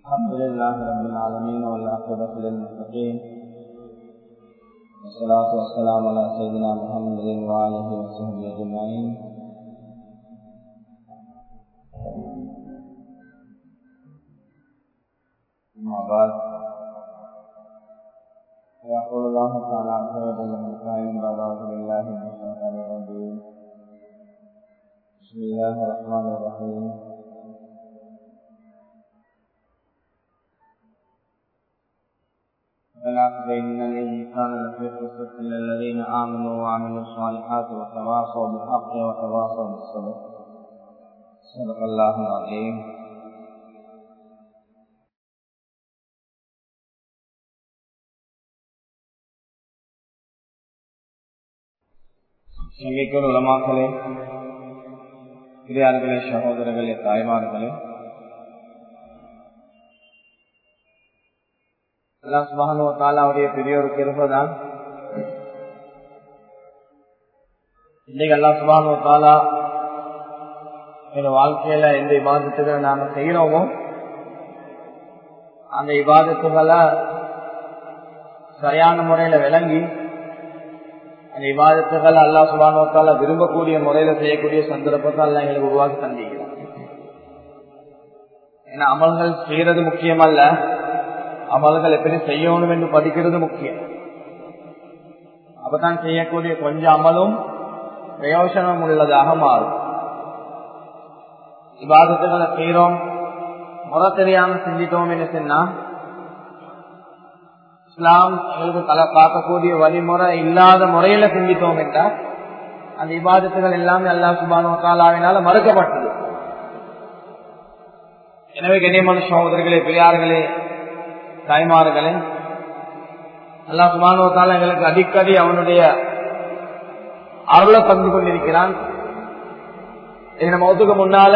الحمد لله رب العالمين والعاقبة للمتقين والصلاة والسلام على سيدنا محمد وآله وصحبه أجمعين أما بعد يقول الله تعالى عز وجل من قائم بعد أعوذ بالله من الشيطان الرجيم بسم الله الرحمن الرحيم والعصر إن الإنسان لفي خسر إلا الذين آمنوا وعملوا الصالحات وتواصوا بالحق وتواصوا بالصبر صدق الله العظيم சங்கைக்குள் உலமாக்களே பெரியார்களே சகோதரர்களே தாய்மார்களே அல்லாஹ் சுபஹானஹு வ தஆலாவுடைய பெரிய ஒரு கிருபை தான் இன்னைக்கு அல்லாஹ் சுபஹானஹு வ தஆலா எங்க வாழ்க்கையில எந்த இபாதத்துகளை நாம செய்யறோமோ அந்த இபாதத்துகளை சரியான முறையில விளங்கி அந்த இபாதத்துகளை அல்லாஹ் சுபஹானஹு வ தஆலா விரும்பக்கூடிய முறையில செய்யக்கூடிய சந்தர்ப்பத்தை அல்லாஹ் எங்களுக்கு உருவாக்கி தந்திருக்கிறார் ஏன்னா அமல்கள் செய்யறது முக்கியமல்ல அமல்கள் எப்படி செய்யணும் என்று படிக்கிறது முக்கியம் அப்பதான் செய்யக்கூடிய கொஞ்சம் அமலும் பிரயோசனம் உள்ளதாக மாறும் விவாதத்துகளை செய்யறோம் முறை தெரியாம செஞ்சிட்டோம் என்ன சொன்னா இஸ்லாம் எங்களுக்கு தலை பார்க்கக்கூடிய வழிமுறை இல்லாத முறையில செஞ்சிட்டோம் என்றால் அந்த விவாதத்துகள் எல்லாமே அல்லா சுபானோ காலாவினால மறுக்கப்பட்டது எனவே கண்ணியமான சகோதரர்களே பெரியார்களே தாய்மார்களே அல்லா சுமானுவத்தால் எங்களுக்கு அடிக்கடி அவனுடைய அருளை தந்து கொண்டிருக்கிறான் எங்க மௌத்துக்கு முன்னால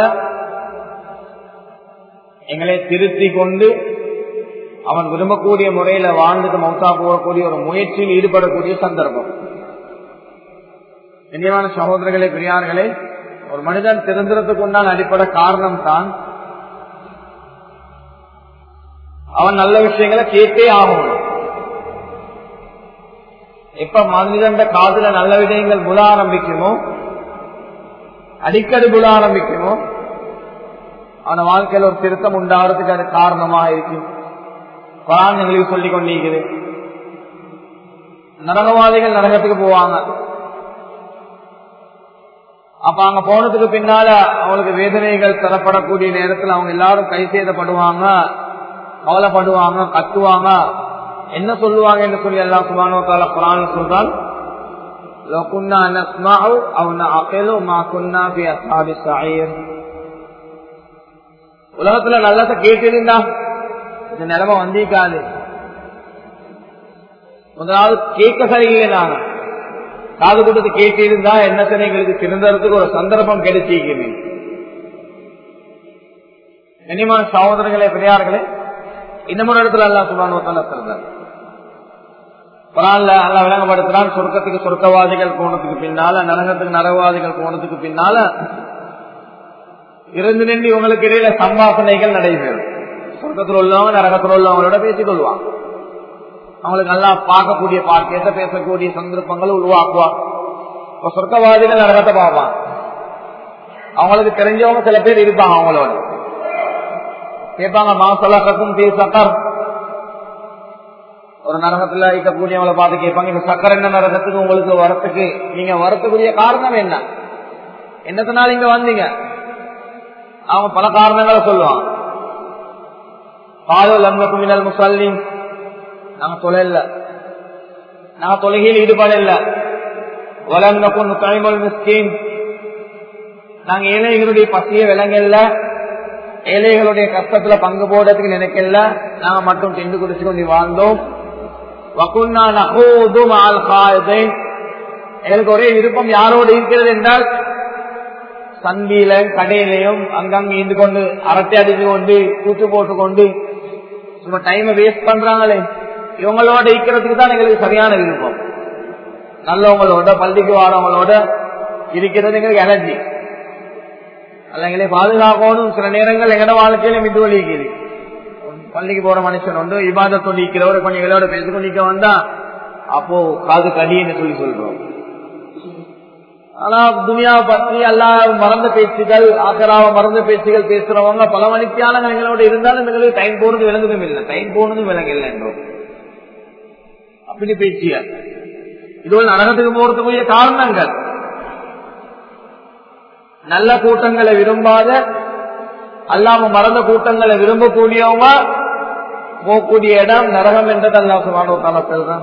எங்களை திருத்தி கொண்டு அவன் விரும்பக்கூடிய முறையில வாழ்ந்துட்டு மௌத்தா போகக்கூடிய ஒரு முயற்சியில் ஈடுபடக்கூடிய சந்தர்ப்பம் கண்ணியமான சகோதரர்களே பெரியார்களே ஒரு மனிதன் திருந்துறதுக்கு உண்டான அடிப்படை காரணம் தான் அவன் நல்ல விஷயங்களை கேட்டே ஆகணும் எப்ப மனிதன் காதுல நல்ல விடயங்கள் புல ஆரம்பிக்குமோ அடிக்கடி புல ஆரம்பிக்குமோ அவன வாழ்க்கையில் ஒரு திருத்தம் உண்டாகிறதுக்கு அது காரணமா இருக்கும் குரான் எங்களுக்கு சொல்லிக் கொண்டிருக்குது நரகவாதிகள் நரகத்துக்கு போவாங்க அப்ப அங்க போனதுக்கு பின்னால அவங்களுக்கு வேதனைகள் தரப்படக்கூடிய நேரத்தில் அவங்க எல்லாரும் கை செய்தப்படுவாங்க கவலைப்படுவாங்க கத்துவாங்க என்ன சொல்லுவாங்க என்று சொல்லி எல்லாம் சுபானோ கால குரான் சொல்றால் உலகத்துல நல்லத கேட்டிருந்தா இந்த நிலைமை வந்திருக்காது முதலாவது கேட்க சரியில்லை நாங்க காது கொடுத்து கேட்டிருந்தா என்னத்தனை எங்களுக்கு திருந்தறதுக்கு ஒரு சந்தர்ப்பம் கிடைச்சிருக்கிறது கனிமான சகோதரர்களே பெரியார்களே இன்னமொரு இடத்துல அல்லா சுபானுவத்தால சொல்றார் குரான்ல அல்லா விளங்கப்படுத்துறான் சொர்க்கத்துக்கு சொர்க்கவாதிகள் போனதுக்கு பின்னால நரகத்துக்கு நரகவாதிகள் போனதுக்கு பின்னால இருந்து நின்று இவங்களுக்கு இடையில சம்பாசனைகள் நடைபெறும் சொர்க்கத்தில் உள்ளவங்க நரகத்தில் உள்ளவங்களோட பேசிக் கொள்வாங்க அவங்களுக்கு நல்லா பார்க்கக்கூடிய பாக்கியத்தை பேசக்கூடிய சந்தர்ப்பங்களை உருவாக்குவாங்க இப்ப சொர்க்கவாதிகள் நரகத்தை பார்ப்பாங்க அவங்களுக்கு தெரிஞ்சவங்க சில பேர் இருப்பாங்க அவங்களோட கேட்பாங்க மாசலாக்கும் தீ சக்கர் ஒரு நரகத்துல இருக்கக்கூடியவங்களை பார்த்து கேட்பாங்க இந்த சக்கர் என்ன நரகத்துக்கு உங்களுக்கு வரத்துக்கு நீங்க வரத்துக்குரிய காரணம் என்ன என்னத்தினால இங்க வந்தீங்க அவங்க பல காரணங்களை சொல்லுவாங்க பாலோ லங்கக்கு மின்னல் முசல்லிம் நாங்க தொழில் நாங்க தொழுகையில் ஈடுபாடு இல்ல வலம் நக்கும் தாய்மொழி மிஸ்கீன் நாங்க ஏழைகளுடைய பசிய விலங்கல்ல ஏழைகளுடைய கஷ்டத்துல பங்கு போடுறதுக்கு நினைக்கல நாங்க மட்டும் திண்டு குடிச்சு கொண்டு வாழ்ந்தோம் எங்களுக்கு ஒரே விருப்பம் யாரோடு இருக்கிறது என்றால் சந்தியில கடையிலையும் அங்கங்க இருந்து கொண்டு அரட்டை அடிச்சு கொண்டு கூட்டு போட்டு கொண்டு சும்மா டைமை வேஸ்ட் பண்றாங்களே இவங்களோட இருக்கிறதுக்கு தான் எங்களுக்கு சரியான விருப்பம் நல்லவங்களோட பள்ளிக்கு வாரவங்களோட இருக்கிறது எங்களுக்கு எனர்ஜி அல்ல எங்களை பாதுகாக்கணும் சில நேரங்கள் எங்கட வாழ்க்கையில மிது வலிக்குது பள்ளிக்கு போற மனுஷன் உண்டு இபாதத்தோடு நிக்கிறவர் கொஞ்சம் இகளோட பேசிக்கொண்டு நிக்க வந்தா அப்போ காது கடின்னு சொல்லி சொல்றோம் ஆனா துனியாவை பத்தி எல்லாம் மறந்த பேச்சுகள் ஆக்கராவ மறந்த பேச்சுகள் பேசுறவங்க பல மணித்தியாலங்கள் எங்களோட இருந்தாலும் எங்களுக்கு டைம் போறது விளங்குதும் இல்லை டைம் போனதும் விளங்க இல்லை என்றோம் அப்படி பேச்சிய இதுவரை நரகத்துக்கு போறதுக்குரிய காரணங்கள் நல்ல கூட்டங்களை விரும்பாத அல்லாம மறந்த கூட்டங்களை விரும்பக்கூடியவங்க போகக்கூடிய இடம் நரகம் என்றது அல்லா சுமான சொல்றான்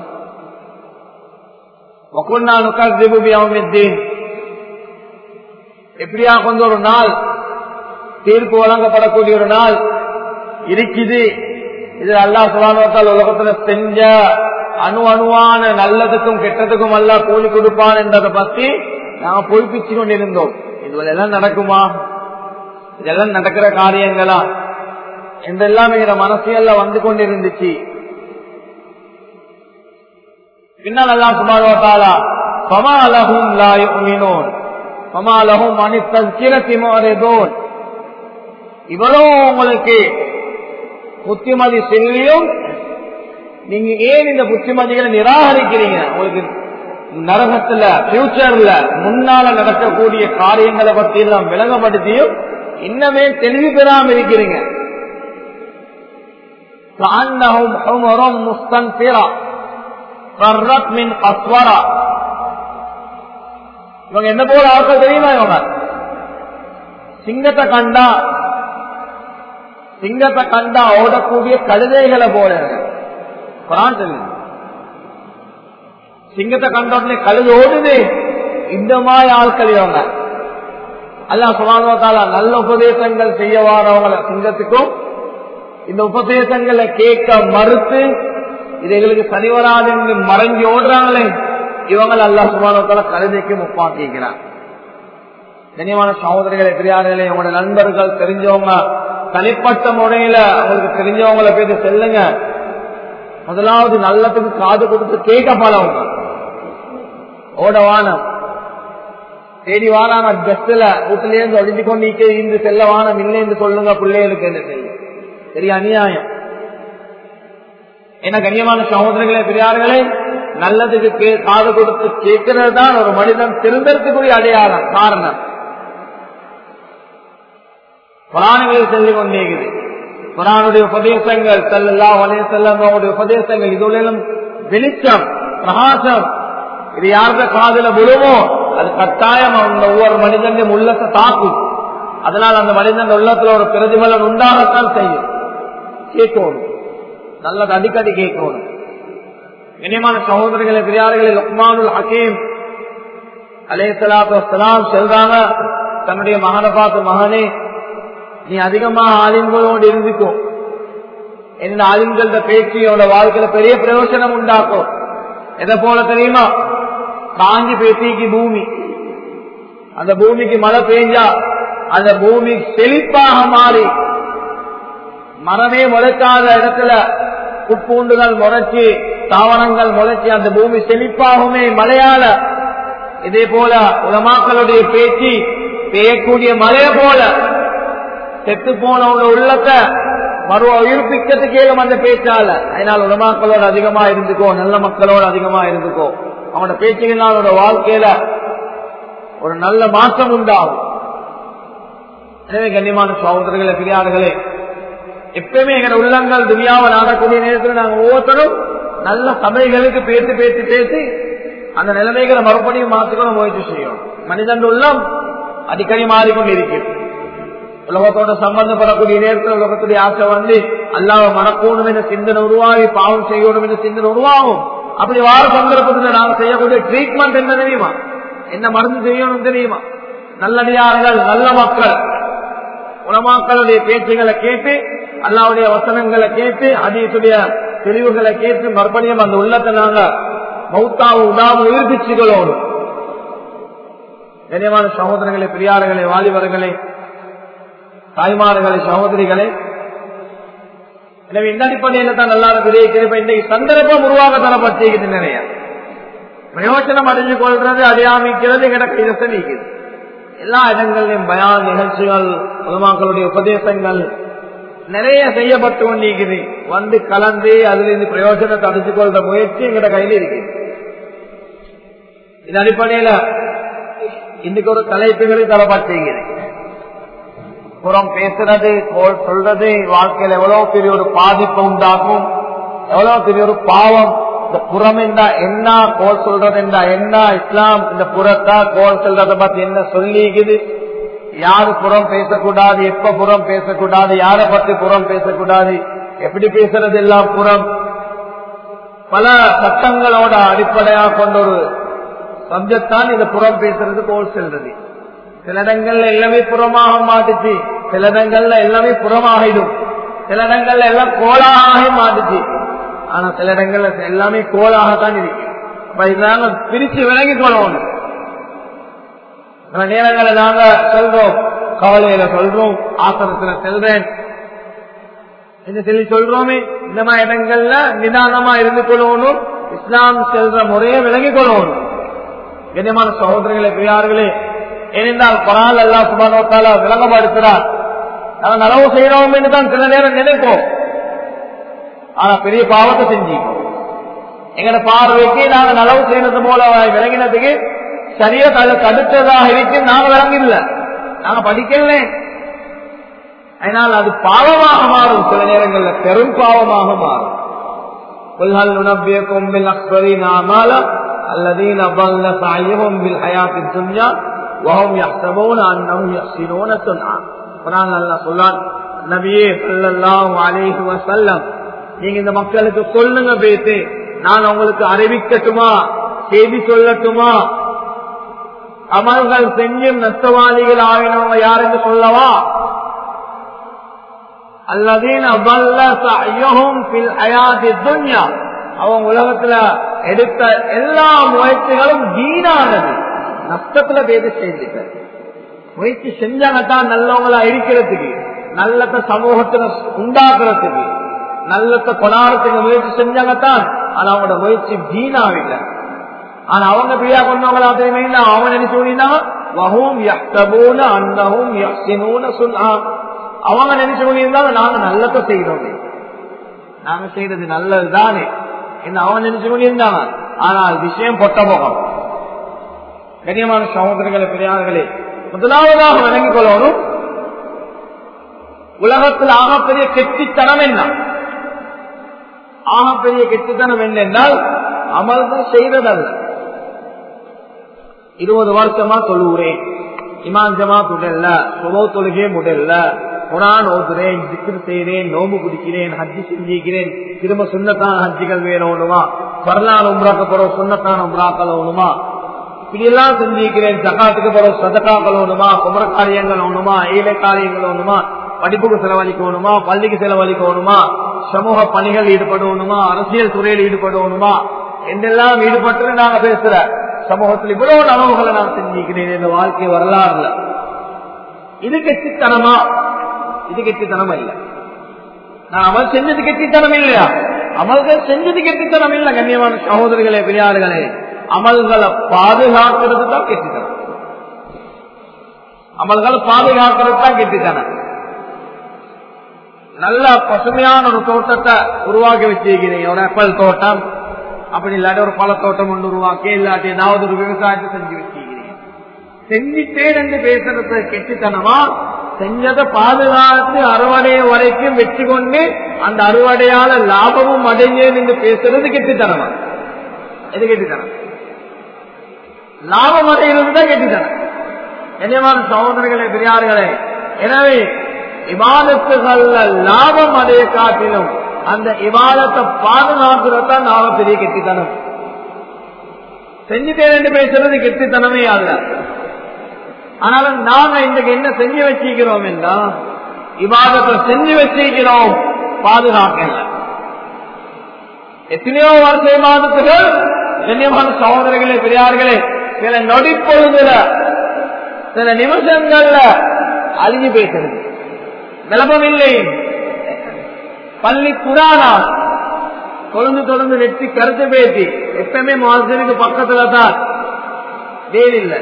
எப்படியா கொண்டு ஒரு நாள் தீர்ப்பு வழங்கப்படக்கூடிய ஒரு நாள் இருக்குது இது அல்லா சுபானுவத்தால் உலகத்துல செஞ்ச அணு அணுவான நல்லதுக்கும் கெட்டதுக்கும் அல்ல கூலி கொடுப்பான் என்றதை பத்தி நாங்க பொய்ப்பிச்சு கொண்டிருந்தோம் இதுவெல்லாம் நடக்குமா இதெல்லாம் நடக்கிற காரியங்களா என்றெல்லாம் எங்க மனசியல்ல வந்து கொண்டிருந்துச்சு பின்னால் எல்லாம் சுமாரோத்தாலா பமாலகும் லாயுமினோன் பமாலகும் அனித்தோன் இவ்வளவு உங்களுக்கு புத்திமதி செல்வியும் நீங்க ஏன் இந்த புத்திமதிகளை நிராகரிக்கிறீங்க உங்களுக்கு நரகத்துல பியூச்சர்ல முன்னால நடக்கக்கூடிய காரியங்களை பத்தி எல்லாம் விளங்கப்படுத்தியும் இன்னமே தெளிவு பெறாம இருக்கிறீங்க இவங்க என்ன போல ஆட்கள் தெரியுமா இவங்க சிங்கத்தை கண்டா சிங்கத்தை கண்டா ஓடக்கூடிய கழுதைகளை போல குரான் தெரியும் சிங்கத்தை கண்ட உடனே கழுது ஓடுது இந்த மாதிரி ஆட்கள் இவங்க அல்லா சுமாதால நல்ல உபதேசங்கள் செய்ய வாரவங்கள சிங்கத்துக்கும் இந்த உபதேசங்களை கேட்க மறுத்து இது எங்களுக்கு சனி வராதுன்னு மறைஞ்சு ஓடுறாங்களே இவங்க அல்லா சுமாதால கழுதைக்கு முப்பாக்கிக்கிறார் கனியமான சகோதரிகளை பெரியார்களே உங்களோட நண்பர்கள் தெரிஞ்சவங்க தனிப்பட்ட முறையில அவங்களுக்கு தெரிஞ்சவங்களை போய் செல்லுங்க முதலாவது நல்லதுக்கு காது கொடுத்து கேட்க பழவங்க ஓட வானம் தேடி வாரான பெஸ்ட்ல வீட்டிலே இருந்து ஒழிஞ்சு கொண்டு இன்று செல்ல வானம் இல்லை என்று சொல்லுங்க பிள்ளைகளுக்கு என்ன செய்யும் பெரிய அநியாயம் என்ன கண்ணியமான சகோதரர்களே பெரியார்களே நல்லதுக்கு காது கொடுத்து கேட்கிறது தான் ஒரு மனிதன் திருந்தறதுக்குரிய அடையாளம் காரணம் புராணங்கள் செல்லி கொண்டேகுது குரானுடைய உபதேசங்கள் செல்லல்லா வலைய செல்லங்களுடைய உபதேசங்கள் இதுவும் வெளிச்சம் பிரகாசம் இது யாருடைய காதல விழுமோ அது கட்டாயம் அந்த ஒவ்வொரு மனிதனுடைய உள்ளத்தை தாக்கும் அதனால் அந்த மனிதன் உள்ளத்துல ஒரு பிரதிபலன் உண்டாகத்தான் செய்யும் கேட்கணும் நல்லது அடிக்கடி கேட்கணும் இனிமான சகோதரர்களை பெரியார்களை லக்மானுல் ஹக்கீம் அலே சலாத்து செல்றாங்க தன்னுடைய மகனை பார்த்து மகனே நீ அதிகமாக ஆலிம்களோடு இருந்துக்கோ இந்த ஆலிம்கள பேச்சியோட வாழ்க்கையில பெரிய பிரயோஜனம் உண்டாக்கும் எதை போல தெரியுமா காஞ்சி பேசிக்கு பூமி அந்த பூமிக்கு மழை பெஞ்சா அந்த பூமி செழிப்பாக மாறி மரமே முளைக்காத இடத்துல குப்பூண்டுகள் முளைச்சி தாவரங்கள் முளைச்சி அந்த பூமி செழிப்பாகுமே மழையால இதே போல உலமாக்களுடைய பேச்சு பெய்யக்கூடிய மழைய போல செத்து போனவங்க உள்ளத்தை மறு உயிர்ப்பிக்கிறதுக்கு ஏதும் அந்த பேச்சால அதனால் உலமாக்களோட அதிகமா இருந்துக்கோ நல்ல மக்களோட அதிகமா இருந்துக்கோ அவனோட பேச்சுகளால் வாழ்க்கையில ஒரு நல்ல மாற்றம் உண்டாகும் எனவே கண்ணியமான சகோதரர்களே பெரியார்களே எப்பயுமே எங்க உள்ளங்கள் துணியாவை நாடக்கூடிய நேரத்தில் நாங்கள் ஒவ்வொருத்தரும் நல்ல சபைகளுக்கு பேசி பேசி பேசி அந்த நிலைமைகளை மறுபடியும் மாற்றிக்கொள்ள முயற்சி செய்யும் மனிதன் உள்ளம் அடிக்கடி மாறிக்கொண்டிருக்கிறது உலகத்தோட சம்பந்தப்படக்கூடிய நேரத்தில் உலகத்துடைய ஆசை வந்து அல்லாவை மறக்கணும் என்ற சிந்தனை உருவாகி பாவம் செய்யணும் என்ற சிந்தனை உருவாகும் அப்படி வார சந்தர்ப்பத்தில் நாங்கள் செய்யக்கூடிய ட்ரீட்மெண்ட் என்ன தெரியுமா என்ன மருந்து செய்யணும் தெரியுமா நல்லடியார்கள் நல்ல மக்கள் உலமாக்களுடைய பேச்சுகளை கேட்டு அல்லாவுடைய வசனங்களை கேட்டு அதீசுடைய தெளிவுகளை கேட்டு மறுபடியும் அந்த உள்ளத்தை நாங்க மௌத்தாவை உடாம உயிர்ப்பிச்சுகளோடு கனியமான சகோதரர்களே பெரியார்களே வாலிபர்களே தாய்மார்களே சகோதரிகளே எனவே இந்த அடிப்படையில தான் நல்லா பெரிய கிருப்ப இன்றைக்கு சந்தர்ப்பம் உருவாக தரப்பட்டிருக்குது நிறைய பிரயோஜனம் அடைஞ்சு கொள்றது அடையாமிக்கிறது எங்கட கைதத்தை நீக்குது எல்லா இடங்களிலும் பயான் நிகழ்ச்சிகள் பொதுமக்களுடைய உபதேசங்கள் நிறைய செய்யப்பட்டு கொண்டிருக்குது வந்து கலந்து அதுல இருந்து பிரயோஜனத்தை அடைச்சு கொள்ற முயற்சி எங்கட கையில இருக்கு இது அடிப்படையில இன்னைக்கு ஒரு தலைப்புகளை தரப்பட்டிருக்கிறது புறம் பேசுறது கோல் சொல்றது வாழ்க்கையில எவ்வளவு பெரிய ஒரு பாதிப்பு உண்டாக்கும் எவ்வளவு பெரிய ஒரு பாவம் இந்த புறம் என்றா என்ன கோல் சொல்றது என்றா என்ன இஸ்லாம் இந்த புறத்தா கோல் சொல்றத பத்தி என்ன சொல்லிக்குது யாரு புறம் பேசக்கூடாது எப்ப புறம் பேசக்கூடாது யார பத்தி புறம் பேசக்கூடாது எப்படி பேசுறது எல்லாம் புறம் பல சட்டங்களோட அடிப்படையா கொண்ட ஒரு சப்ஜெக்ட் தான் இந்த புறம் பேசுறது கோல் செல்றது சில இடங்கள்ல எல்லாமே புறமாக மாட்டுச்சு சில இடங்கள்ல எல்லாமே புறமாகிடும் சில இடங்கள்ல எல்லாம் கோலாக மாட்டுச்சு ஆனா சில இடங்கள்ல எல்லாமே கோலாகத்தான் இருக்கு அப்ப இதனால பிரிச்சு விலகி கொள்ளணும் சில நேரங்களை நாங்க சொல்றோம் கவலையில சொல்றோம் ஆசனத்துல செல்றேன் என்ன சொல்லி சொல்றோமே இந்த மாதிரி இடங்கள்ல நிதானமா இருந்து கொள்ளணும் இஸ்லாம் செல்ற முறையை விலகி கொள்ளணும் கண்ணியமான சகோதரர்களே பெரியார்களே ஏனென்றால் குரால் அல்லா சுபானோத்தால விளங்கப்படுத்துறார் நாங்கள் நலவு செய்யறோம் என்று தான் சில நேரம் நினைப்போம் ஆனா பெரிய பாவத்தை செஞ்சோம் எங்கட பார்வைக்கு நாங்க நலவு செய்யறது போல விளங்கினதுக்கு சரிய தடுத்ததாக இருக்கு நாங்க விளங்கல நாங்க படிக்கல அதனால் அது பாவமாக மாறும் சில நேரங்கள்ல பெரும் பாவமாக மாறும் قل ننبئكم بالاخسرين اعمالا الذين ضل سعيهم بالحياه الدنيا وهم يحسبون انهم يحسنون صنعا குரான் அல்லாஹ் சொல்றான் நபியே ஸல்லல்லாஹு அலைஹி வஸல்லம் நீங்க இந்த மக்களுக்கு சொல்லுங்க பேத்து நான் உங்களுக்கு அறிவிக்கட்டுமா செய்தி சொல்லட்டுமா அமல்கள் செஞ்சும் நஷ்டவாதிகள் ஆகினவங்க யார் என்று சொல்லவா அல்லதீன் அவங்க உலகத்துல எடுத்த எல்லா முயற்சிகளும் வீணானது நஷ்டத்துல பேசி சேர்ந்துட்ட முயற்சி செஞ்சாங்கத்தான் நல்லவங்களா இருக்கிறதுக்கு நல்லத சமூகத்துல உண்டாக்குறதுக்கு நல்லத கொண்டாடுறதுக்கு முயற்சி செஞ்சாங்கத்தான் ஆனா அவங்களோட முயற்சி வீணாவில்லை ஆனா அவங்க பிரியா கொண்டவங்களா தெரியுமா அவன் என்ன சொல்லினா வகும் யக்தபூன அன்னவும் யக்சினூன சொன்னா அவங்க நினைச்சு கொண்டிருந்தாங்க நாங்க நல்லத செய்யறோம் நாங்க செய்யறது நல்லதுதானே என்ன அவன் நினைச்சு கொண்டிருந்தாங்க ஆனால் விஷயம் பொட்ட போகம் கண்ணியமான சகோதரர்களே பெரியார்களே முதலாவதாக விளங்கிக் கொள்ளணும் உலகத்தில் ஆகப்பெரிய கெட்டித்தனம் என்ன ஆகப்பெரிய கெட்டித்தனம் என்ன என்றால் அமல்கள் செய்வதல்ல இருபது வருஷமா சொல்லுகிறேன் இமான் ஜமா துடல்ல சுப தொழுகே முடல்ல குரான் ஓதுறேன் திக்ரு செய்கிறேன் நோம்பு குடிக்கிறேன் ஹஜ்ஜி செஞ்சிக்கிறேன் திரும்ப சுண்ணத்தான ஹஜ்ஜிகள் வேணுமா வரலாறு உம்ராக்க போறோம் சுண்ணத்தான உம்ராக்கள் வேணுமா இப்படியெல்லாம் செஞ்சிருக்கிறேன் ஜகாத்துக்கு போறோம் சதக்காக்கள் வேணுமா குமர காரியங்கள் வேணுமா ஏழை காரியங்கள் வேணுமா படிப்புக்கு செலவழிக்கணுமா பள்ளிக்கு செலவழிக்கணுமா சமூக பணிகள் ஈடுபடணுமா அரசியல் துறையில் ஈடுபடணுமா என்றெல்லாம் ஈடுபட்டு நாங்க பேசுற சமூகத்தில் இவ்வளவு நனவுகளை நான் செஞ்சிருக்கிறேன் இந்த வாழ்க்கை வரலாறுல இது கெட்டித்தனமா இது கெட்டித்தனம் இல்ல நான் அமல் செஞ்சது கெட்டித்தனம் இல்லையா அமல்கள் செஞ்சது கெட்டித்தனம் இல்ல கண்ணியமான சகோதரிகளே பெரியார்களே அமல்களை பாதுகாக்கிறது தான் கெட்டித்தனம் அமல்களை பாதுகாக்கிறது தான் கெட்டித்தனம் நல்ல பசுமையான ஒரு தோட்டத்தை உருவாக்கி வச்சிருக்கிறீங்க ஒரு ஆப்பிள் தோட்டம் அப்படி இல்லாட்டி ஒரு பழத்தோட்டம் ஒன்று உருவாக்கி இல்லாட்டி ஏதாவது ஒரு விவசாயத்தை செஞ்சு வச்சிருக்கிறீங்க செஞ்சிட்டேன் என்று பேசுறது கெட்டித்தனமா செஞ்சதை பாதுகாத்து அறுவடை வரைக்கும் வெற்றி கொண்டு அந்த அறுவடையால லாபமும் அடைஞ்சேன் என்று பேசுறது கெட்டித்தனமா எது கெட்டித்தனம் லாபம் அடைகிறது தான் கெட்டித்தனம் என்னமான சகோதரர்களே பெரியார்களே எனவே இவாதத்துகள்ல லாபம் அடைய காட்டிலும் அந்த இவாதத்தை பாதுகாக்கிறதான் நாம பெரிய கெட்டித்தனம் செஞ்சுட்டேன் என்று பேசுறது கெட்டித்தனமே அல்ல ஆனாலும் நாங்க இன்றைக்கு என்ன செஞ்சு வச்சிருக்கிறோம் என்றா இவாதத்தை செஞ்சு வச்சிருக்கிறோம் பாதுகாக்கல எத்தனையோ வருஷ இவாதத்துகள் கண்ணியமான சகோதரர்களே பெரியார்களே சில நொடி பொழுதுல சில நிமிஷங்கள்ல அழிஞ்சு பேசுறது நிலபமில்லை பள்ளி குரானா தொடர்ந்து தொடர்ந்து நெற்றி கருத்து பேசி எப்பவுமே மாசனுக்கு பக்கத்துல தான் வேல் இல்லை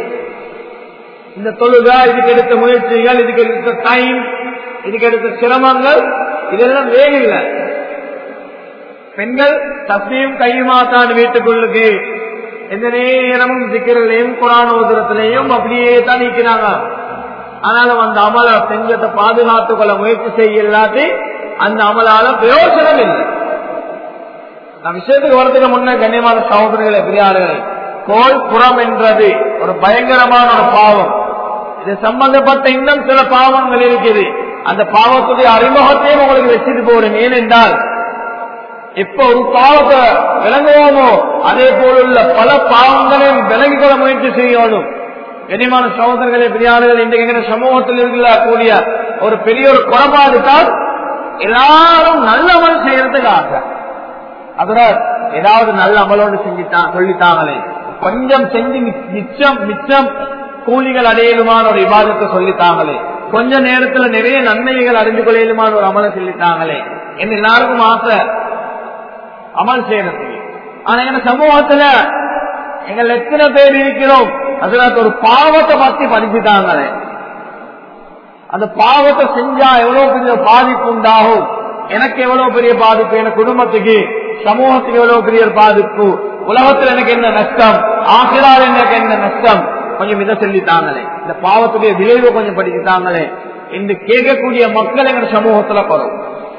இந்த தொழுகா இதுக்கு எடுத்த முயற்சிகள் இதுக்கு எடுத்த டைம் இதுக்கு எடுத்த சிரமங்கள் இதெல்லாம் வேகில்லை பெண்கள் தப்பியும் கையுமாத்தான் வீட்டுக்குள்ளுக்கு எந்த நேரமும் சிக்கரிலையும் குரான் ஓதுரத்திலையும் அப்படியே தான் நிற்கிறாங்க ஆனாலும் அந்த அமல செஞ்சத்தை பாதுகாத்துக் கொள்ள முயற்சி செய்ய இல்லாட்டி அந்த அமலால பிரயோஜனம் இல்லை நான் விஷயத்துக்கு வரதுக்கு முன்ன கண்ணியமான சகோதரர்களை பெரியார்களே கோல் புறம் என்றது ஒரு பயங்கரமான ஒரு பாவம் இது சம்பந்தப்பட்ட இன்னும் சில பாவங்கள் இருக்குது அந்த பாவத்துடைய அறிமுகத்தையும் உங்களுக்கு வச்சுட்டு போடும் ஏனென்றால் இப்ப ஒரு பாவத்தை விளங்குவோமோ அதே போலுள்ள பல பாவங்களையும் விலகிக் கொள்ள முயற்சி செய்யணும் கனிமான சகோதரர்களே பெரியார்கள் இன்றைக்கு சமூகத்தில் இருக்கக்கூடிய ஒரு பெரிய ஒரு குறைபாடு தான் எல்லாரும் நல்ல அமல் செய்யறதுக்கு ஆசை அதுல ஏதாவது நல்ல அமலோடு செஞ்சுட்டான் சொல்லித்தாங்களே கொஞ்சம் செஞ்சு மிச்சம் மிச்சம் கூலிகள் அடையலுமான ஒரு விவாதத்தை சொல்லித்தாங்களே கொஞ்ச நேரத்துல நிறைய நன்மைகள் அறிந்து கொள்ளையிலுமான ஒரு அமலை சொல்லித்தாங்களே என்று எல்லாருக்கும் ஆசை அமல் செய்யறதுக்கு ஆனா எங்க சமூகத்துல எங்கள் எத்தனை பேர் இருக்கிறோம் அதுல ஒரு பாவத்தை பத்தி படிச்சுட்டாங்களே அந்த பாவத்தை செஞ்சா எவ்வளவு பெரிய பாதிப்பு உண்டாகும் எனக்கு எவ்வளவு பெரிய பாதிப்பு என் குடும்பத்துக்கு சமூகத்துக்கு எவ்வளவு பெரிய பாதிப்பு உலகத்தில் எனக்கு என்ன நஷ்டம் ஆசிரால் எனக்கு என்ன நஷ்டம் கொஞ்சம் இதை சொல்லித்தாங்களே இந்த பாவத்துடைய விளைவு கொஞ்சம் படிச்சுட்டாங்களே என்று கேட்கக்கூடிய மக்கள் எங்க சமூகத்துல குறவு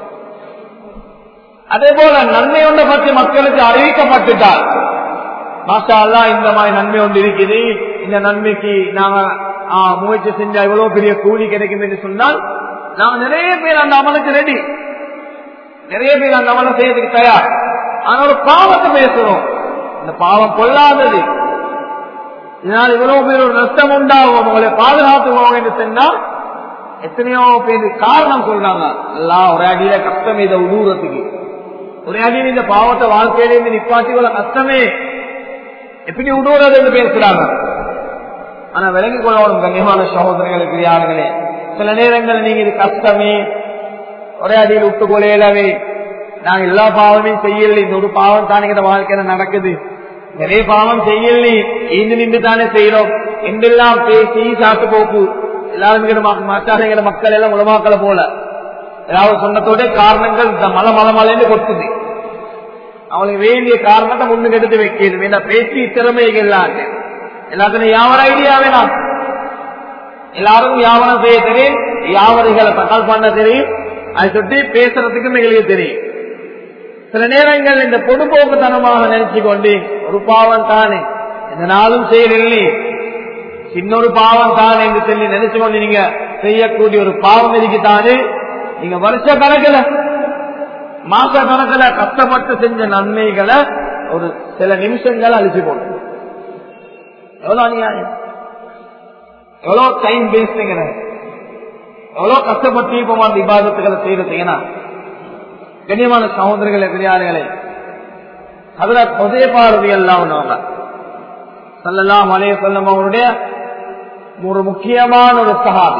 அதே போல நன்மை ஒன்றை பற்றி மக்களுக்கு அறிவிக்கப்பட்டுட்டால் மாஷா அல்லா இந்த மாதிரி நன்மை ஒன்று இருக்குது இந்த நன்மைக்கு நாங்க முயற்சி செஞ்சா எவ்வளவு பெரிய கூலி கிடைக்கும் என்று சொன்னால் நாங்க நிறைய பேர் அந்த அமலுக்கு ரெடி நிறைய பேர் அந்த அமலை செய்யறதுக்கு தயார் ஆனா ஒரு பாவத்தை பேசுறோம் இந்த பாவம் கொள்ளாதது இதனால் இவ்வளவு பேர் ஒரு நஷ்டம் உண்டாகும் உங்களை பாதுகாத்துவோம் என்று சொன்னா எத்தனையோ பேர் காரணம் சொல்றாங்க எல்லாம் ஒரு அடியில கஷ்டம் இதை உதவுறதுக்கு ஒரு அடியில் இந்த பாவத்தை வாழ்க்கையிலிருந்து நிப்பாட்டி கொள்ள கஷ்டமே எப்படி உடுவது என்று பேசுறாங்க ஆனா விலகிக் கொள்ளணும் கண்ணியமான சகோதரர்களுக்கு யாருங்களே சில நேரங்கள் நீங்க இது கஷ்டமே ஒரே அடியில் விட்டு கொள்ளையிலவே நாங்க எல்லா பாவமே செய்யல இந்த ஒரு பாவம் தானே இந்த வாழ்க்கையில நடக்குது நிறைய பாவம் செய்யல இந்து நின்று தானே செய்யறோம் என்றெல்லாம் பேசி சாத்து போக்கு எல்லாரும் மாற்றாங்க மக்கள் எல்லாம் உலமாக்களை போல ஏதாவது சொன்னதோட காரணங்கள் இந்த மலை மலை மலைன்னு கொட்டுது அவங்களுக்கு வேண்டிய காரணத்தை முன்னுக்கு எடுத்து வைக்கிறது வேண்டாம் பேசி திறமைகள் இல்லாது எல்லாத்துக்கும் யாவர ஐடியா வேணாம் எல்லாரும் யாவரம் செய்ய தெரியும் யாவரைகளை தகவல் பண்ண தெரியும் அதை சுற்றி பேசுறதுக்கும் எங்களுக்கு தெரியும் சில நேரங்கள் இந்த பொதுப்போக்குத்தனமாக நினைச்சு கொண்டு ஒரு பாவம் தானே இந்த நாளும் செய்யவில்லை சின்னொரு பாவம் தானே என்று சொல்லி நினைச்சு கொண்டு நீங்க செய்யக்கூடிய ஒரு பாவம் இருக்குதானே நீங்க வருஷ கணக்கில் மாச கணக்கில் கஷ்டப்பட்டு செஞ்ச நன்மைகளை ஒரு சில நிமிஷங்கள் அழிச்சு போடும் எவ்வளவு அநியாயம் எவ்வளவு டைம் வேஸ்ட்ங்கிற எவ்வளவு கஷ்டப்பட்டு இப்போ அந்த விவாதத்துகளை செய்யறதுங்கன்னா கண்ணியமான சகோதரர்களே பெரியார்களே அதுல புதைய பார்வை எல்லாம் சொல்லலாம் அலைய சொல்லம் அவருடைய ஒரு முக்கியமான ஒரு சகாபி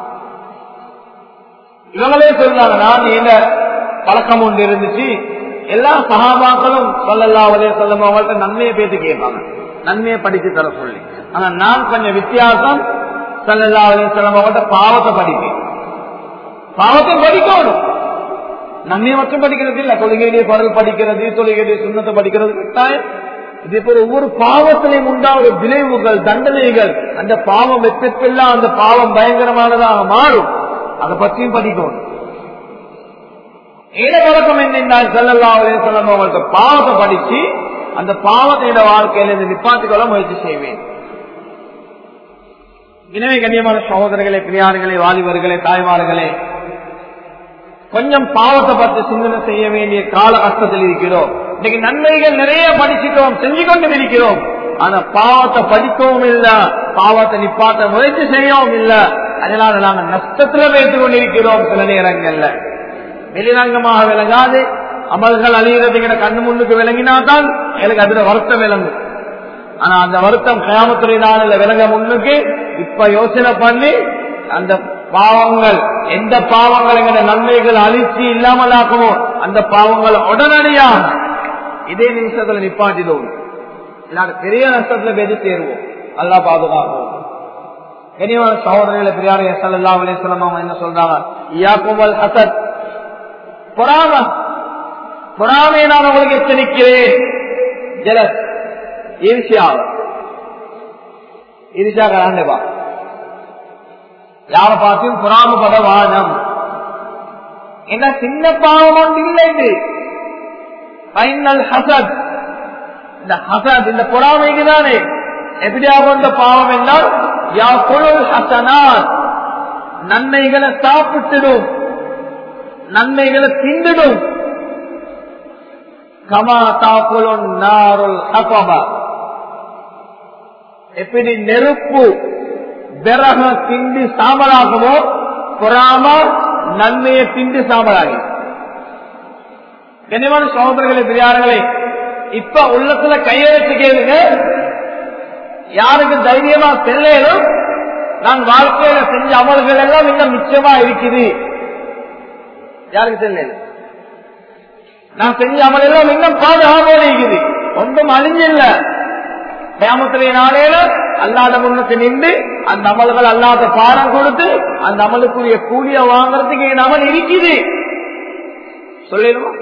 இவங்களே சொல்றாங்க நான் என்ன பழக்கம் ஒன்று இருந்துச்சு எல்லா சகாபாக்களும் சொல்லல்லா வலைய சொல்லம் அவங்கள்ட்ட நன்மையை பேசி கேட்பாங்க நன்மையை படிச்சு தர சொல்லி ஆனா நான் கொஞ்சம் வித்தியாசம் சல்லல்லா வலைய சொல்லம் அவங்கள்ட்ட பாவத்தை படிப்பேன் பாவத்தை படிக்கணும் நன்மையை மட்டும் படிக்கிறது இல்ல தொழுகையிலே குரல் படிக்கிறது தொழுகையிலே சுண்ணத்தை படிக்கிறது கட்டாயம் இதே போல ஒவ்வொரு பாவத்திலையும் உண்டாகிற விளைவுகள் தண்டனைகள் அந்த பாவம் வெற்றெல்லாம் அந்த பாவம் பயங்கரமானதாக மாறும் அதை பற்றியும் படிக்கணும் ஏன பழக்கம் என்னென்றால் செல்லல்லாவலே சொல்லம் அவங்கள்ட்ட பாவத்தை படிச்சு அந்த பாவத்தையோட வாழ்க்கையில இருந்து நிப்பாட்டிக்கொள்ள முயற்சி செய்வேன் எனவே கண்ணியமான சகோதரர்களே பிரியார்களே வாலிபர்களே தாய்மார்களே கொஞ்சம் பாவத்தை பற்றி சிந்தனை செய்ய வேண்டிய கால கஷ்டத்தில் இருக்கிறோம் இன்னைக்கு நன்மைகள் நிறைய படிச்சுட்டோம் செஞ்சு கொண்டு இருக்கிறோம் ஆனா பாவத்தை படிக்கவும் இல்ல பாவத்தை நிப்பாட்ட முயற்சி செய்யவும் இல்ல அதனால நாங்க நஷ்டத்துல வைத்துக் கொண்டிருக்கிறோம் சில நேரங்கள்ல வெளிரங்கமாக விளங்காது அமல்கள் அழிகிறதுங்கிற கண்ணு முன்னுக்கு விளங்கினாதான் எனக்கு அதுல வருத்தம் விளங்கும் ஆனா அந்த வருத்தம் கயாமத்துறை நாளில் விளங்க முன்னுக்கு இப்ப யோசனை பண்ணி அந்த பாவங்கள் எந்த பாவங்கள் எங்க நன்மைகள் அழிச்சு இல்லாமல் ஆக்குமோ அந்த பாவங்கள் உடனடியாக இதே நிமிஷத்துல நிப்பாட்டிடுவோம் இல்லாத பெரிய நஷ்டத்துல பெது சேருவோம் நல்லா பாதுகாப்போம் கனிவான சகோதரர்களை பெரியார் எஸ் அல்லா அலிஸ்லாம் அவங்க என்ன சொல்றாங்க இயாக்குமல் ஹசத் பொறாம பொறாமையை நான் உங்களுக்கு எச்சரிக்கிறேன் ஜலஸ் ஈர்ஷியாவ ஈர்ஷா கராண்டேபா யார பார்த்தையும் பொறாமப்பட வானம் என்ன சின்ன பாவம் ஒன்று இல்லை இது ஃபைனல் ஹசத் இந்த ஹசத் இந்த பொறாமைக்கு தானே எப்படியாக இந்த பாவம் என்றால் யா பொருள் ஹசனாத் நன்மைகளை சாப்பிட்டுடும் நன்மைகளை திண்டிடும் கமா தாக்குளும் நாருள் ஹபபா எப்படி நெருப்பு விறக திண்டி சாம்பலாகுமோ பொறாம நன்மையை திண்டி சாம்பலாகி கனிவான சகோதரர்களே பெரியார்களே இப்ப உள்ளத்துல கையை வச்சு கேளுங்க யாருக்கு தைரியமா செல்லும் நான் வாழ்க்கையில செஞ்ச அமல்கள் எல்லாம் இன்னும் மிச்சமா இருக்குது யாருக்கு செல்ல நான் செஞ்ச அமல் எல்லாம் இன்னும் பாதுகாப்போடு இருக்குது ஒன்றும் அழிஞ்சில்ல கிராமத்திலே நாளையில அல்லாத முன்னுக்கு நின்று அந்த அமல்கள் அல்லாத பாடம் கொடுத்து அந்த அமலுக்குரிய கூலிய வாங்குறதுக்கு என் அமல் இருக்குது சொல்லிடுமா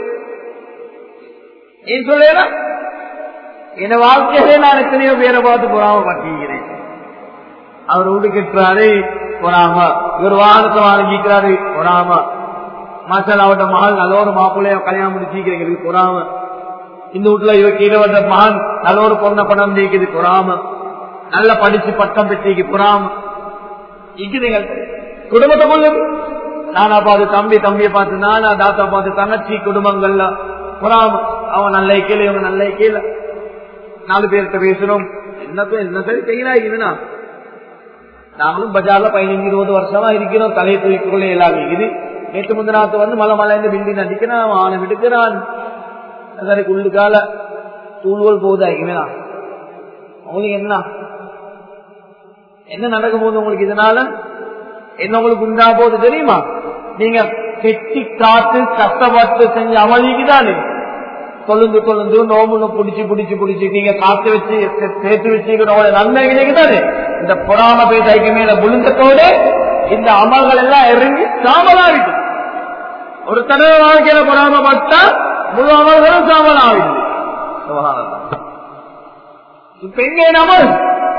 ஏன் சொல்ல என் வாழ்க்கையிலே நான் எத்தனையோ பேரை பார்த்து பொறாம பட்டிருக்கிறேன் அவர் வீடு கட்டுறாரு பொறாம இவர் வாகனத்தை வாங்கிக்கிறாரு பொறாம மாசால் அவட்ட மகள் நல்ல ஒரு மாப்பிள்ளைய கல்யாணம் முடிச்சிருக்கிறீங்க பொறாம இந்த வீட்டுல இவ கீழே வந்த மகன் நல்ல ஒரு பொண்ணை பணம் நீக்குது பொறாம நல்ல படிச்சு பட்டம் பெற்றிக்கு பொறாம இருக்குதுங்க குடும்பத்தை கொள்ளுது நானா பார்த்து தம்பி தம்பியை பார்த்து நானா தாத்தா பார்த்து தங்கச்சி குடும்பங்கள்ல பொறாம அவன் நல்ல கீழே இவங்க நல்ல கீழே நாலு பேர்கிட்ட பேசணும் என்ன பேர் என்ன சரி செய்யலாக்குதுன்னா நாங்களும் பஜார்ல பதினஞ்சு இருபது வருஷமா இருக்கிறோம் தலையை தூக்கிக்கொள்ள எல்லாம் இது நேற்று முந்தினாத்து வந்து மலை மலைந்து பில்டிங் அடிக்கிறான் ஆனை விடுக்கிறான் சரி உள்ளுக்கால தூள்கள் போகுதா இவனா உங்களுக்கு என்ன என்ன நடக்க போகுது உங்களுக்கு இதனால என்ன உங்களுக்கு உண்டா போகுது தெரியுமா நீங்க கெட்டி காத்து கஷ்டப்பட்டு செஞ்ச அமளிக்கு தானே கொழுந்து கொழுந்து நோம்புன்னு புடிச்சு புடிச்சு புடிச்சு நீங்க காத்து வச்சு சேர்த்து வச்சுக்கிற நன்மைகளுக்கு தானே இந்த பொறாம பேசாய்க்கு மேல விழுந்தத்தோடு இந்த அமல்கள் எல்லாம் இறங்கி சாமலாவிட்டு ஒரு தடவை வாழ்க்கையில பொறாமப்பட்டா முழு அமல்களும் சாமலாவிட்டு இப்ப எங்க அமல்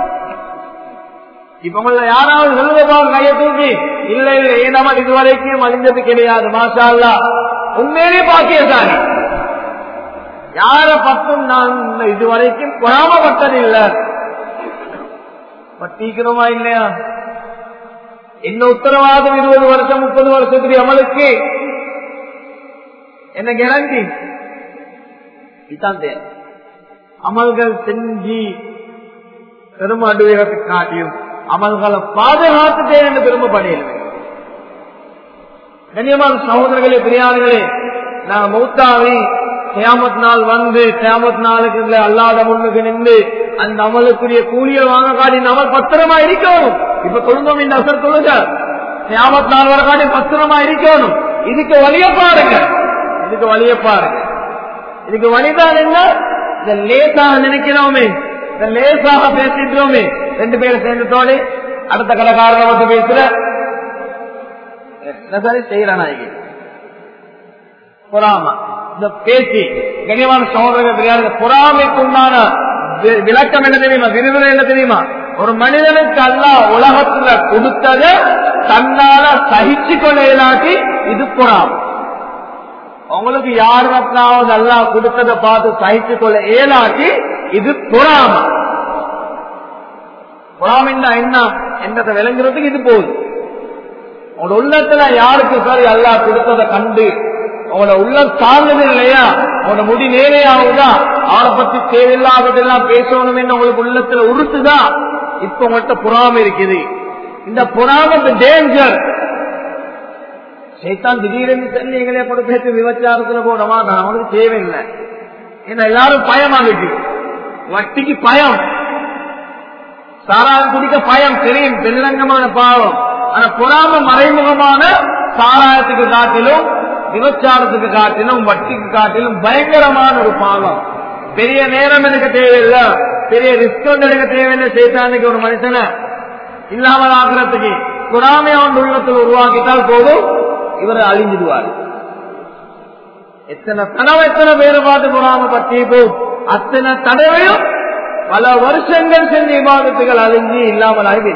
இப்ப உங்கள யாராவது சொல்லுவா கையை தூக்கி இல்ல இல்ல ஏன் அமல் இதுவரைக்கும் அழிஞ்சது கிடையாது மாஷா அல்லா உண்மையிலே பாக்கியசாலி யார பத்தும் நான் இதுவரைக்கும் பொறாமப்பட்டது இல்ல பட்டிக்கிறோமா இல்லையா என்ன உத்தரவாதம் இருபது வருஷம் முப்பது வருஷத்துக்கு அமலுக்கு என்ன கேரண்டி இதுதான் தேவை அமல்கள் செஞ்சு பெருமை அடுவேகத்தை காட்டியும் அமல்களை பாதுகாத்துட்டே என்று பெருமைப்படையில் கண்ணியமான சகோதரர்களே பெரியார்களே நான் மௌத்தாவி கியாமத் நாள் வந்து கியாமத் நாளுக்கு அல்லாத முன்னுக்கு நின்று அந்த அமலுக்குரிய கூலியை வாங்க காட்டி அமல் பத்திரமா இருக்கணும் இப்ப தொழுந்தோம் இந்த அசர் தொழுங்க கியாமத் நாள் வர காட்டி பத்திரமா இருக்கணும் இதுக்கு வழிய பாருங்க இதுக்கு வழிய பாருங்க இதுக்கு வழிதான் என்ன இந்த லேசாக நினைக்கிறோமே இந்த லேசாக பேசிட்டோமே ரெண்டு பேரும் சேர்ந்து தோழி அடுத்த கடைக்காரனை வந்து பேசுற என்ன சரி செய்யறான் பொறாம இந்த பேச்சு கனிவான சகோதரர்கள் தெரியாது பொறாமைக்கு உண்டான விளக்கம் என்ன தெரியுமா விரிவுரை என்ன தெரியுமா ஒரு மனிதனுக்கு அல்ல உலகத்துல கொடுத்தத தன்னால சகிச்சு கொள்ள இயலாட்டி இது பொறாமை உங்களுக்கு யாருக்காவது அல்லா கொடுத்ததை பார்த்து சகிச்சு கொள்ள இயலாட்டி இது பொறாமை பொறாமைன்னா என்ன என்றதை விளங்குறதுக்கு இது போகுது உங்களோட உள்ளத்துல யாருக்கு சரி அல்லா கொடுத்ததை கண்டு உங்களோட உள்ளம் தாங்குது இல்லையா உங்களோட முடி நேரையாகுதா அவரை பத்தி தேவையில்லாததெல்லாம் பேசணும் உங்களுக்கு உள்ளத்துல உறுத்துதா இப்ப உங்கள்கிட்ட பொறாம இருக்குது இந்த பொறாம டேஞ்சர் சைத்தான் திடீரென்று சொல்லி எங்களே கூட பேசி விபச்சாரத்துல போடமா நான் அவனுக்கு தேவையில்லை ஏன்னா எல்லாரும் பயமாகிட்டு வட்டிக்கு பயம் சாராயம் குடிக்க பயம் தெரியும் பெருங்கமான பாவம் ஆனா பொறாம மறைமுகமான சாராயத்துக்கு காட்டிலும் விபச்சாரத்துக்கு காட்டிலும் வட்டிக்கு காட்டிலும் பயங்கரமான ஒரு பாவம் பெரிய நேரம் எனக்கு தேவையில்லை பெரிய ரிஸ்க் ஒன்று எனக்கு தேவையில்லை செய்தானுக்கு ஒரு மனுஷனை இல்லாமல் ஆக்குறதுக்கு பொறாமையா ஒன்று உள்ளத்தில் உருவாக்கிட்டால் போதும் இவரை அழிஞ்சிடுவார் எத்தனை தடவை எத்தனை பேரை பார்த்து பொறாம பற்றிப்போம் அத்தனை தடவையும் பல வருஷங்கள் செஞ்ச விவாதத்துகள் அழிஞ்சு இல்லாமல் ஆகி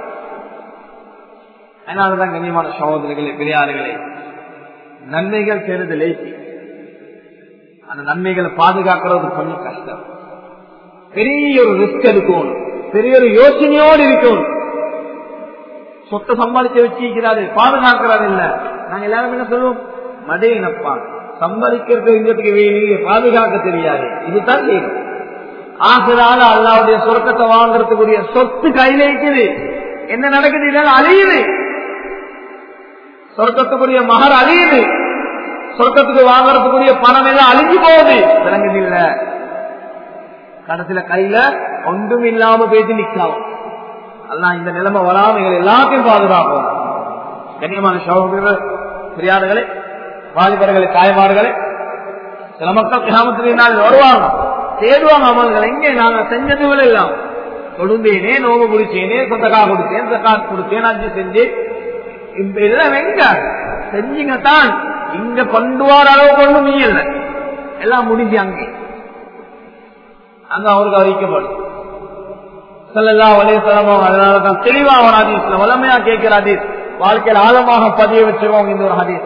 அதனாலதான் கண்ணியமான சகோதரர்களே பெரியார்களே நன்மைகள் செய்வது லேசி அந்த நன்மைகளை பாதுகாக்கிறது கொஞ்சம் கஷ்டம் பெரிய ஒரு ரிஸ்க் எடுக்கணும் பெரிய ஒரு யோசனையோடு இருக்கணும் சொத்தை சம்பாதிச்சு வச்சிருக்கிறாரு பாதுகாக்கிறாரு இல்ல நாங்க எல்லாரும் என்ன சொல்லுவோம் மடையினப்பா சம்பாதிக்கிறது இங்கத்துக்கு வேலையே பாதுகாக்க தெரியாது இதுதான் செய்யணும் ஆசிரால அல்லாவுடைய சொர்க்கத்தை வாங்குறதுக்குரிய சொத்து கையில இருக்குது என்ன நடக்குது இதெல்லாம் அழியுது சொர்க்கத்துக்குரிய மகர் அழியுது சொர்க்கத்துக்கு வாங்குறதுக்குரிய பணம் எல்லாம் அழிஞ்சு போகுது விளங்குது இல்ல கடைசியில கையில ஒன்றும் இல்லாம பேசி நிக்கலாம் எல்லாம் இந்த நிலைமை வராம எங்களை எல்லாத்தையும் பாதுகாப்போம் கண்ணியமான சகோதரர்கள் பெரியார்களே வாலிபர்களே தாய்மார்களே சில மக்கள் கிராமத்தினால் வருவாங்க தேடுவாங்க அமல்கள் எங்கே நாங்க செஞ்சதுகள் எல்லாம் தொழுந்தேனே நோவு குடிச்சேனே சொந்தக்கா கொடுத்தேன் சக்கா கொடுத்தேன் அஞ்சு செஞ்சு இப்ப இதெல்லாம் எங்க செஞ்சீங்க தான் இங்க கொண்டு வர அளவு கொண்டு நீ இல்லை எல்லாம் முடிஞ்சு அங்கே அங்க அவருக்கு அறிவிக்கப்படும் சொல்லலா வலைய செலவோ அதனாலதான் தெளிவா ஒரு ஹதீஸ்ல வளமையா கேட்கிற ஹதீஸ் வாழ்க்கையில் ஆழமாக பதிய வச்சிருவாங்க இந்த ஒரு ஹதீஸ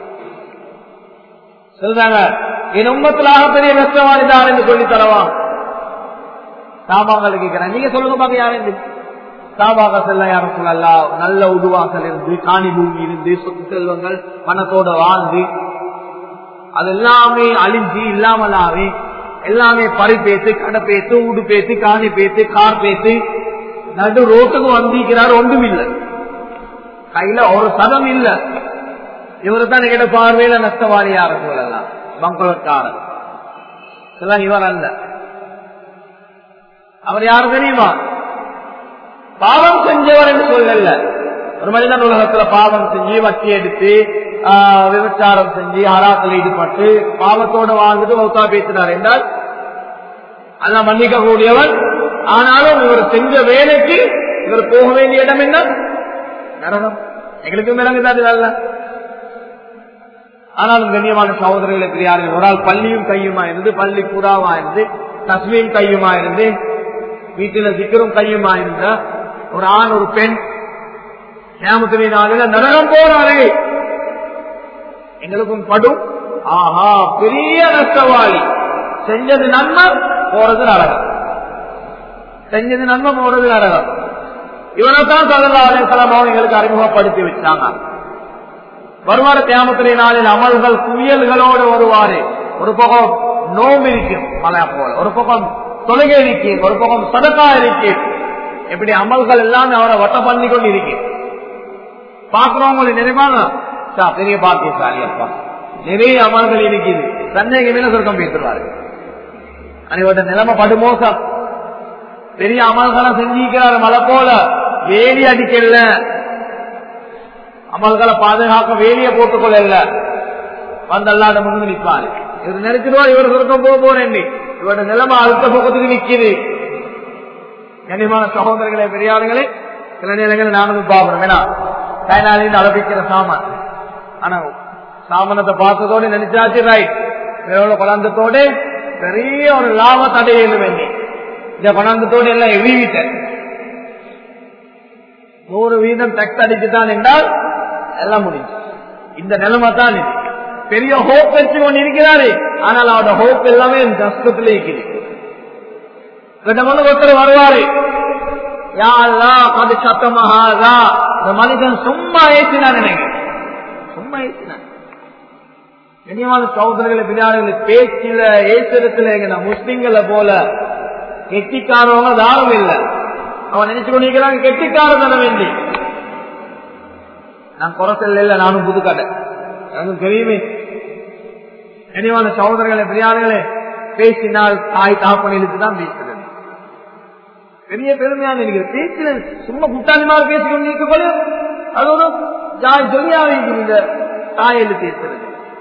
சொல்றாங்க என் உம்மத்திலாக பெரிய நஷ்டவாளி தான் என்று சொல்லி தரவா சாபாங்களை கேட்கிறேன் நீங்க சொல்லுங்க பாக்க யாரும் சாபாக செல்ல யாரும் சொல்லலாம் நல்ல உருவாக்கல் இருந்து காணி பூமி இருந்து சொத்து செல்வங்கள் பணத்தோட வாழ்ந்து அது எல்லாமே அழிஞ்சு இல்லாமலாவே எல்லாமே பறி பேத்து கடை பேத்து ஊடு பேத்து காணி பேத்து கார் பேத்து நடு ரோட்டுக்கு வந்திருக்கிறார் ஒன்றும் இல்லை கையில ஒரு சதம் இல்ல இவரு தான் எங்கிட்ட பார்வையில நஷ்டவாளியார சொல்லலாம் பங்களக்காரர் இதெல்லாம் இவர் அல்ல அவர் யாரு தெரியுமா பாவம் செஞ்சவர் என்று சொல்லல ஒரு மனிதன் உலகத்துல பாவம் செஞ்சு வட்டி எடுத்து விபச்சாரம் செஞ்சு ஹராத்தில் ஈடுபட்டு பாவத்தோட வாழ்ந்துட்டு மௌத்தா பேசினார் என்றால் அதெல்லாம் மன்னிக்க கூடியவர் ஆனாலும் இவர் செஞ்ச வேலைக்கு இவர் போக வேண்டிய இடம் என்ன நரகம் எங்களுக்கு விளங்குதாது அல்ல ஆனாலும் கண்ணியமான சகோதரர்களை பெரியார்கள் ஒரு ஆள் பள்ளியும் கையுமா இருந்து பள்ளி புறாவா இருந்து தஸ்மியும் கையுமா இருந்து வீட்டில சிக்கரும் கையுமா இருந்த ஒரு ஆண் ஒரு பெண் கேமத்தினை நாளில நரகம் போறாரு எங்களுக்கும் படும் ஆஹா பெரிய நஷ்டவாளி செஞ்சது நன்மை போறது நரகம் செஞ்சது நன்மை போறது நரகம் இவனைத்தான் சொல்லலாம் எங்களுக்கு அறிமுகப்படுத்தி வச்சாங்க வருவார தியாமத்திரை நாளில் அமல்கள் குவியல்களோடு வருவாரு ஒரு பக்கம் நோம்பு இருக்கும் மலையா போல ஒரு பக்கம் தொழுகை இருக்கு ஒரு பக்கம் சதக்கா இருக்கு இப்படி அமல்கள் எல்லாமே அவரை வட்டம் பண்ணி கொண்டு இருக்கு பாக்குறவங்களுக்கு நிறைவாங்க பெரிய பாக்கியசாலி அப்பா நிறைய அமல்கள் இருக்குது சந்தேகம் மேல சொர்க்கம் பேசுவாரு அனைவருடைய நிலைமை படுமோசம் பெரிய அமல்களை செஞ்சிருக்கிறார் மலை போல வேலி அடிக்கல அமல்களை பாதுகாக்க வேலிய போட்டுக்கொள்ள வந்து அல்லாத முன்னு நிற்பாரு இவர் நினைச்சிருவார் இவர் சொர்க்கம் போக போறேன் இவருடைய நிலைமை அழுத்த பக்கத்துக்கு நிக்குது கனிமான சகோதரர்களே பெரியார்களே சில நேரங்களில் நானும் பாக்குறோம் வேணா கைனாலின்னு அளப்பிக்கிற சாமான் ஆனா சாமானத்தை பார்த்ததோடு நினைச்சாச்சு ரைட் வேற குழந்தத்தோட பெரிய ஒரு லாப தடையில் வேண்டி இந்த பணந்தத்தோடு எல்லாம் எவிவிட்டேன் நூறு வீதம் டெக்ஸ் அடிச்சுதான் என்றால் எல்லாம் முடிஞ்சு இந்த நிலைமை தான் இது பெரிய ஹோப் வச்சு கொண்டு இருக்கிறாரு ஆனால் அவரோட ஹோப் எல்லாமே கஷ்டத்துல இருக்குது ஒருத்தர் வருவாரு யாரு சத்தமாகா இந்த மனிதன் சும்மா ஏற்றினான் நினைக்கிறேன் சும்மா ஏற்றினான் கண்ணியமான சகோதரர்களை பின்னாடி பேச்சில ஏசுறதுல எங்க முஸ்லிம்களை போல கெட்டிக்காரவங்க தாரம் இல்லை அவன் நினைச்சு கொண்டிருக்கிறாங்க கெட்டிக்காரன் தர வேண்டி நான் குறைச்சல் இல்லை நானும் புதுக்கடை எனக்கு தெரியுமே கனிவான சகோதரர்களே பெரியார்களே பேசினால் தாய் தாப்பனிலுக்கு தான் பேசுறது பெரிய பெருமையான இருக்கிறது பேச்சுல சும்மா குட்டாளிமாக பேசிக் கொண்டிருக்க போல அது ஒரு ஜாய் ஜொலியாக இந்த தாயில் பேசுறது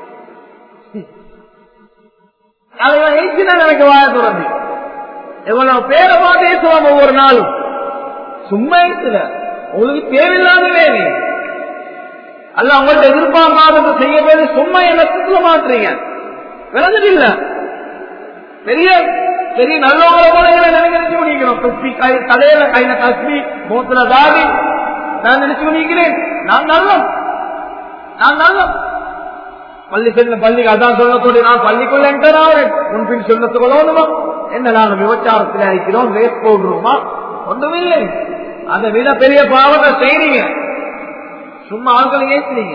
எனக்கு வாய தொடர்ந்து எவ்வளவு பேரமா பேசுவோம் ஒவ்வொரு நாளும் சும்மா இருக்கிற உங்களுக்கு தேவையில்லாத வேலை அல்ல உங்கள்ட்ட எதிர்பார்க்காதது செய்ய போது சும்மா என்ன மாற்றுறீங்க விளங்குது இல்ல பெரிய பெரிய நல்லவங்களை போல எங்களை நினைச்சு பண்ணிக்கிறோம் தொப்பி கை தலையில கையில கஸ்மி மூத்துல தாடி நான் நினைச்சு பண்ணிக்கிறேன் நான் நல்லம் நான் நல்லம் பள்ளி செல்ல பள்ளிக்கு அதான் சொல்லத்தோடு நான் பள்ளிக்குள்ள என்டர் ஆகிறேன் முன்பின் சொல்லத்துக்கொள்ளணுமா என்ன நாங்க விபச்சாரத்தில் அழைக்கிறோம் வேஸ்ட் போடுறோமா ஒன்றுமில்லை அதை விட பெரிய பாவத்தை செய்றீங்க சும்மா ஆட்களை ஏசுறீங்க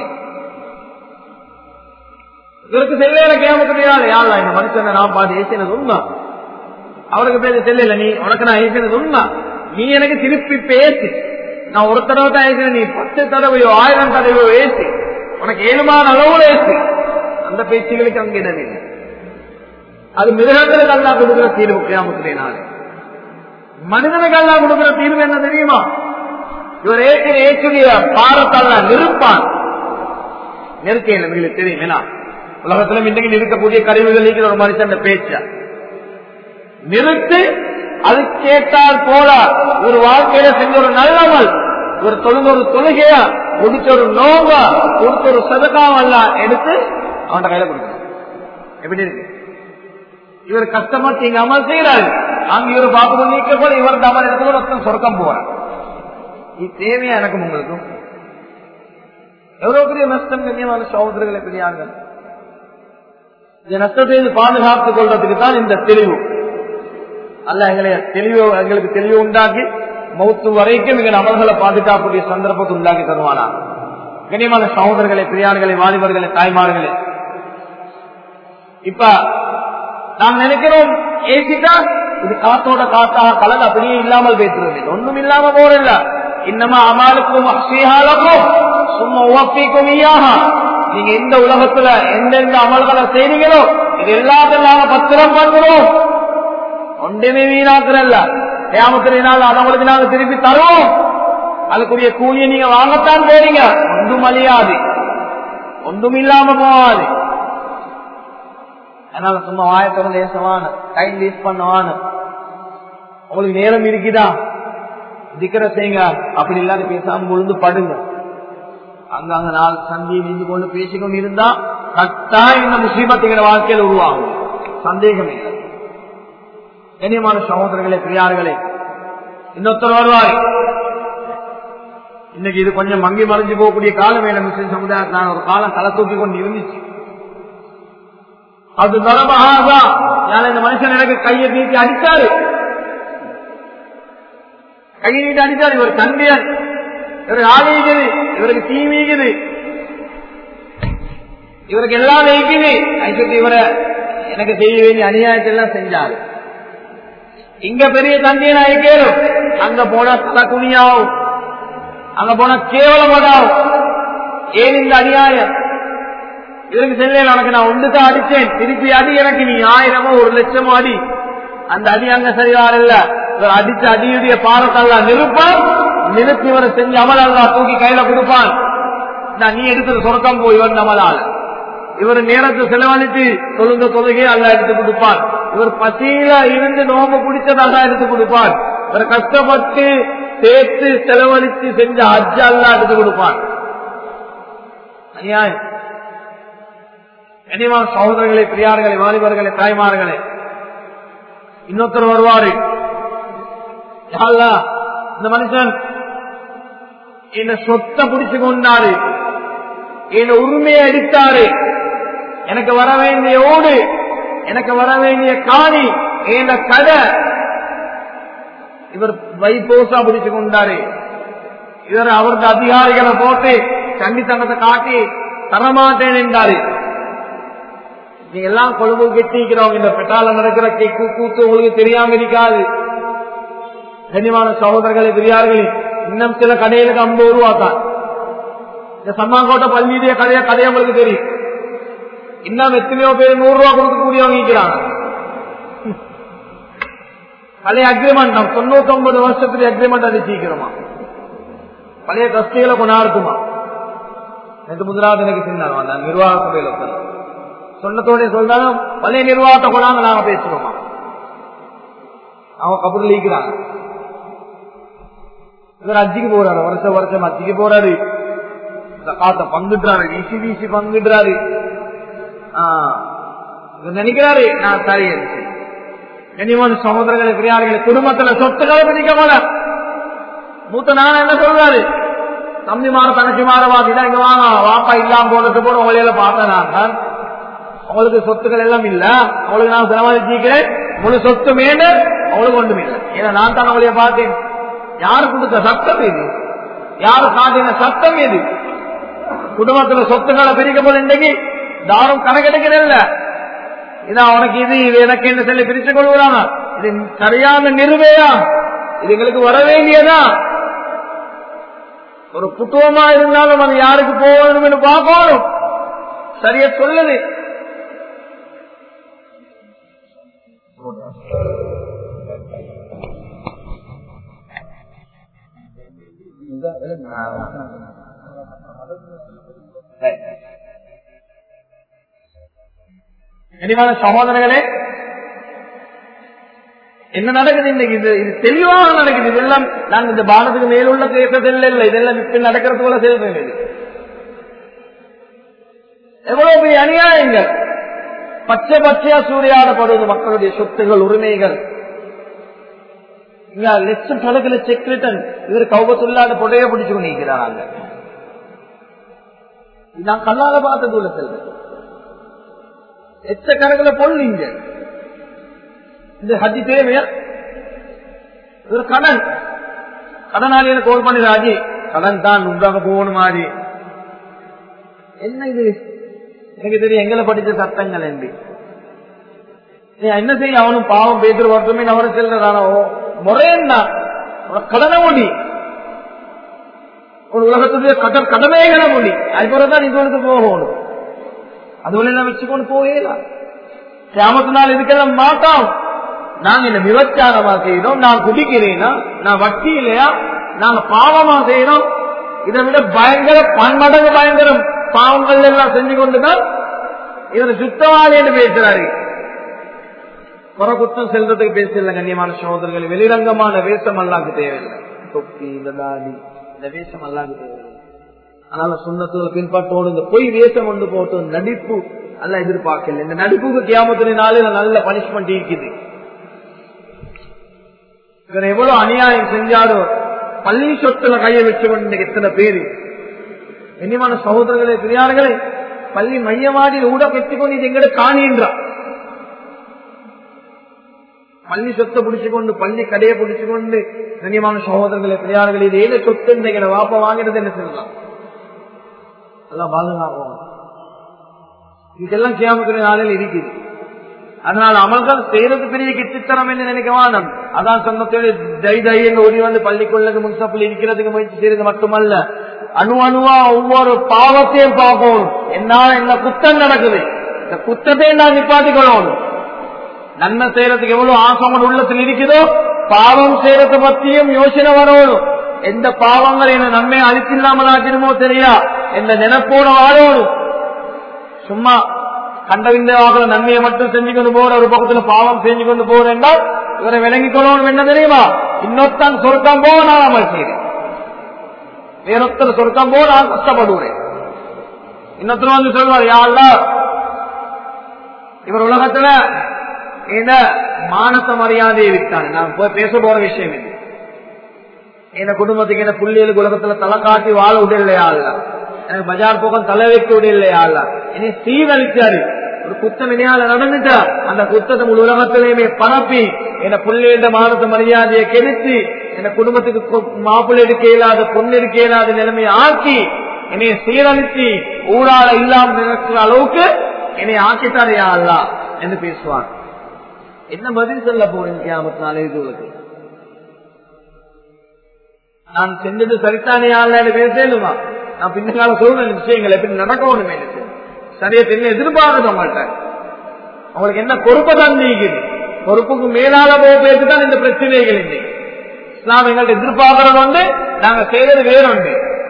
இவருக்கு செல்லையில கேமத்துடையாள் யாழ்லா இந்த மனுஷனை நான் பார்த்து ஏசினது உண்மை அவருக்கு பேச செல்லல நீ உனக்கு நான் ஏசினது உண்மை நீ எனக்கு திருப்பி பேசி நான் ஒரு தடவை தான் ஏசினேன் நீ பத்து தடவையோ ஆயிரம் தடவையோ ஏசி உனக்கு ஏழுமான அளவுல ஏசி அந்த பேச்சுகளுக்கு அங்க இடமில்லை அது மிருகங்களுக்கு அல்லா கொடுக்கிற தீர்வு கேமத்துடையினாலே மனிதனுக்கு அல்லா கொடுக்கிற தீர்வு என்ன தெரியுமா இவர் ஏற்கிற ஏற்றுடைய பாரத்தல்ல நிறுப்பான் நெருக்கையில் உங்களுக்கு தெரியும் ஏன்னா உலகத்துல இன்றைக்கு இருக்கக்கூடிய கருவிகள் இருக்கிற ஒரு மனுஷன் பேச்ச நிறுத்து அது கேட்டால் போல ஒரு வாழ்க்கையில செஞ்ச ஒரு நல்லவள் ஒரு தொழுங்க ஒரு தொழுகையா முடிச்ச ஒரு நோங்க கொடுத்த ஒரு சதகாவெல்லாம் எடுத்து அவன் கையில கொடுக்கணும் எப்படி இருக்கு இவர் கஷ்டப்பட்டு இங்க அமல் செய்யறாரு அங்க இவர் பார்த்து நீக்க போல இவர் அமல் எடுத்து ஒருத்தன் சொர்க்கம் போறார் இது தேவையா எனக்கும் உங்களுக்கும் எவ்வளவு பெரிய நஷ்டம் கண்ணியமான சகோதரர்களை பெரியார்கள் இந்த நஷ்டத்தை பாதுகாத்துக் கொள்றதுக்கு தான் இந்த தெளிவு அல்ல எங்களை தெளிவு எங்களுக்கு தெளிவு உண்டாக்கி மௌத்து வரைக்கும் எங்கள் அமல்களை பாதுகாக்கக்கூடிய சந்தர்ப்பத்தை உண்டாக்கி தருவானா கண்ணியமான சகோதரர்களை பிரியார்களை வாலிபர்களை தாய்மார்களே இப்ப நாம் நினைக்கிறோம் ஏசிட்டா இது காத்தோட காத்தாக கலந்து அப்படியே இல்லாமல் பேசுறது ஒண்ணும் இல்லாம போறதில்ல இன்னமா அமாலுக்கும் அசீகாலக்கும் சும்மா உவப்பிக்கும் ஈயாகா நீங்க இந்த உலகத்துல எந்தெந்த அமல்களை செய்றீங்களோ இது எல்லாத்தையும் நாங்க பத்திரம் பண்ணுறோம் ஒன்றுமே வீணாக்குறல்ல ஏமத்தினால் அதை உங்களுக்கு நாங்க திருப்பி தருவோம் அதுக்குரிய கூலியை நீங்க வாங்கத்தான் போறீங்க ஒன்றும் அழியாது ஒன்றும் இல்லாம போகாது அதனால சும்மா வாயத்தோட லேசவான டைம் வேஸ்ட் பண்ணவான உங்களுக்கு நேரம் இருக்குதா திக்கிற செய்யுங்க அப்படி இல்லாத பேசாம விழுந்து படுங்க அங்கங்க நாள் சந்தி நின்று கொண்டு பேசிக்கொண்டு இருந்தா கட்டாயம் இந்த முசீபத்துங்கிற வாழ்க்கையில் உருவாகும் சந்தேகம் இல்லை கண்ணியமான சகோதரர்களே பிரியார்களே இன்னொருத்தர் வருவார் இன்னைக்கு இது கொஞ்சம் மங்கி மறைஞ்சு போகக்கூடிய காலம் வேலை முஸ்லிம் சமுதாயத்தில் ஒரு காலம் தலை தூக்கி கொண்டு இருந்துச்சு அது தரமாக இந்த மனுஷன் எனக்கு கையை நீட்டி அடித்தாரு கையை நீட்டி அடித்தாரு இவர் தந்தையர் இவருக்கு ஆலீகுது இவருக்கு தீமீகுது இவருக்கு எல்லாம் நீக்குது ஐக்கிட்டு இவரை எனக்கு செய்ய வேண்டிய அநியாயத்தை எல்லாம் செஞ்சாரு இங்க பெரிய தந்தையை நான் கேளும் அங்க போனா தலை குனியாவும் அங்க போனா கேவலமாடாவும் ஏன் இந்த அநியாயம் இவருக்கு செல்ல எனக்கு நான் ஒன்று தான் அடிச்சேன் திருப்பி அடி எனக்கு நீ ஆயிரமோ ஒரு லட்சமோ அடி அந்த அடி அங்க சரியார் இல்ல இவர் அடிச்ச அடியுடைய பாரத்தல்ல நிறுப்பான் நிறுத்தி இவரை செஞ்சு அமலல்லா தூக்கி கையில கொடுப்பான் நான் நீ எடுத்து சொர்க்கம் போய் இவர் அமலால் இவர் நேரத்தை செலவழித்து தொழுங்க தொழுகையை அல்ல எடுத்து கொடுப்பான் இவர் பசியில இருந்து நோம்பு பிடிச்சது அல்ல எடுத்து கொடுப்பான் இவர் கஷ்டப்பட்டு சேர்த்து செலவழித்து செஞ்ச அஜ் அல்ல எடுத்து கொடுப்பான் அநியாயம் கனிவான சகோதரர்களே பிரியார்களே வாலிபர்களே தாய்மார்களே இன்னொருத்தர் வருவாரு இந்த மனுஷன் என்ன சொத்தை பிடிச்சு கொண்டாரு என்ன உரிமையை அடித்தாரு எனக்கு வர வேண்டிய ஓடு எனக்கு வர வேண்டிய காணி என் கடை இவர் வைபோசா பிடிச்சு கொண்டாரு இவர் அவரது அதிகாரிகளை போட்டு கண்டித்தனத்தை காட்டி தரமாட்டேன் என்றாரு நீங்க எல்லாம் கொழும்பு கெட்டிக்கிறவங்க இந்த பெட்டால நடக்கிற கேக்கு கூத்து உங்களுக்கு தெரியாம இருக்காது கனிமான சகோதரர்களை பெரியார்கள் இன்னும் சில கடைகளுக்கு ஐம்பது ரூபா தான் இந்த சம்மாங்கோட்டை பள்ளியுடைய கதைய கதையை உங்களுக்கு தெரியும் இன்னும் எத்தனையோ பேர் நூறு ரூபா கொடுக்கக்கூடியவங்க இருக்கிறாங்க பழைய அக்ரிமெண்ட் நம்ம தொண்ணூத்தி ஒன்பது வருஷத்துக்கு அக்ரிமெண்ட் அது சீக்கிரமா பழைய கஸ்திகளை கொண்டாடுத்துமா நேற்று முதலாவது எனக்கு சின்னாங்க அந்த நிர்வாக சபையில் உட்கார்ந்து. சொன்னத்தோட சொல்றாலும் பழைய நிர்வாகத்தை கொண்டாந்து நாங்க பேசுறோமா அவங்க கபூர் லீக்கிறாங்க இவர் அஜிக்கு போறாரு வருஷம் வருஷம் அஜிக்கு போறாரு காத்த பங்குடுறாரு வீசி வீசி பங்குடுறாரு இவர் நினைக்கிறாரு நான் சரி என்று கனிமன் சகோதரர்களை பிரியார்களை குடும்பத்துல சொத்துக்களை பிடிக்க போல மூத்த நான் என்ன சொல்றாரு தம்பி மாற தங்கச்சி மாற வாசிதான் இங்க வாங்க வாப்பா இல்லாம போனது போல உங்களையில பார்த்தேன் நான் தான். உங்களுக்கு சொத்துக்கள் எல்லாம் இல்ல அவங்களுக்கு நான் சிரமதிச்சிக்கிறேன் முழு சொத்து மேடு அவங்களுக்கு ஒன்றும் இல்லை ஏன்னா நான் தான் அவளைய பார்த்தேன் யாரு கொடுத்த சத்தம் இது யாரு காட்டின சத்தம் எது குடும்பத்துல சொத்துக்களை பிரிக்க போல இன்னைக்கு தானம் கணக்கெடுக்கிறல்ல இதான் உனக்கு இது இது எனக்கு என்ன சொல்லி பிரிச்சு கொள்கிறானா இது சரியான நிறுவையா இது எங்களுக்கு வர வேண்டியதா ஒரு புத்துவமா இருந்தாலும் அது யாருக்கு போகணும் என்று பார்க்கணும் சரியா சொல்லுது இனிமான சகோதரர்களே என்ன நடக்குது இன்னைக்கு இது இது தெளிவாக நடக்குது இதெல்லாம் நான் இந்த பானத்துக்கு மேலுள்ள பேசுறதில்லை இல்லை இதெல்லாம் இப்ப நடக்கிறது போல செய்வது எவ்வளவு பெரிய அநியாயங்கள் பச்சை பச்சையா சூறையாடப்படுவது மக்களுடைய சொத்துகள் உரிமைகள் இங்க லட்சம் கணக்கில் செக்ரிட்டன் இவர் கௌபத்துள்ளாட புடைய பிடிச்சு கொண்டிருக்கிறாங்க நான் கண்ணால பார்த்தது உள்ள செல்வது லட்சக்கணக்கில் பொருள் இந்த ஹஜ்ஜி தேவையா ஒரு கடன் கடனாளியில கோல் பண்ணி ராஜி கடன் தான் உண்டாக போகணும் மாதிரி என்ன இது எனக்கு தெரியும் எங்களை படிச்ச சட்டங்கள் என்று நீ என்ன செய்ய அவனும் பாவம் பேசுற வருஷமே அவரை செல்றானோ முறையன்னா கடனை மொழி ஒரு உலகத்துடைய கட கடமைகளை மொழி அதுபோலதான் இது போகணும் அதுவரை எல்லாம் வச்சுக்கொண்டு போகலாம் கிராமத்தினால் இதுக்கெல்லாம் மாட்டோம் நாங்க இந்த விபச்சாரமா செய்யறோம் நான் குடிக்கிறேனா நான் வட்டி இல்லையா நாங்க பாவமா செய்யறோம் இதை விட பயங்கர பன்மடங்கு பயங்கரம் பாவங்கள் எல்லாம் செஞ்சு கொண்டுதான் இவர் சுத்தவாளி என்று பேசுறாரு குறகுத்தம் செல்றதுக்கு பேசல கண்ணியமான சோதர்கள் வெளிரங்கமான வேஷம் அல்லாக்கு தேவையில்லை தொப்பி இந்த தாடி இந்த வேஷம் அல்லாக்கு தேவையில்லை அதனால சொந்தத்துல பின்பற்றோடு இந்த பொய் வேஷம் கொண்டு போட்டு நடிப்பு அல்ல எதிர்பார்க்கல இந்த நடிப்புக்கு கியாமத்தின நாளில் நல்ல பனிஷ்மெண்ட் இருக்குது இவர் எவ்வளவு அநியாயம் செஞ்சாலும் பள்ளி சொத்துல கையை வச்சு கொண்டு எத்தனை பேரு கண்ணியமான சகோதரர்களே பெரியார்களே பள்ளி மையவாடி ஊட பெற்றுக்கொண்டு இது எங்கட காணின்றான் பள்ளி சொத்தை பிடிச்சுக்கொண்டு பள்ளி கடையை பிடிச்சுக்கொண்டு கண்ணியமான சகோதரர்களே பெரியார்களே இது ஏதோ சொத்து இந்த வாப்ப வாங்கினது என்ன சொல்லலாம் எல்லாம் பாதுகாப்போம் இதெல்லாம் கியாமத்துடைய நாளில் இருக்குது அதனால அமல்கள் செய்யறது பெரிய கிட்டித்தனம் என்று நினைக்க வேண்டாம் அதான் சொன்னத்தோடு தை தை என்று ஓடி வந்து பள்ளிக்குள்ளது முன்சப்பில் இருக்கிறதுக்கு முயற்சி செய்யறது மட்டுமல்ல அணு அணுவா ஒவ்வொரு பாவத்தையும் பார்க்கணும் என்ன என்ன குத்தம் நடக்குது இந்த குத்தத்தை நான் நிப்பாட்டிக் கொள்ளணும் நன்மை செய்யறதுக்கு எவ்வளவு ஆசமன் உள்ளத்தில் இருக்குதோ பாவம் செய்யறத பத்தியும் யோசனை வரணும் எந்த பாவங்கள் என்ன நன்மை அழித்தில்லாமல் ஆக்கிடுமோ தெரியா எந்த நினைப்போட வாழணும் சும்மா கண்டவிந்தவாக நன்மையை மட்டும் செஞ்சு கொண்டு போற ஒரு பக்கத்துல பாவம் செஞ்சு கொண்டு போற என்றால் இவரை விளங்கிக் கொள்ளணும் என்ன தெரியுமா இன்னொருத்தன் சொர்க்கம் போக நான் அமல் செய்கிறேன் வேறொத்தர் சொர்க்கம் போக நான் கஷ்டப்படுகிறேன் இன்னொருத்தர் வந்து சொல்வார் யாழ்ல இவர் உலகத்துல இந்த மானச மரியாதையை விட்டான் நான் போய் பேச போற விஷயம் இது என் குடும்பத்துக்கு என்ன புள்ளியலுக்கு உலகத்துல தலை காட்டி வாழ விடலையா இல்ல எனக்கு பஜார் போக்கம் தலை வைக்க விடலையா இல்ல இனி சீரழிச்சாரு ஒரு குத்தம் இனியால நடந்துட்டா அந்த குத்தத்தை முழு உலகத்திலையுமே பரப்பி என்ன புள்ளியிட மானச மரியாதையை கெடுத்து என் குடும்பத்துக்கு மாப்பிள்ளை எடுக்க இயலாத பொண்ணு எடுக்க இயலாத நிலைமையை ஆக்கி என்னைய சீரழிச்சு ஊரால இல்லாம நினைக்கிற அளவுக்கு என்னை ஆக்கிட்டாரையா அல்ல என்று பேசுவான் என்ன பதில் சொல்ல போறேன் கியாமத் நாளே இதுகளுக்கு நான் செஞ்சது சரித்தானே ஆள்னு பேசலுமா நான் பின்னால சொல்றேன் விஷயங்கள் எப்படி நடக்கணும் எனக்கு சரியா தெரிய எதிர்பார்க்க மாட்டேன் அவங்களுக்கு என்ன பொறுப்பை தான் நீக்குது பொறுப்புக்கு மேலால போக பேருக்கு தான் இந்த பிரச்சனைகள் இன்னைக்கு இஸ்லாம் எங்கள்ட்ட எதிர்பார்க்கறது வந்து நாங்க செய்யறது வேறொன்று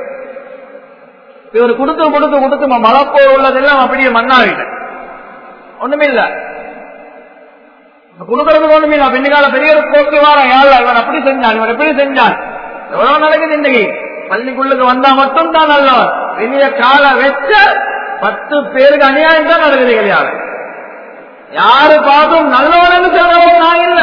இவர் கொடுத்து கொடுத்து கொடுத்து மழப்போ உள்ளதெல்லாம் அப்படியே மண்ணாவிட்டேன் ஒண்ணுமே இல்ல கொடுக்கறது ஒண்ணுமே இல்ல பின்னிக்கால பெரிய போக்கு வார யாழ் இவன் அப்படி செஞ்சான் இவன் எப்படி செஞ்சான் எவ்வளவு நடக்குது இன்னைக்கு பள்ளிக்குள்ளுக்கு வந்தா மட்டும் தான் நல்லவன் வெளிய கால வச்ச பத்து பேருக்கு அநியாயம் தான் நடக்குது கிடையாது யாரு பார்த்தும் நல்லவன் சொல்றவன் நான் இல்ல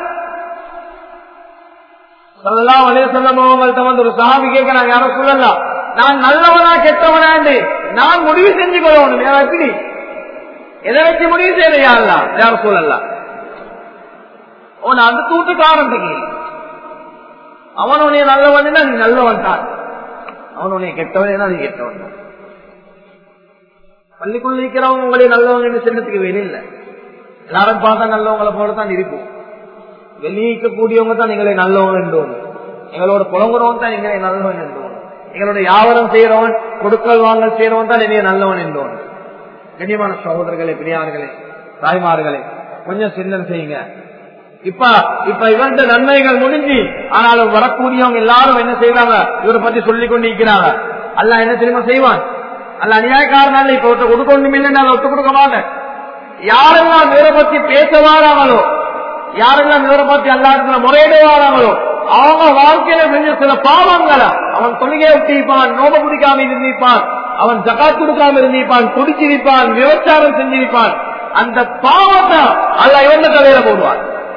சொல்லலாம் வலைய சொல்லவங்கள்ட்ட வந்து ஒரு சாமி கேட்கிறாங்க யாரும் சொல்லலாம் நான் நல்லவனா கெட்டவனாண்டு நான் முடிவு செஞ்சு கொள்ளணும் யார் எப்படி எதை வச்சு முடிவு செய்யலையா இல்ல யாரும் சொல்லலாம் அவன் அந்த தூட்டுக்காரன் அவன் உன்னைய நல்லவன் நீ நல்லவன் தான் அவன் உன்னைய கெட்டவன் நீ கெட்டவன் தான் பள்ளிக்குள்ள இருக்கிறவங்க உங்களை நல்லவங்க சின்னத்துக்கு வெளியே இல்லை எல்லாரும் பார்த்தா நல்லவங்களை போல தான் இருப்போம் வெளியிக்கக்கூடியவங்க தான் எங்களை நல்லவங்க என்றோம் எங்களோட புலங்குறவன் தான் எங்களை நல்லவன் என்றோம் எங்களோட வியாபாரம் செய்யறவன் கொடுக்கல் வாங்கல் செய்யறவன் தான் என்னைய நல்லவன் என்றோம் கண்ணியமான சகோதரர்களே பெரியார்களே தாய்மார்களே கொஞ்சம் சிந்தனை செய்யுங்க இப்ப இப்ப இவர்கிட்ட நன்மைகள் முடிஞ்சு ஆனாலும் வரக்கூடியவங்க எல்லாரும் என்ன செய்யறாங்க இவரை பத்தி சொல்லிக் கொண்டு இருக்கிறாங்க அல்ல என்ன தெரியுமா செய்வான் அல்ல அநியாயக்காரனால இப்ப ஒருத்த கொடுக்கணும் இல்லைன்னு ஒத்து கொடுக்க மாட்டேன் யாரெல்லாம் இவரை பத்தி பேச வாராங்களோ யாரெல்லாம் இவரை பத்தி எல்லாத்துல முறையிட வாராங்களோ அவங்க வாழ்க்கையில செஞ்ச சில பாவங்களை அவன் தொழுகையை விட்டிருப்பான் நோப குடிக்காம இருந்திருப்பான் அவன் ஜகாத் கொடுக்காம இருந்திருப்பான் குடிச்சிருப்பான் விபச்சாரம் செஞ்சிருப்பான் அந்த பாவத்தை அல்ல இவந்த கதையில போடுவான்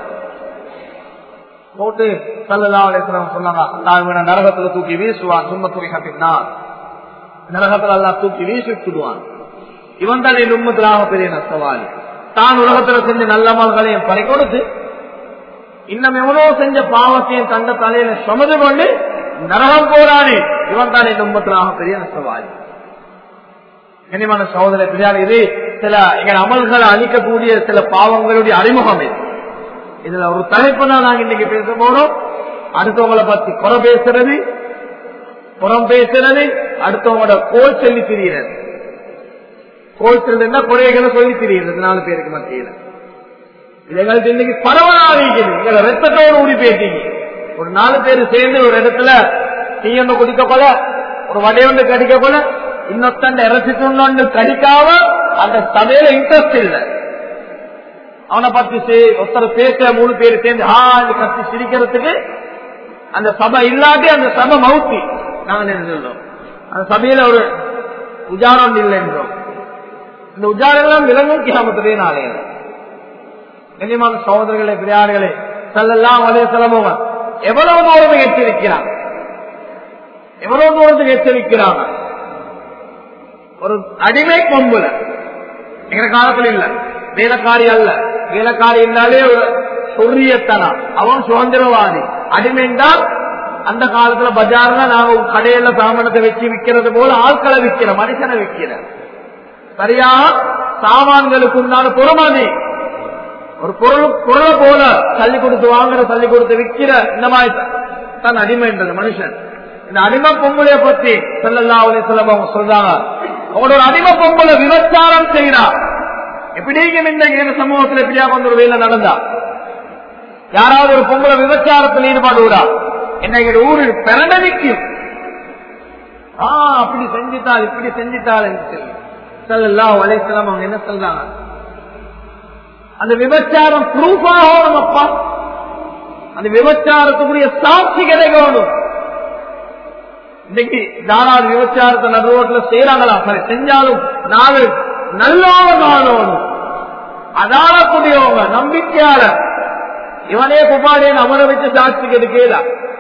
போட்டு சல்லலாம் சொன்னாங்க நான் நரகத்துல தூக்கி வீசுவான் சும்ம துறை கட்டினா நரகத்துல எல்லாம் தூக்கி வீசி விட்டுடுவான் இவன் தான் என் உண்மத்திலாக பெரிய நஷ்டவாளி தான் உலகத்துல செஞ்ச நல்ல மல்களையும் பறி கொடுத்து இன்னும் எவ்வளவு செஞ்ச பாவத்தையும் தந்த தலையில சுமது கொண்டு நரகம் போராடி இவன் தான் என் உண்மத்திலாக பெரிய நஷ்டவாளி கனிமான சகோதர பெரியார் இது சில எங்கள் அமல்களை அழிக்கக்கூடிய சில பாவங்களுடைய அறிமுகம் இது இதுல ஒரு தலைப்பு தான் நாங்க இன்னைக்கு பேச போறோம் அடுத்தவங்களை பத்தி குறை பேசுறது புறம் பேசுறது அடுத்தவங்களோட கோல் சொல்லி திரிகிறது கோல் சொல்லுன்னா குறைகளை சொல்லி திரிகிறது நாலு பேருக்கு மத்தியில இது எங்களுக்கு இன்னைக்கு பரவலாக எங்களை ரத்தத்தோடு ஊடி பேசிங்க ஒரு நாலு பேர் சேர்ந்து ஒரு இடத்துல தீயொன்று குடிக்க போல ஒரு வடையொன்று கடிக்க போல இன்னொத்தண்ட இறச்சி துண்ணொன்று கடிக்காம அந்த சபையில இன்ட்ரெஸ்ட் இல்லை அவனை பத்தி ஒருத்தர் பேச மூணு பேர் சேர்ந்து ஆ கத்தி சிரிக்கிறதுக்கு அந்த சபை இல்லாட்டி அந்த சபை மவுத்தி நாங்க என்ன சொல்றோம் அந்த சபையில ஒரு உஜாரம் இல்லை என்றோம் இந்த உஜாரெல்லாம் விலங்கும் கிராமத்துடைய நாளையில கண்ணியமான சகோதரர்களே பிரியார்களே செல்லலாம் வலைய செலவோங்க எவ்வளவு தூரம் எச்சரிக்கிறான் எவ்வளவு தூரத்துக்கு எச்சரிக்கிறாங்க ஒரு அடிமை கொம்புல எங்க காலத்துல இல்ல வேலைக்காரி அல்ல வேலைக்காரி இருந்தாலே ஒரு சொரியத்தனா அவன் சுதந்திரவாதி அடிமைந்தான் அந்த காலத்துல பஜார்ல நாங்க கடையில சாமானத்தை வச்சு விற்கிறது போல ஆட்களை விற்கிற மனுஷனை விற்கிற சரியா சாமான்களுக்கு உண்டான பொறுமதி ஒரு பொருள் பொருளை போல தள்ளி கொடுத்து வாங்குற தள்ளி கொடுத்து விற்கிற இந்த மாதிரி தான் அடிமைன்றது மனுஷன் இந்த அடிமை பொம்பளைய பத்தி செல்லல்லா சொல்ல அவங்க சொல்றாங்க அவங்களோட அடிமை பொம்பளை விபச்சாரம் செய்யறா எப்படி இந்த சமூகத்தில் எப்படியா கொண்டு ஒரு வேலை நடந்தா யாராவது ஒரு பொம்பளை விபச்சாரத்தில் ஈடுபாடு விடா என்னைக்கு ஊரில் பிறண்ட நிற்கும் ஆ அப்படி செஞ்சுட்டாள் இப்படி செஞ்சுட்டாள் செல்லாம் வலைசலம் அவங்க என்ன சொல்றாங்க அந்த விபச்சாரம் ப்ரூஃப் ஆகணும் அப்பா அந்த விபச்சாரத்துக்குரிய சாட்சி கிடைக்கணும் இன்னைக்கு தாராள விபச்சாரத்தை நடு ரோட்ல செய்யறாங்களா சரி செஞ்சாலும் நாலு நல்லவங்க வாழணும் அதாளக்கூடியவங்க நம்பிக்கையாளர் இவனே குமாரேன் அவரை வச்சு சாட்சி எடுக்கல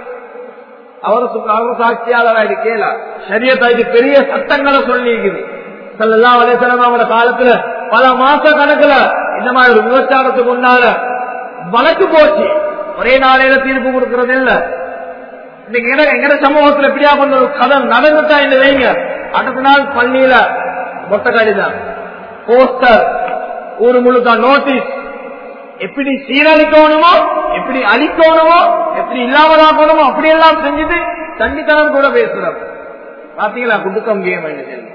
அவர் அவர் சாட்சியாளரா எடுக்கல சரியத்தா இது பெரிய சட்டங்களை சொல்லிக்குது சொல்லலாம் வலைசலம் அவரோட காலத்துல பல மாச கணக்குல இந்த மாதிரி ஒரு விபச்சாரத்துக்கு உண்டான வழக்கு போச்சு ஒரே நாளையில தீர்ப்பு கொடுக்கறது இல்ல இன்னைக்கு எங்கட சமூகத்துல எப்படியா கொண்ட ஒரு கதை நடந்துட்டா இந்த வைங்க அடுத்த நாள் பள்ளியில மொட்டை கடிதம் போஸ்டர் ஊரு முழுக்க நோட்டீஸ் எப்படி சீரழிக்கணுமோ எப்படி அழிக்கணுமோ எப்படி இல்லாமலாக்கணுமோ அப்படி எல்லாம் செஞ்சுட்டு தண்ணித்தனம் கூட பேசுறோம் பாத்தீங்களா குடுக்கம் கேம்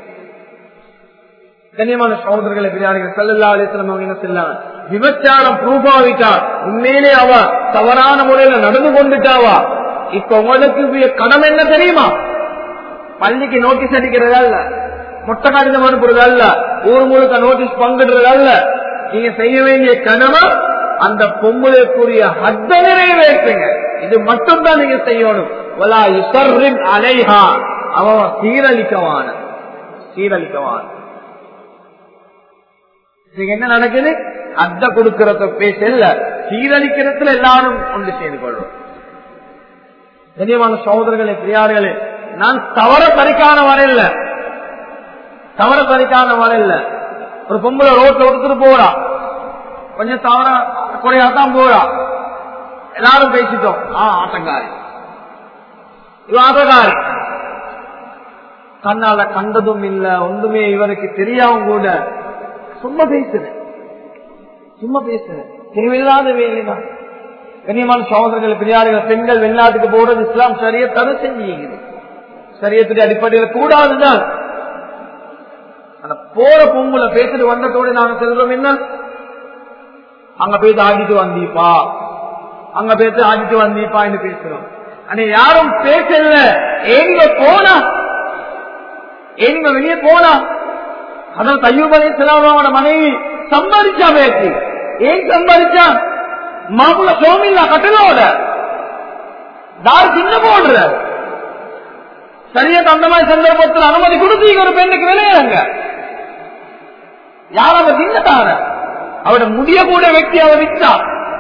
கண்ணியமான சகோதரர்களை பிரியாணிகள் செல்லல்லா அலிஸ்லாம் அவங்க என்ன செல்லாங்க விபச்சாரம் ப்ரூஃபாவிட்டார் உண்மையிலே அவ தவறான முறையில நடந்து கொண்டுட்டாவா இப்ப உங்களுக்கு கடமை என்ன தெரியுமா பள்ளிக்கு நோட்டீஸ் அடிக்கிறது அல்ல மொட்டை கடிதம் அனுப்புறது அல்ல ஊர் முழுக்க நோட்டீஸ் பங்கிடுறது அல்ல நீங்க செய்ய வேண்டிய கடமை அந்த பொம்பளைக்குரிய ஹத்த நிறைவேற்றுங்க இது மட்டும் தான் நீங்க செய்யணும் அலைஹா அவன் சீரழிக்கவான சீரழிக்கவான என்ன நடக்குது அத்த கொடுக்கறத பேச இல்ல சீரழிக்கிறதுல எல்லாரும் ஒன்று செய்து கொள்வோம் கண்ணியமான சகோதரர்களே பிரியார்களே நான் தவற பறிக்கான வரையில தவற பறிக்கான வரையில ஒரு பொம்பளை ரோட்ல ஒருத்தர் போறா கொஞ்சம் தவற குறையாதான் போறா எல்லாரும் பேசிட்டோம் ஆ ஆட்டங்காரி இவ ஆட்டக்காரி கண்ணால கண்டதும் இல்ல ஒன்றுமே இவருக்கு தெரியாம கூட சும்மா பேசுறேன் சும்மா பேசுறேன் தேவையில்லாத வேலைதான் கண்ணியமான சகோதரர்கள் பெரியார்கள் பெண்கள் வெளிநாட்டுக்கு போறது இஸ்லாம் சரிய தடை செஞ்சுக்குது சரியத்துடைய அடிப்படையில் கூடாதுதான் அந்த போற பொங்குல பேசிட்டு வந்ததோடு நாங்க செல்றோம் என்ன அங்க போயிட்டு ஆடிட்டு வந்தீப்பா அங்க போயிட்டு ஆடிட்டு வந்தீப்பா என்று பேசுறோம் ஆனா யாரும் பேசல ஏங்க போனா ஏங்க வெளியே போனா அதான் தையூப் அலி இஸ்லாமோட மனைவி சம்பாதிச்சா பேச்சு ஏன் சம்பாதிச்சா மாப்பிள்ள சோமில்லா கட்டலோட தார் சின்ன போடுற சரியா அந்த மாதிரி சந்தர்ப்பத்தில் அனுமதி கொடுத்து ஒரு பெண்ணுக்கு விளையாடுங்க யார் அவ தின்னதார அவட முடிய கூட व्यक्ति அவ வித்தா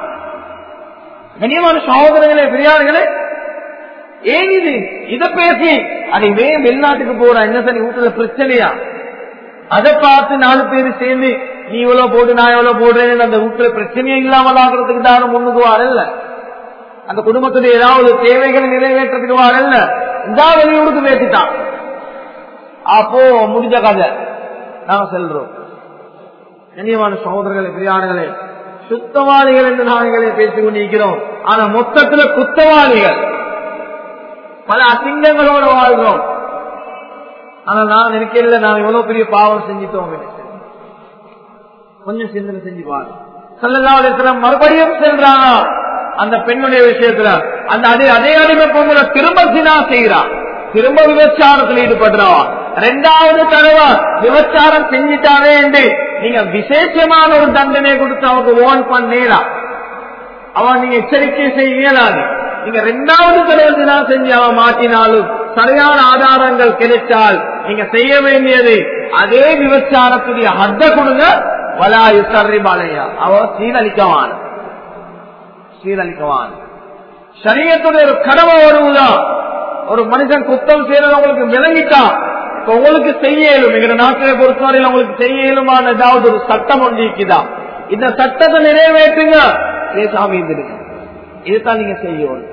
கண்ணியமான சகோதரர்களே பெரியார்களே ஏன் இது இத பேசி அதை வேன் வெளிநாட்டுக்கு போற என்ன சரி வீட்டுல பிரச்சனையா அதை பார்த்து நாலு பேர் சேர்ந்து நீ இவ்வளவு போடு நான் எவ்வளவு போடுறேன்னு அந்த வீட்டுல பிரச்சனையே இல்லாமல் ஆகிறதுக்கு தான் முன்னுக்கு வரல அந்த குடும்பத்துடைய ஏதாவது தேவைகளை நிறைவேற்றத்துக்கு வரல இந்த வெளியூருக்கு பேசிட்டான் அப்போ முடிஞ்ச கதை நாங்க செல்றோம் கண்ணியமான சகோதரர்களே பிரியாணிகளே சுத்தவாளிகள் என்று நாங்களே பேசிக் கொண்டிருக்கிறோம் ஆனா மொத்தத்துல குத்தவாளிகள் பல அசிங்கங்களோட வாழ்றோம் ஆனா நான் நினைக்கல நான் எவ்வளவு பெரிய பாவம் செஞ்சிட்டோம் கொஞ்சம் சிந்தனை செஞ்சு பாரு சொல்லலாம் மறுபடியும் சென்றானா அந்த பெண்ணுடைய விஷயத்துல அந்த அதே அதே அடிமை பொங்கல திரும்ப சினா செய்யறான் திரும்ப விபச்சாரத்தில் ஈடுபடுறான் ரெண்டாவது தடவை விபச்சாரம் செஞ்சிட்டாவே என்று நீங்க விசேஷமான ஒரு தண்டனை கொடுத்து அவனுக்கு ஓன் பண்ணலாம் அவன் நீங்க எச்சரிக்கை செய்ய இயலாது நீங்க ரெண்டாவது தடவை தினா செஞ்சு அவன் மாட்டினாலும் சரியான ஆதாரங்கள் கிடைச்சால் நீங்க செய்ய வேண்டியது அதே விபச்சாரத்துடைய ஹத்த கொடுங்க வலாயு சர்ரிபாலையா அவன் சீரழிக்கவான் சீரழிக்கவான் சரியத்துடைய ஒரு கடமை வருவதா ஒரு மனுஷன் குத்தம் செய்யறது உங்களுக்கு விளங்கிட்டான் இப்ப உங்களுக்கு செய்ய இயலும் எங்க நாட்டினை பொறுத்தவரையில் உங்களுக்கு செய்ய இயலுமான ஏதாவது ஒரு சட்டம் ஒன்று இருக்குதா இந்த சட்டத்தை நிறைவேற்றுங்க பேசாம இருந்துடுங்க இதுதான் நீங்க செய்யணும்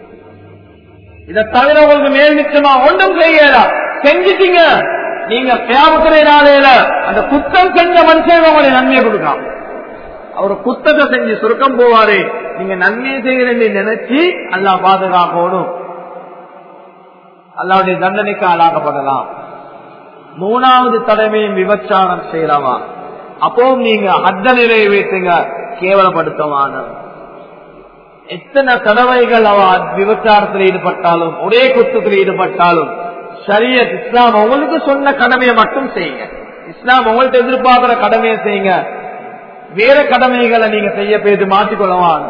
இதை தவிர உங்களுக்கு மேல் நிச்சயமா ஒன்றும் செய்யல செஞ்சிட்டீங்க நீங்க பேமத்துறை நாளையில அந்த குத்தம் செஞ்ச மனுஷன் உங்களை நன்மையை கொடுக்கலாம் அவர் குத்தத்தை செஞ்சு சுருக்கம் போவாரு நீங்க நன்மை செய்கிறேன் நினைச்சு அல்லா பாதுகாக்கணும் அல்லாவுடைய தண்டனைக்கு ஆளாக்கப்படலாம் மூணாவது தடவையும் விபச்சாரம் செய்யலாமா அப்பவும் நீங்க அத்த நிறைவேற்றுங்க கேவலப்படுத்தமான எத்தனை தடவைகள் அவ விபச்சாரத்தில் ஈடுபட்டாலும் ஒரே குத்தத்தில் ஈடுபட்டாலும் சரியத் இஸ்லாம் உங்களுக்கு சொன்ன கடமையை மட்டும் செய்யுங்க இஸ்லாம் உங்கள்ட்ட எதிர்பார்க்கிற கடமையை செய்யுங்க வேற கடமைகளை நீங்க செய்ய போயிட்டு மாற்றிக்கொள்ளவான்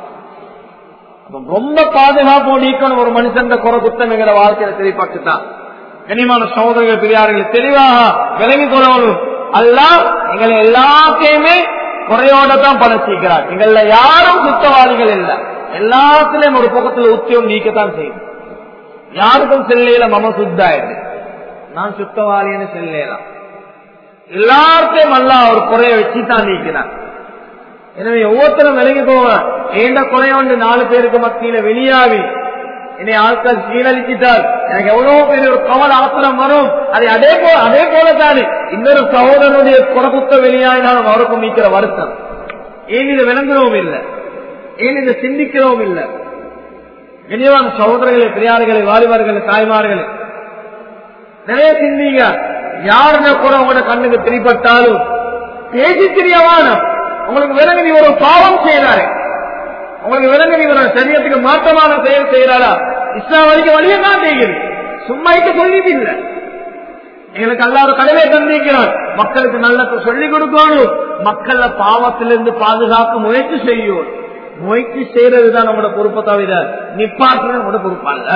ரொம்ப பாதுகாப்பு நீக்கணும் ஒரு மனுஷன் குறை குத்தம் எங்கிற வாழ்க்கையில தெளிப்பாச்சுதான் கனிமான சகோதரர்கள் பெரியார்கள் தெளிவாக விளங்கி கொள்ளணும் அல்ல எங்களை எல்லாத்தையுமே குறையோட தான் படைச்சிக்கிறார் எங்கள யாரும் சுத்தவாதிகள் இல்லை எல்லாத்திலையும் ஒரு பக்கத்துல உத்தியம் நீக்கத்தான் செய்யும் யாருக்கும் செல்லையில மம சுத்தாயிடு நான் சுத்தவாளின்னு செல்லேலாம் எல்லாத்தையும் அல்ல ஒரு குறைய வச்சுதான் நீக்கிறான் எனவே ஒவ்வொருத்தரும் விலகி போவேன் ஏண்ட குறையோண்டு நாலு பேருக்கு மத்தியில வெளியாவி என்னை ஆட்கள் சீரழிச்சிட்டால் எனக்கு எவ்வளவு பெரிய ஒரு கவல் ஆத்திரம் வரும் அதை அதே போல அதே போலத்தானே இன்னொரு சகோதரனுடைய குறகுத்த வெளியாயினாலும் அவருக்கும் நீக்கிற வருத்தம் ஏன் இதை விளங்குறவும் இல்லை ஏன் இதை சிந்திக்கிறவும் இல்லை இனிவான சகோதரர்களே பிரியாறுகளை வாலிபர்களை தாய்மார்களே நிறைய சிந்திங்க யாருன குறை உங்களோட கண்ணுக்கு திரிப்பட்டாலும் பேசி தெரியவான உங்களுக்கு விலங்கு நீ ஒரு பாவம் செய்யறாரு உங்களுக்கு விலங்கு நீ ஒரு சரியத்துக்கு மாற்றமான செயல் செய்யறாரா இஸ்லாம் வரைக்கும் வழியை தான் செய்கிறது சும்மாய்க்கு சொல்லிட்டு இல்லை எங்களுக்கு அல்லாத கடவே தந்திருக்கிறான் மக்களுக்கு நல்ல சொல்லிக் கொடுக்கணும் மக்கள பாவத்திலிருந்து பாதுகாக்க முயற்சி செய்யும் முயற்சி செய்யறதுதான் நம்மளோட பொறுப்பை தவிர நிப்பாட்டுறது நம்மளோட பொறுப்பாங்க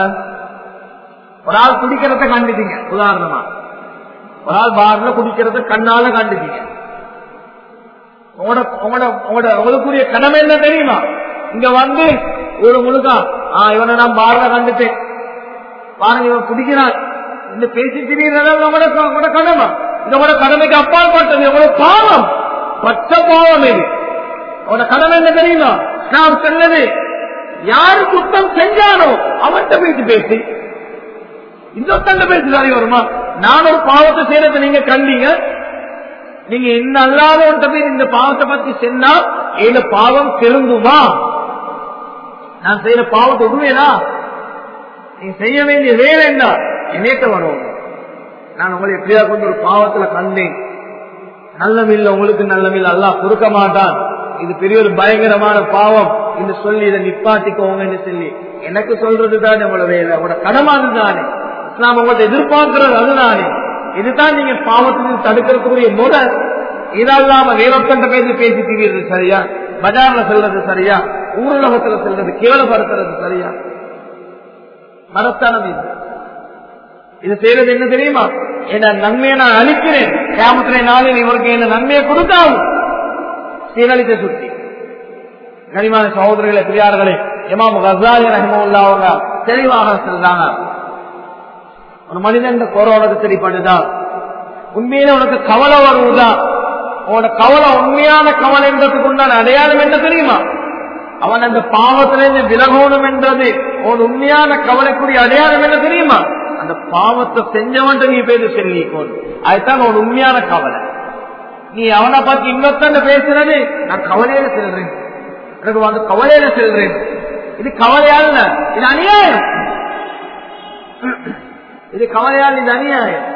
ஒரு ஆள் குடிக்கிறத கண்டுட்டீங்க உதாரணமா ஒரு ஆள் பார்ல குடிக்கிறத கண்ணால கண்டுட்டீங்க உங்களோட உங்களோட உங்களோட உங்களுக்குரிய கடமை என்ன தெரியுமா இங்க வந்து ஒரு முழுக்கா ஆ இவனை நான் பார்ல கண்டுட்டேன் பாருங்க இவன் குடிக்கிறான் இந்த பேசி திடீர்னு உங்களோட உங்களோட கடமை இந்த உங்களோட கடமைக்கு அப்பால் பட்டது உங்களோட பாவம் பச்ச பாவம் இது உங்களோட கடமை என்ன தெரியுமா நான் சொன்னது யாரு குத்தம் செஞ்சானோ அவன்கிட்ட பேசி பேசி இன்னொருத்தண்ட பேசி சரி வருமா நான் ஒரு பாவத்தை செய்யறதை நீங்க கண்டீங்க நீங்க என்ன அல்லாதவன்ட்ட போய் இந்த பாவத்தை பத்தி சொன்னா இந்த பாவம் திருந்துமா நான் செய்யற பாவத்தை விடுவேனா நீங்க செய்ய வேண்டிய வேலை என்ன என்னேட்ட வரும் நான் உங்களை எப்படியா கொண்டு ஒரு பாவத்துல கண்டேன் நல்லமில்ல உங்களுக்கு நல்லமில்ல அல்லா கொடுக்க மாட்டான் இது பெரிய ஒரு பயங்கரமான பாவம் என்று சொல்லி இதை நிப்பாட்டிக்கோங்கன்னு சொல்லி எனக்கு சொல்றது தானே உங்களோட வேலை உங்களோட கடமானது தானே இஸ்லாம் உங்கள்ட்ட எதிர்பார்க்கிறது அதுதானே இதுதான் நீங்க பாவத்திலிருந்து தடுக்கிறதுக்குரிய முறை இதல்லாம வேறொத்தண்ட பேசி பேசி தீவிரது சரியா பஜார்ல செல்றது சரியா ஊரலகத்துல செல்றது கேவலப்படுத்துறது சரியா மனஸ்தானம் இது இது செய்யறது என்ன தெரியுமா என்ன நன்மையை நான் அளிக்கிறேன் கிராமத்திலே நாளில் இவருக்கு என்ன நன்மையை கொடுத்தாலும் சீரழித்த சுத்தி கனிமான சகோதரர்களே பெரியார்களே இமாம் கசாலி ரஹமுல்லா அவங்க தெளிவாக சொல்றாங்க ஒரு மனிதன் கொரோனாக்கு சரிப்படுதான் உண்மையில உனக்கு கவலை வருவதா உனோட கவலை உண்மையான கவலைன்றதுக்கு உண்டான அடையாளம் என்ன தெரியுமா அவன் அந்த பாவத்திலிருந்து விலகணும் என்றது உன் உண்மையான கவலைக்குரிய அடையாளம் என்ன தெரியுமா அந்த பாவத்தை செஞ்சவன் நீ பேரு சொல்லிக்கோன் அதுதான் உன் உண்மையான கவலை நீ அவனை பார்த்து இன்னொத்தண்ட பேசுறது நான் கவலையில செல்றேன் எனக்கு வந்து கவலையில செல்றேன் இது கவலையால் இது அநியாயம் இது கவலையால் இது அநியாயம்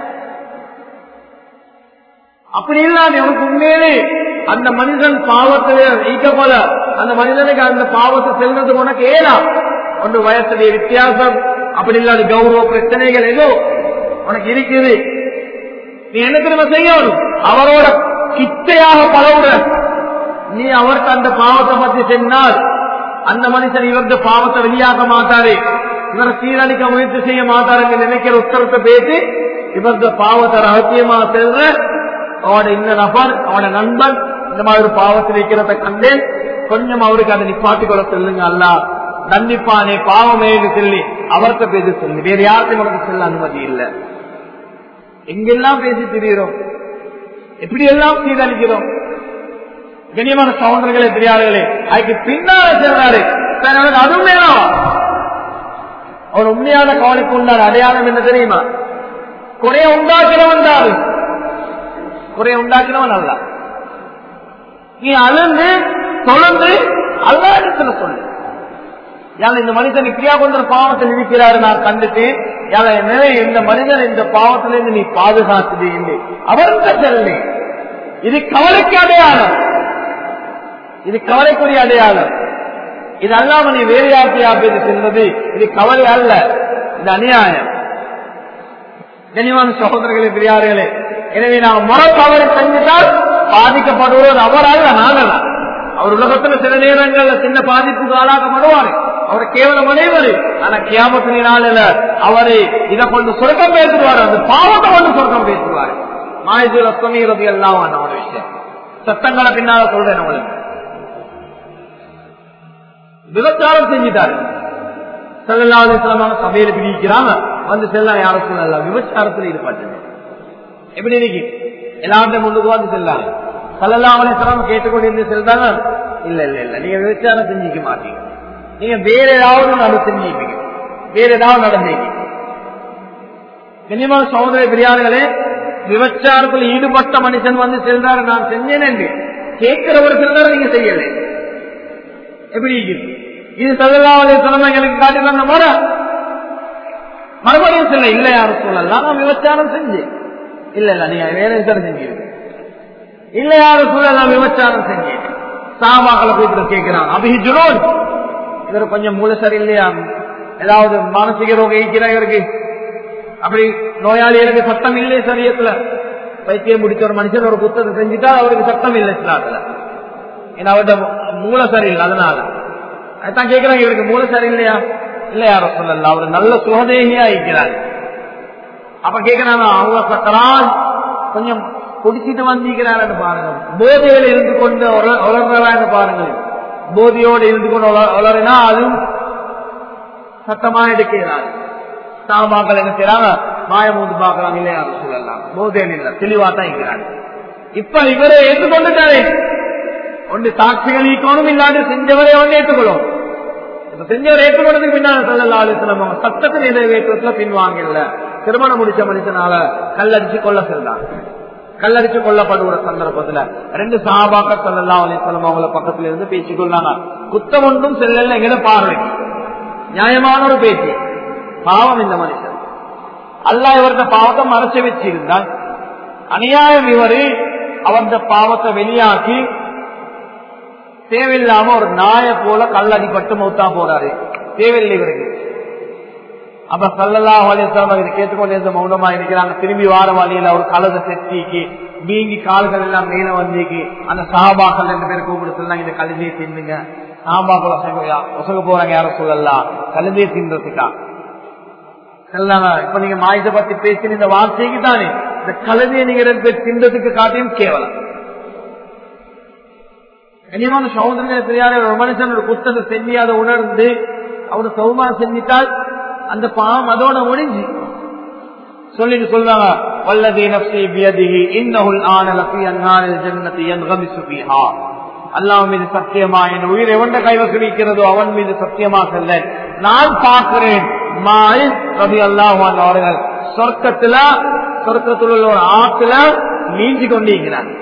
அப்படி இல்லாத உனக்கு உண்மையிலே அந்த மனிதன் பாவத்திலே ஈக்க போல அந்த மனிதனுக்கு அந்த பாவத்தை செல்றது உனக்கு ஏலா ஒன்று வயசுடைய வித்தியாசம் அப்படி இல்லாத கௌரவ பிரச்சனைகள் ஏதோ உனக்கு இருக்குது நீ என்ன திரும்ப செய்யணும் அவரோட கிட்டையாக பழகுற நீ அவருக்கு அந்த பாவத்தை பத்தி சொன்னால் அந்த மனுஷன் இவரது பாவத்தை வெளியாக மாட்டாரு இவரை சீரழிக்க முயற்சி செய்ய மாட்டாரு என்று நினைக்கிற உத்தரத்தை பேசி இவரது பாவத்தை ரகசியமா செல்ற அவனோட இந்த நபர் அவனோட நண்பன் இந்த மாதிரி ஒரு பாவத்தில் இருக்கிறத கண்டேன் கொஞ்சம் அவருக்கு அதை நிப்பாட்டிக் கொள்ள சொல்லுங்க அல்ல தண்டிப்பானே பாவமே சொல்லி அவர்கிட்ட பேசி சொல்லு வேற யாருக்கும் உனக்கு செல்ல அனுமதி இல்லை எங்கெல்லாம் பேசி திரிகிறோம் எப்படி எல்லாம் சீரழிக்கிறோம் கண்ணியமான சகோதரர்களே தெரியாதர்களே அதுக்கு பின்னால செல்றாரு அதுவும் வேணும் அவர் உண்மையான கவலைக்கு உண்டான அடையாளம் என்ன தெரியுமா குறைய உண்டாக்கிறவன் தான் குறைய உண்டாக்கினவன் அல்ல நீ அழுந்து தொழுந்து அல்ல இடத்துல சொல்லு யாழ் இந்த மனிதன் இப்படியா கொண்ட பாவத்தில் இருக்கிறாரு நான் கண்டுட்டேன் யாழ நிறைய இந்த மனிதன் இந்த பாவத்திலிருந்து நீ பாதுகாத்துது என்று அவர்கிட்ட சொல்லு இது கவலைக்கு அடையாளம் இது கவலைக்குரிய அடையாளம் இது அல்லாம நீ வேறு யார்த்தையா பேசி செல்வது இது கவலை அல்ல இது அநியாயம் கனிவான சகோதரர்களே பெரியார்களே எனவே நாம் முறை தவறு செஞ்சுட்டால் பாதிக்கப்படுவது அவர் அல்ல நாங்கள் அவர் உலகத்துல சில நேரங்கள்ல சின்ன பாதிப்புக்கு ஆளாக்கப்படுவாரு அவர் கேவலம் அடைவது ஆனா கியாமத்தின நாளில் அவரை இதை கொண்டு சொர்க்கம் பேசுவார் அந்த பாவத்தை கொண்டு சொர்க்கம் பேசுவார் மாயத்துல சொன்னீரது எல்லாம் அவனோட விஷயம் சத்தங்களை பின்னால சொல்றேன் உங்களுக்கு விபச்சாரம் செஞ்சிட்டாரு செல்லாத சிலமான சபையில பிடிக்கிறாங்க வந்து செல்லாம் யாரும் சொல்லலாம் விபச்சாரத்தில் ஈடுபட்டு எப்படி இன்னைக்கு எல்லாத்தையும் முன்னுக்கு வந்து செல்லாங்க சல்லல்லாமலே சிரமம் கேட்டுக்கொண்டு செல்றாங்க இல்ல இல்ல இல்ல நீங்க விபச்சாரம் செஞ்சிக்க மாட்டீங்க நீங்க வேற ஏதாவது நடு செஞ்சிப்பீங்க வேற ஏதாவது நடந்தீங்க கண்ணியமான சகோதர பிரியாணிகளே விபச்சாரத்தில் ஈடுபட்ட மனுஷன் வந்து செல்றாரு நான் செஞ்சேன் என்று கேட்கிறவர் செல்றாரு நீங்க செய்யல எப்படி இது சதல்லாவலே தலைமைகளுக்கு காட்டினாங்க முறை மறுபடியும் சொல்ல இல்ல யாரும் சொல்லலாம் நான் விபச்சாரம் செஞ்சேன் இல்ல இல்ல நீங்க வேற விசாரம் செஞ்சீங்க இல்ல யாரும் சொல்ல நான் விபச்சாரம் செஞ்சேன் சாபாக்களை கூப்பிட்டு கேட்கிறான் அபிஜுனோன் இவர் கொஞ்சம் மூல சரியில்லையா ஏதாவது மானசிக ரோகம் ஈக்கிறா இவருக்கு அப்படி நோயாளிகளுக்கு சட்டம் இல்லை சரியத்துல வைத்தியம் முடிச்ச ஒரு மனுஷன் ஒரு புத்தகம் செஞ்சுட்டா அவருக்கு சட்டம் இல்லை இஸ்லாத்துல ஏன்னா அவர்கிட்ட மூல சரியில்லை அதனால அதான் கேட்கிறாங்க இவருக்கு மூல சரியில்லையா இல்ல யாரும் சொல்லல அவர் நல்ல சுகதேகியா இருக்கிறார் அப்ப கேட்கிறாங்க அவங்க சக்கரான் கொஞ்சம் குடிச்சிட்டு வந்திருக்கிறான்னு பாருங்க போதையில இருந்து கொண்டு உலர்றான்னு பாருங்க போதையோடு இருந்து கொண்டு உலறினா அதுவும் சத்தமா எடுக்கிறார் சாபாக்கள் என்ன செய்யறாங்க மாயமூந்து பாக்குறாங்க இல்லையா சொல்லலாம் போதையில் இல்ல தெளிவா தான் இருக்கிறாங்க இப்ப இவரை ஏற்றுக்கொண்டுட்டாரே ஒன்று சாட்சிகள் ஈக்கணும் இல்லாண்டு செஞ்சவரை ஒன்று ஏற்றுக்கொள்ளும் இப்ப செஞ்சவர் ஏற்றுக்கொண்டதுக்கு பின்னால் சொல்லலாம் அலிஸ்லாம் சட்டத்தை நிறைவேற்றத்துல பின்வாங்கல திருமணம் முடிச்ச மனுஷனால கல்லடிச்சு கொல்ல சென்றாங்க கல்லடிச்சு கொல்லப்படுகிற சந்தர்ப்பத்துல ரெண்டு சாபாக்கள் சொல்லலாம் அலிஸ்லாம் அவங்கள பக்கத்துல இருந்து பேசிக்கொள்ளாங்க குத்தம் ஒன்றும் செல்லல எங்கட பார்வை நியாயமான ஒரு பேச்சு பாவம் இந்த மனுஷன் அல்லா இவரது பாவத்தை மறைச்சு வச்சிருந்தால் அநியாயம் இவரு அவரது பாவத்தை வெளியாக்கி தேவையில்லாம ஒரு நாய போல கல்லடிப்பட்டு மௌத்தா போறாரு தேவையில்லை இவருக்கு அப்ப சல்லல்லா அலிஸ்லாம் இதை கேட்டுக்கொண்டு இருந்த மௌனமா இருக்கிறாங்க திரும்பி வார வழியில ஒரு கலதை செத்திக்கு வீங்கி கால்கள் எல்லாம் மேல வந்திக்கு அந்த சாபாக்கள் ரெண்டு பேர் கூப்பிட்டு சொன்னாங்க இந்த கழுதையை தின்னுங்க சாபாக்கள் ஒசங்க போறாங்க யாரும் சொல்லலாம் கழுதையை தின்றதுக்கா சொல்லாங்க இப்ப நீங்க மாயத்தை பத்தி பேசி இந்த வார்த்தைக்கு தானே இந்த கழுதையை நீங்க ரெண்டு பேர் தின்றதுக்கு காட்டியும் கேவலம் கனியமான சகோதரங்களை தெரியாத ஒரு மனுஷன் ஒரு குத்தத்தை செஞ்சு அதை உணர்ந்து அவரு சௌமா செஞ்சிட்டால் அந்த பாவம் அதோட முடிஞ்சு சொல்லிட்டு சொல்றாங்க வல்லதி நப்சி பியதிஹி இன்னஹுல் ஆன லஃபி அன்னாரில் ஜன்னதி யன்கமிசு ஃபீஹா அல்லாஹ் மீது சத்தியமா என் உயிர் எவன் கைவசம் இருக்கிறதோ அவன் மீது சத்தியமா செல்ல நான் பார்க்கிறேன் மாய் ரபி அல்லாஹான் அவர்கள் சொர்க்கத்துல சொர்க்கத்தில் உள்ள ஒரு ஆத்துல நீஞ்சி கொண்டிருக்கிறார்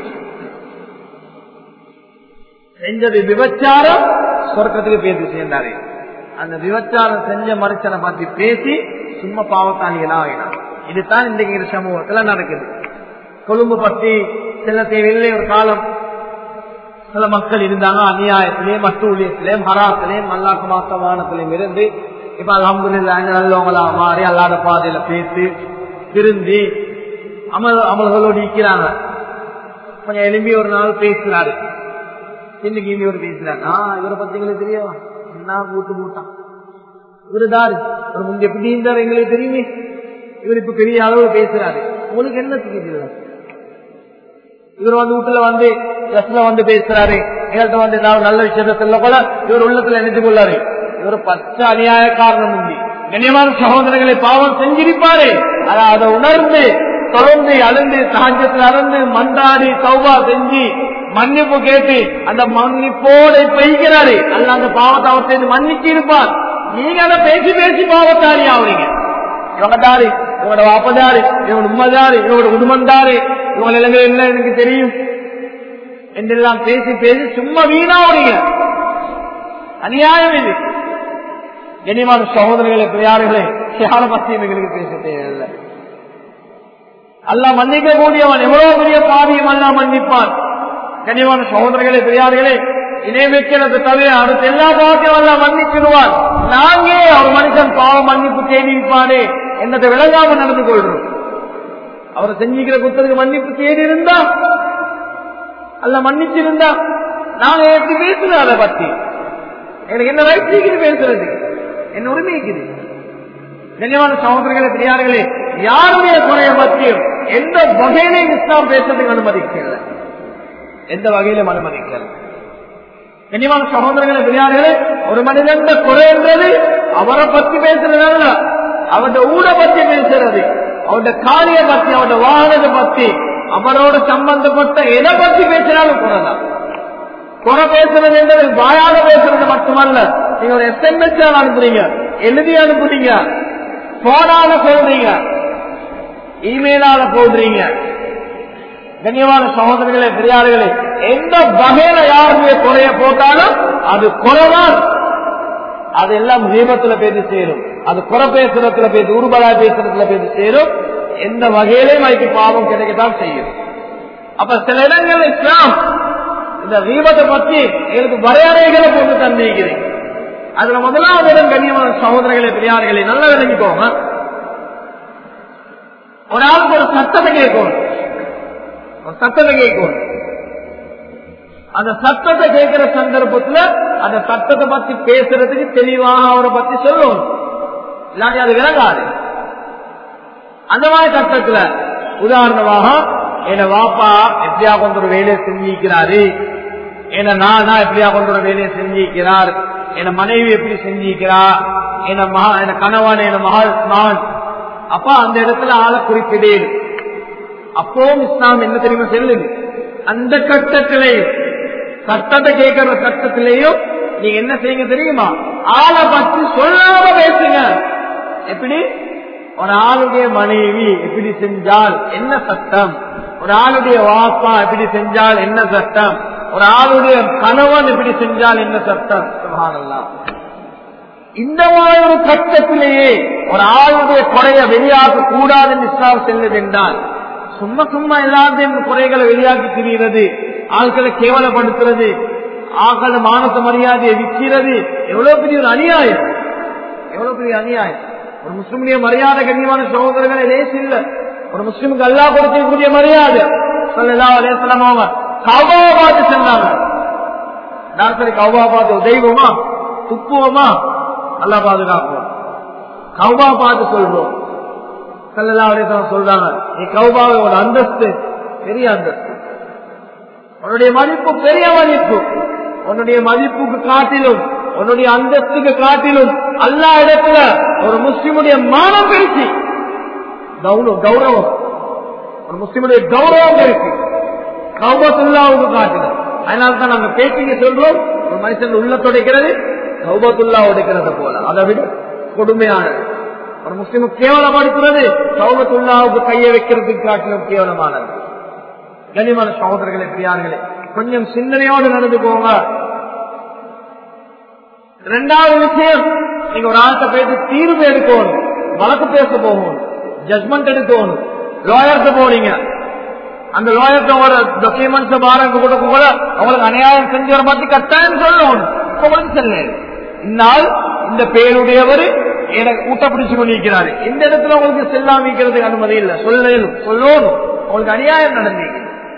செஞ்சது விபச்சாரம் சொர்க்கத்துக்கு பேசி சேர்ந்தாரு அந்த விபச்சாரம் செஞ்ச மனுஷனை பத்தி பேசி சும்மா பாவத்தாளிகளா ஆகினான் இதுதான் இன்றைக்கு சமூகத்துல நடக்குது கொழும்பு பத்தி செல்ல தேவையில்லை ஒரு காலம் சில மக்கள் இருந்தாங்க அநியாயத்திலேயும் மற்றூழியத்திலேயும் ஹராத்திலேயும் மல்லாக்கு மாசமானத்திலையும் இருந்து இப்ப அலமது நல்லவங்களா மாறி அல்லாத பாதையில பேசி திருந்தி அமல் அமல்களோடு நிற்கிறாங்க கொஞ்சம் எலும்பி ஒரு நாள் பேசுறாரு இன்னைக்கு இவர் பேசுறாரு ஆஹ் இவரை பத்தி எங்களுக்கு தெரியும் என்ன கூட்டு மூட்டான் இவரு தாரு ஒரு முந்தைய எப்படி இருந்தார் எங்களுக்கு தெரியுமே இவர் இப்ப பெரிய அளவுல பேசுறாரு உங்களுக்கு என்ன தெரியுது இவர் வந்து வீட்டுல வந்து ட்ரெஸ்ல வந்து பேசுறாரு எங்கள்கிட்ட வந்து நான் நல்ல விஷயத்த சொல்ல கூட இவர் உள்ளத்துல நினைத்து கொள்ளாரு இவர் பச்சை அநியாய காரணம் உண்டு கண்ணியமான சகோதரர்களை பாவம் செஞ்சிருப்பாரு ஆனா அதை உணர்ந்து தொடர்ந்து அழுந்து சாஞ்சத்தில் அறந்து மண்டாடி சௌபா செஞ்சு மன்னிப்பு கேட்டு அந்த மன்னிப்போட பெய்கிறாரு அல்ல அந்த பாவத்தை அவர் செய்து மன்னிச்சு இருப்பார் நீங்க அதை பேசி பேசி பாவத்தாரி ஆகுறீங்க இவங்க தாரு இவங்களோட வாப்பதாரு இவங்களோட உண்மைதாரு இவங்களோட குடும்பம்தாரு இவங்க நிலைமை என்ன எனக்கு தெரியும் என்றெல்லாம் பேசி பேசி சும்மா வீணாவுறீங்க அநியாயம் இது கனிமான சகோதரர்களே பிரியார்களே யார பத்தியும் எங்களுக்கு பேச தேவையில்லை அல்ல மன்னிக்க கூடியவன் எவ்வளவு பெரிய பாவியம் அல்ல மன்னிப்பான் கனிவான சகோதரர்களே பெரியார்களே இணை வைக்கிறது தவிர அடுத்த எல்லா பாவத்தையும் எல்லாம் மன்னிச்சிடுவான் நாங்கே ஒரு மனுஷன் பாவம் மன்னிப்பு தேடி இருப்பானே என்னத்தை விளங்காம நடந்து கொள்றோம் அவரை செஞ்சுக்கிற குத்தருக்கு மன்னிப்பு தேடி இருந்தா அல்ல மன்னிச்சிருந்தா நாங்க எப்படி பேசுறோம் அதை பத்தி எனக்கு என்ன வயசு பேசுறது என்ன உரிமை இருக்குது கண்ணியமான சகோதரர்களே பெரியார்களே யாருடைய குறைய பற்றியும் எந்த வகையிலையும் இஸ்லாம் பேசுறதுக்கு அனுமதிக்கல எந்த வகையிலும் அனுமதிக்கல கண்ணியமான சகோதரர்களே பெரியார்களே ஒரு மனிதன் குறை என்றது அவரை பத்தி பேசுறதல்ல அவருடைய ஊட பத்தி பேசுறது அவருடைய காரிய பத்தி அவருடைய வாகனத்தை பத்தி அவரோட சம்பந்தப்பட்ட எதை பத்தி பேசினாலும் குறைதான் குறை பேசுறது என்பது வாயால பேசுறது மட்டுமல்ல நீங்க ஒரு எஸ்எம்எஸ் அனுப்புறீங்க எழுதி அனுப்புறீங்க போனால சொல்றீங்க இமெயிலால போடுறீங்க கண்ணியமான சகோதரர்களே பெரியார்களே எந்த வகையில யாருமே குறைய போட்டாலும் அது குறைதான் அது எல்லாம் தீபத்துல பேசி சேரும் அது குறை பேசுறதுல பேசி உருபலா பேசுறதுல பேசி சேரும் எந்த வகையிலையும் அதுக்கு பாவம் கிடைக்கத்தான் செய்யும் அப்ப சில இடங்கள் இஸ்லாம் இந்த தீபத்தை பற்றி எங்களுக்கு வரையறைகளை போட்டு தந்திருக்கிறேன் அதுல முதலாவது இடம் கண்ணியமான சகோதரர்களே பெரியார்களே நல்லா விளங்கிக்கோங்க ஒரு ஆளுக்கு ஒரு சத்தத்தை கேட்கணும் ஒரு சத்தத்தை கேட்கணும் அந்த சத்தத்தை கேட்கிற சந்தர்ப்பத்துல அந்த சத்தத்தை பத்தி பேசுறதுக்கு தெளிவாக அவரை பத்தி சொல்லணும் இல்லாட்டி அது விளங்காது அந்த மாதிரி சட்டத்துல உதாரணமாக என வாப்பா எப்படியா கொண்டு ஒரு வேலையை செஞ்சிருக்கிறாரு என நானா எப்படியா கொண்டு ஒரு வேலையை செஞ்சிருக்கிறார் என மனைவி எப்படி செஞ்சிருக்கிறா என மகா என கணவன் என மகள் மகன் அப்ப அந்த இடத்துல ஆளை குறிப்பிடேன் அப்பவும் இஸ்லாம் என்ன தெரியுமா செல்லுது அந்த கட்டத்திலேயும் சட்டத்தை கேட்கிற கட்டத்திலேயும் நீங்க என்ன செய்யுங்க தெரியுமா ஆளை பற்றி சொல்லாம பேசுங்க எப்படி ஒரு ஆளுடைய மனைவி எப்படி செஞ்சால் என்ன சட்டம் ஒரு ஆளுடைய வாப்பா எப்படி செஞ்சால் என்ன சட்டம் ஒரு ஆளுடைய கணவன் எப்படி செஞ்சால் என்ன சட்டம் சுபஹானல்லாஹ் இந்த மாதிரி ஒரு கட்டத்திலேயே ஒரு ஆளுடைய குறைய வெளியாக கூடாதுன்னு இஸ்லாம் செல்லுது என்றால் சும்மா சும்மா எல்லாத்தையும் குறைகளை வெளியாக்கி திரிகிறது ஆட்களை கேவலப்படுத்துறது ஆக்கள மானச மரியாதையை விற்கிறது எவ்வளவு பெரிய ஒரு அநியாயம் எவ்வளவு பெரிய அநியாயம் ஒரு முஸ்லிமுடைய மரியாதை கண்ணியமான சகோதரர்களை லேசு இல்ல ஒரு முஸ்லிமுக்கு அல்லா கொடுக்கக்கூடிய மரியாதை சொல்லலா அலேசலாம் அவங்க கௌபாவை பார்த்து சென்றாங்க டாக்டர் கௌபா பார்த்து தெய்வமா துப்புவமா நல்லா பாதுகாப்போம் கௌபா பார்த்து சொல்றோம் சல்லல்லா அலிஸ்லாம் சொல்றாங்க நீ கௌபாவோட அந்தஸ்து பெரிய அந்தஸ்து உன்னுடைய மதிப்பு பெரிய மதிப்பு உன்னுடைய மதிப்புக்கு காட்டிலும் உன்னுடைய அந்தஸ்துக்கு காட்டிலும் அல்லா இடத்துல ஒரு முஸ்லிமுடைய மானம் பெருசி கௌரவம் ஒரு முஸ்லிமுடைய கௌரவம் இருக்கு கௌபத்துல்லாவுக்கு காட்டிலும் அதனால தான் நாங்க பேட்டிங்க சொல்றோம் ஒரு மனுஷன் உள்ள துடைக்கிறது கௌபத்துல்லா உடைக்கிறது போல அதை விட கொடுமையானது ஒரு முஸ்லிம் கேவலப்படுத்துறது சௌபத்துல்லாவுக்கு கையை வைக்கிறதுக்கு காட்டிலும் கேவலமானது கனிமான சகோதரர்களே பிரியார்களே கொஞ்சம் சிந்தனையோடு நடந்து போங்க ரெண்டாவது விஷயம் நீங்க ஒரு ஆள்கிட்ட பேசி தீர்வு எடுக்கணும் வழக்கு பேச போகணும் ஜட்மெண்ட் எடுக்கணும் லாயர்கிட்ட போனீங்க அந்த லாயர்கிட்ட ஒரு டாக்குமெண்ட்ஸ் பாரங்க கொடுக்க கூட அவங்களுக்கு அநியாயம் செஞ்சவரை பத்தி கட்டாயம் சொல்லணும் உங்களுக்கு சொல்ல இந்நாள் இந்த பேருடையவர் எனக்கு ஊட்ட பிடிச்சு கொண்டிருக்கிறாரு இந்த இடத்துல உங்களுக்கு செல்லாமிக்கிறதுக்கு அனுமதி இல்லை சொல்லணும் சொல்லணும் உங்களுக்கு அநியாயம் நடந்தீங்க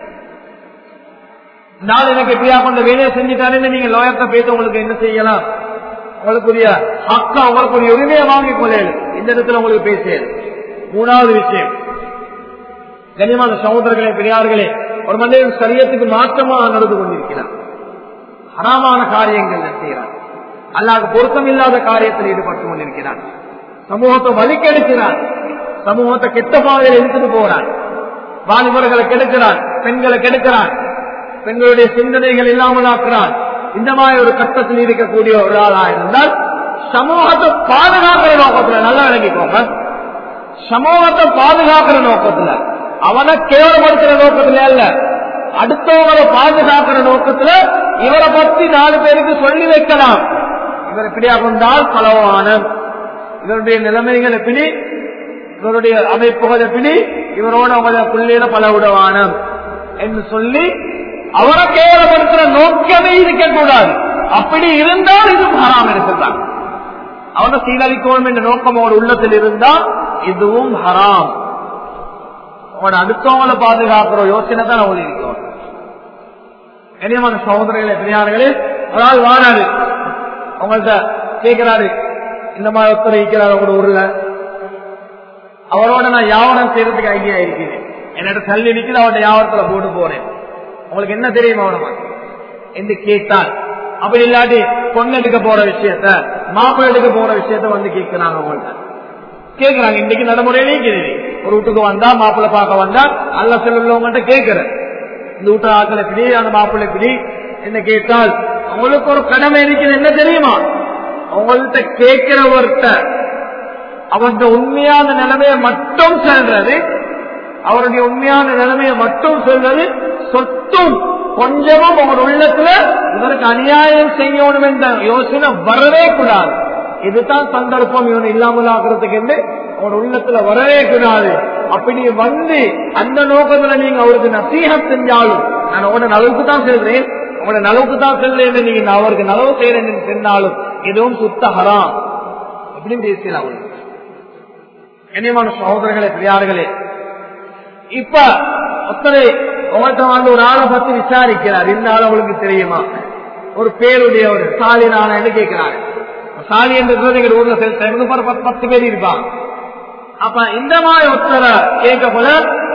நாள் எனக்கு எப்படியா கொண்ட வேலையை செஞ்சுட்டாருன்னு நீங்க லாயர்கிட்ட பேச உங்களுக்கு என்ன செய்யலாம் உங்களுக்குரிய ஹக்கா உங்களுக்குரிய உரிமையை வாங்கி கொள்ளையல் இந்த இடத்துல உங்களுக்கு பேசியது மூணாவது விஷயம் கனிமான சகோதரர்களே பெரியார்களே ஒரு மனிதன் சரியத்துக்கு மாற்றமா நடந்து கொண்டிருக்கிறார் ஹராமான காரியங்கள் செய்கிறார் அல்லாத பொருத்தம் இல்லாத காரியத்தில் ஈடுபட்டு கொண்டிருக்கிறார் சமூகத்தை வலிக்கெடுக்கிறார் சமூகத்தை கெட்ட பாதையில் எடுத்துட்டு போறான் வாலிபர்களை கெடுக்கிறான் பெண்களை கெடுக்கிறான் பெண்களுடைய சிந்தனைகள் இல்லாமல் ஆக்குறான் இந்த மாதிரி ஒரு கட்டத்தில் இருக்கக்கூடிய ஒரு ஆளா இருந்தால் சமூகத்தை பாதுகாக்கிற நோக்கத்துல நல்லா விளங்கிக்கோங்க சமூகத்தை பாதுகாக்கிற நோக்கத்துல அவனை கேவலப்படுத்துற நோக்கத்துல அல்ல அடுத்தவங்களை பாதுகாக்கிற நோக்கத்துல இவரை பத்தி நாலு பேருக்கு சொல்லி வைக்கலாம் இவர் எப்படியா கொண்டால் பலவான இவருடைய நிலைமைகள் எப்படி இவருடைய அமைப்புகள் எப்படி இவரோட அவங்கள பிள்ளையில பல உடவானம் என்று சொல்லி அவரை கேவலப்படுத்துற நோக்கமே இருக்கக்கூடாது அப்படி இருந்தால் இது ஹராம் இருக்கிறாங்க அவனை சீரழிக்கணும் என்ற நோக்கம் அவர் உள்ளத்தில் இருந்தால் இதுவும் ஹராம் அவன் அடுத்தவங்களை பாதுகாக்கிற யோசனை தான் அவள் இருக்கும் கனியமான சகோதரர்களே பெரியார்களே அதாவது வாராரு அவங்கள்ட்ட கேட்கிறாரு இந்த மாதிரி ஒருத்தர் இருக்கிறார் அவங்க ஊர்ல அவரோட நான் யாவனம் செய்யறதுக்கு ஐடியா இருக்கிறேன் என்னோட கல்வி நிற்கிது அவரோட யாவரத்துல போட்டு போறேன் உங்களுக்கு என்ன தெரியுமா அவனமா என்று கேட்டால் அப்படி இல்லாட்டி பொண்ணு எடுக்க போற விஷயத்த மாப்பிள்ளை எடுக்க போற விஷயத்த வந்து கேட்கிறாங்க அவங்கள்ட்ட கேட்கிறாங்க இன்னைக்கு நடைமுறையிலே இருக்குது ஒரு வீட்டுக்கு வந்தா மாப்பிள்ளை பார்க்க வந்தா அல்ல செல்லுள்ளவங்கள்ட்ட கேட்கிறேன் இந்த வீட்டு ஆக்கள் எப்படி அந்த மாப்பிள்ளை எப்படி என்ன கேட்டால் அவங்களுக்கு ஒரு கடமை இருக்குது என்ன தெரியுமா அவங்கள்ட்ட கேட்கிறவர்கிட்ட அவருடைய உண்மையான நிலைமையை மட்டும் சொல்றது அவருடைய உண்மையான நிலைமையை மட்டும் சொல்றது சொத்தும் கொஞ்சமும் அவர் உள்ளத்துல இவருக்கு அநியாயம் செய்யணும் என்ற யோசனை வரவே கூடாது இதுதான் சந்தர்ப்பம் இவன் இல்லாமல் ஆக்குறதுக்கு என்று அவன் உள்ளத்துல வரவே கூடாது அப்படி வந்து அந்த நோக்கத்துல நீங்க அவருக்கு நசீகம் செஞ்சாலும் நான் அவனோட நலவுக்கு தான் செல்றேன் அவனோட நலவுக்கு தான் செல்றேன் நீங்க அவருக்கு நலவு செய்யறேன் சென்றாலும் இதுவும் சுத்த ஹராம் அப்படின்னு பேசலாம் அவனுக்கு கண்ணியமான சகோதரர்களே பெரியார்களே இப்ப ஒத்தனை உங்கள்கிட்ட வந்து ஒரு ஆளை பத்தி விசாரிக்கிறார் இந்த ஆள் அவளுக்கு தெரியுமா ஒரு பேருடைய ஒரு சாலினான என்று கேட்கிறாரு சாலி என்றது எங்க ஊர்ல சேர்ந்து பத்து பேர் இருப்பாங்க அப்ப இந்த மாதிரி ஒருத்தரை கேட்க போல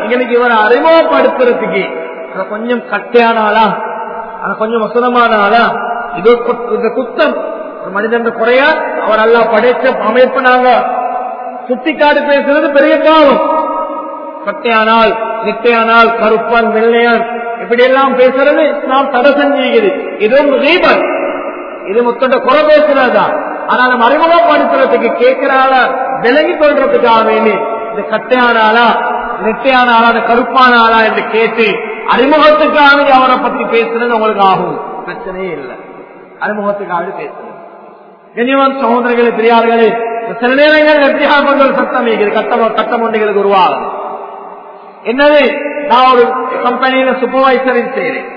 எங்களுக்கு இவரை அறிமுகப்படுத்துறதுக்கு அது கொஞ்சம் கட்டையான ஆளா அது கொஞ்சம் வசனமான ஆளா இது குத்- இந்த குத்தம் ஒரு மனிதன் குறைய அவர் எல்லாம் படைச்ச அமைப்பு நாங்க சுட்டிக்காடு பேசுறது பெரிய பாவம் கட்டையானால் நெட்டையானால் கருப்பன் வெள்ளையன் இப்படி எல்லாம் பேசுறது இஸ்லாம் தடை செஞ்சுகிறது இதுவும் ரீபன் இது முத்தண்ட குறை பேசுறதா ஆனா நம்ம அறிமுகப்படுத்துறதுக்கு கேட்கிறாள விலகி கொள்றதுக்காக வேண்டி இது கட்டையான ஆளா நெட்டையான ஆளா இந்த கருப்பான ஆளா என்று கேட்டு அறிமுகத்துக்காக அவரை பத்தி பேசுறது உங்களுக்கு ஆகும் பிரச்சனையே இல்லை அறிமுகத்துக்காக பேசுறது கண்ணியவான் சகோதரர்களே பெரியார்களே சில நேரங்கள் வெற்றியாக கொண்ட ஒரு சத்தம் இருக்குது கட்டம் கட்டம் ஒன்றுகளுக்கு உருவாகும் என்னது நான் ஒரு கம்பெனியில சூப்பர்வைசரின் செய்கிறேன்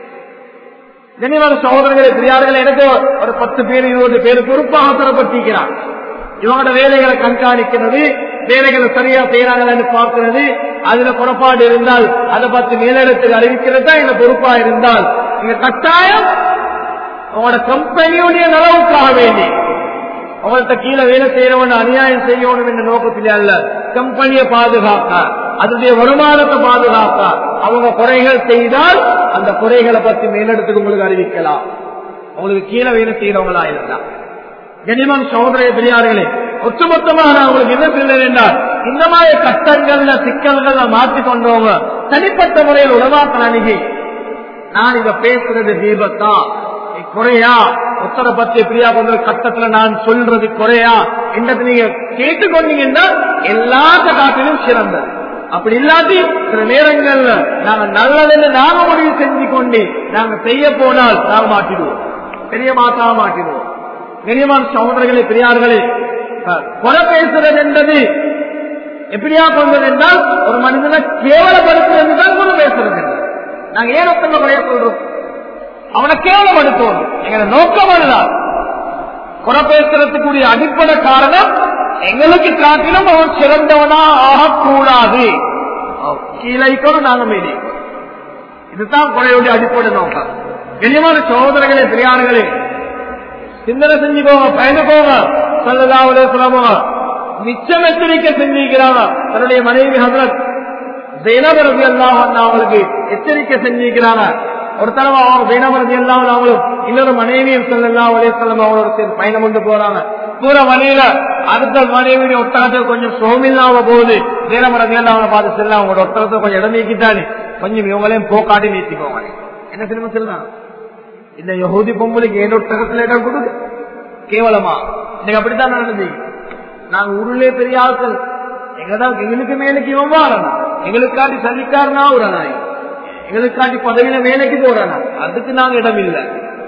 கண்ணியமான சகோதரர்களே பெரியார்கள் எனக்கு ஒரு பத்து பேர் இருபது பேர் பொறுப்பாக தரப்பட்டிருக்கிறார் இவங்களோட வேலைகளை கண்காணிக்கிறது வேலைகளை சரியா செய்யறாங்கன்னு பார்க்கிறது அதுல குறைபாடு இருந்தால் அதை பத்தி மேலிடத்துக்கு அறிவிக்கிறது தான் இந்த பொறுப்பா இருந்தால் நீங்க கட்டாயம் உங்களோட கம்பெனியுடைய நலவுக்காக வேண்டி அவங்கள்ட்ட கீழே வேலை செய்யறவன் அநியாயம் செய்யணும் என்ற நோக்கத்திலே அல்ல கம்பெனியை பாதுகாக்க அதனுடைய வருமானத்தை பாதுகாக்க அவங்க குறைகள் செய்தால் அந்த குறைகளை பத்தி மேலிடத்துக்கு உங்களுக்கு அறிவிக்கலாம் உங்களுக்கு கீழே வேலை செய்யறவங்களா இருந்தா கனிமன் சகோதர பெரியார்களே ஒட்டுமொத்தமாக நான் உங்களுக்கு என்ன சொல்றேன் என்றால் இந்த மாதிரி கட்டங்கள்ல சிக்கல்கள்ல மாற்றி கொண்டவங்க தனிப்பட்ட முறையில் உணவாக்க அணுகி நான் இத பேசுறது தீபத்தா குறையா ஒத்தரை பத்தி பிரியா கொண்ட கட்டத்துல நான் சொல்றது குறையா என்றது நீங்க கேட்டுக்கொண்டீங்கன்னா எல்லாத்த காட்டிலும் சிறந்தது அப்படி இல்லாட்டி சில நேரங்கள்ல நாங்க நல்லதுன்னு நாங்க முடிவு செஞ்சு கொண்டு நாங்க செய்ய போனால் நாங்க மாட்டிடுவோம் பெரிய மாத்தா மாட்டிடுவோம் கனியமான சகோதரர்களே பெரியார்களே அஹ், குறை பேசுறது என்பது எப்படியா கொண்டது என்றால் ஒரு மனிதனை கேவலப்படுத்துறது தான் குறை பேசுறது என்று. நாங்க ஏன் ஒருத்தங்க குறைய சொல்றோம் அவனை கேவலப்படுத்துவோம் எங்களை நோக்கம் அதுதான் குறை பேசுறதுக்குரிய அடிப்படை காரணம் எங்களுக்கு காட்டிலும் அவன் சிறந்தவனா ஆகக்கூடாது கீழைக்கணும் நாங்க மீதி இதுதான் குறையுடைய அடிப்படை நோக்கம் கண்ணியமான சகோதரர்களே பெரியார்களே சிந்தனை செஞ்சுக்கோங்க பயந்துக்கோங்க சொல்லலாவுல சொல்லமோங்க நிச்சயம் எச்சரிக்கை செஞ்சிருக்கிறாங்க தன்னுடைய மனைவி ஹசரத் ஜெயனபரதி எல்லாம் அவங்களுக்கு எச்சரிக்கை செஞ்சிருக்கிறாங்க ஒரு தடவை அவங்க ஜெயனபரதி எல்லாம் அவங்களும் இன்னொரு மனைவியும் சொல்லலாம் ஒரே சொல்லம் அவங்களோட சேர்ந்து பயணம் கொண்டு போறாங்க பூர வழியில அடுத்த மனைவியுடைய ஒட்டகத்துக்கு கொஞ்சம் சோமில்லாம போகுது ஜெயனபரதி எல்லாம் அவங்களை பார்த்து செல்ல அவங்களோட ஒட்டகத்தை கொஞ்சம் இடம் நீக்கிட்டானே கொஞ்சம் இவங்களையும் போக்காட்டி நீத்திக்கோங்க என்ன திரும்ப சொல்றாங்க இந்த யகூதி பொம்பளைக்கு ஏன் ஒட்டகத்துல இடம் கொடுது கேவலமா இன்னைக்கு அப்படித்தான் நடந்தீங்க நாங்க ஊருலே பெரிய ஆட்கள் எங்கதான் எங்களுக்கு மேலுக்கு இவன் வாரனா எங்களுக்காண்டி சல்லிக்காரனா ஒரு நாய் எங்களுக்காண்டி பதவியில வேலைக்கு போறானா அதுக்கு நாங்க இடம் இல்லை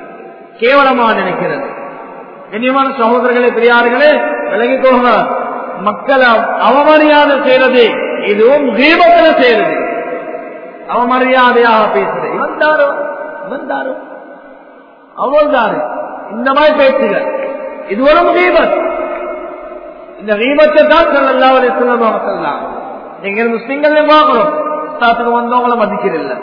கேவலமா நினைக்கிறது கண்ணியமான சகோதரர்களே பெரியார்களே விலகி போக மக்களை அவமரியாதை செய்யறது இதுவும் தீபத்துல செய்யறது அவமரியாதையாக பேசுறது இவன் தாரோ இவன் தாரோ அவ்வளவுதாரு இந்த மாதிரி பேச்சுகள் இது ஒரு தீபத் இந்த தீபத்தை தான் சொல்லலாம் சொல்லமாக சொல்லலாம் நீங்க முஸ்லிம்கள் பார்க்கணும் இஸ்லாத்துக்கு வந்தவங்கள மதிக்கிறதில்ல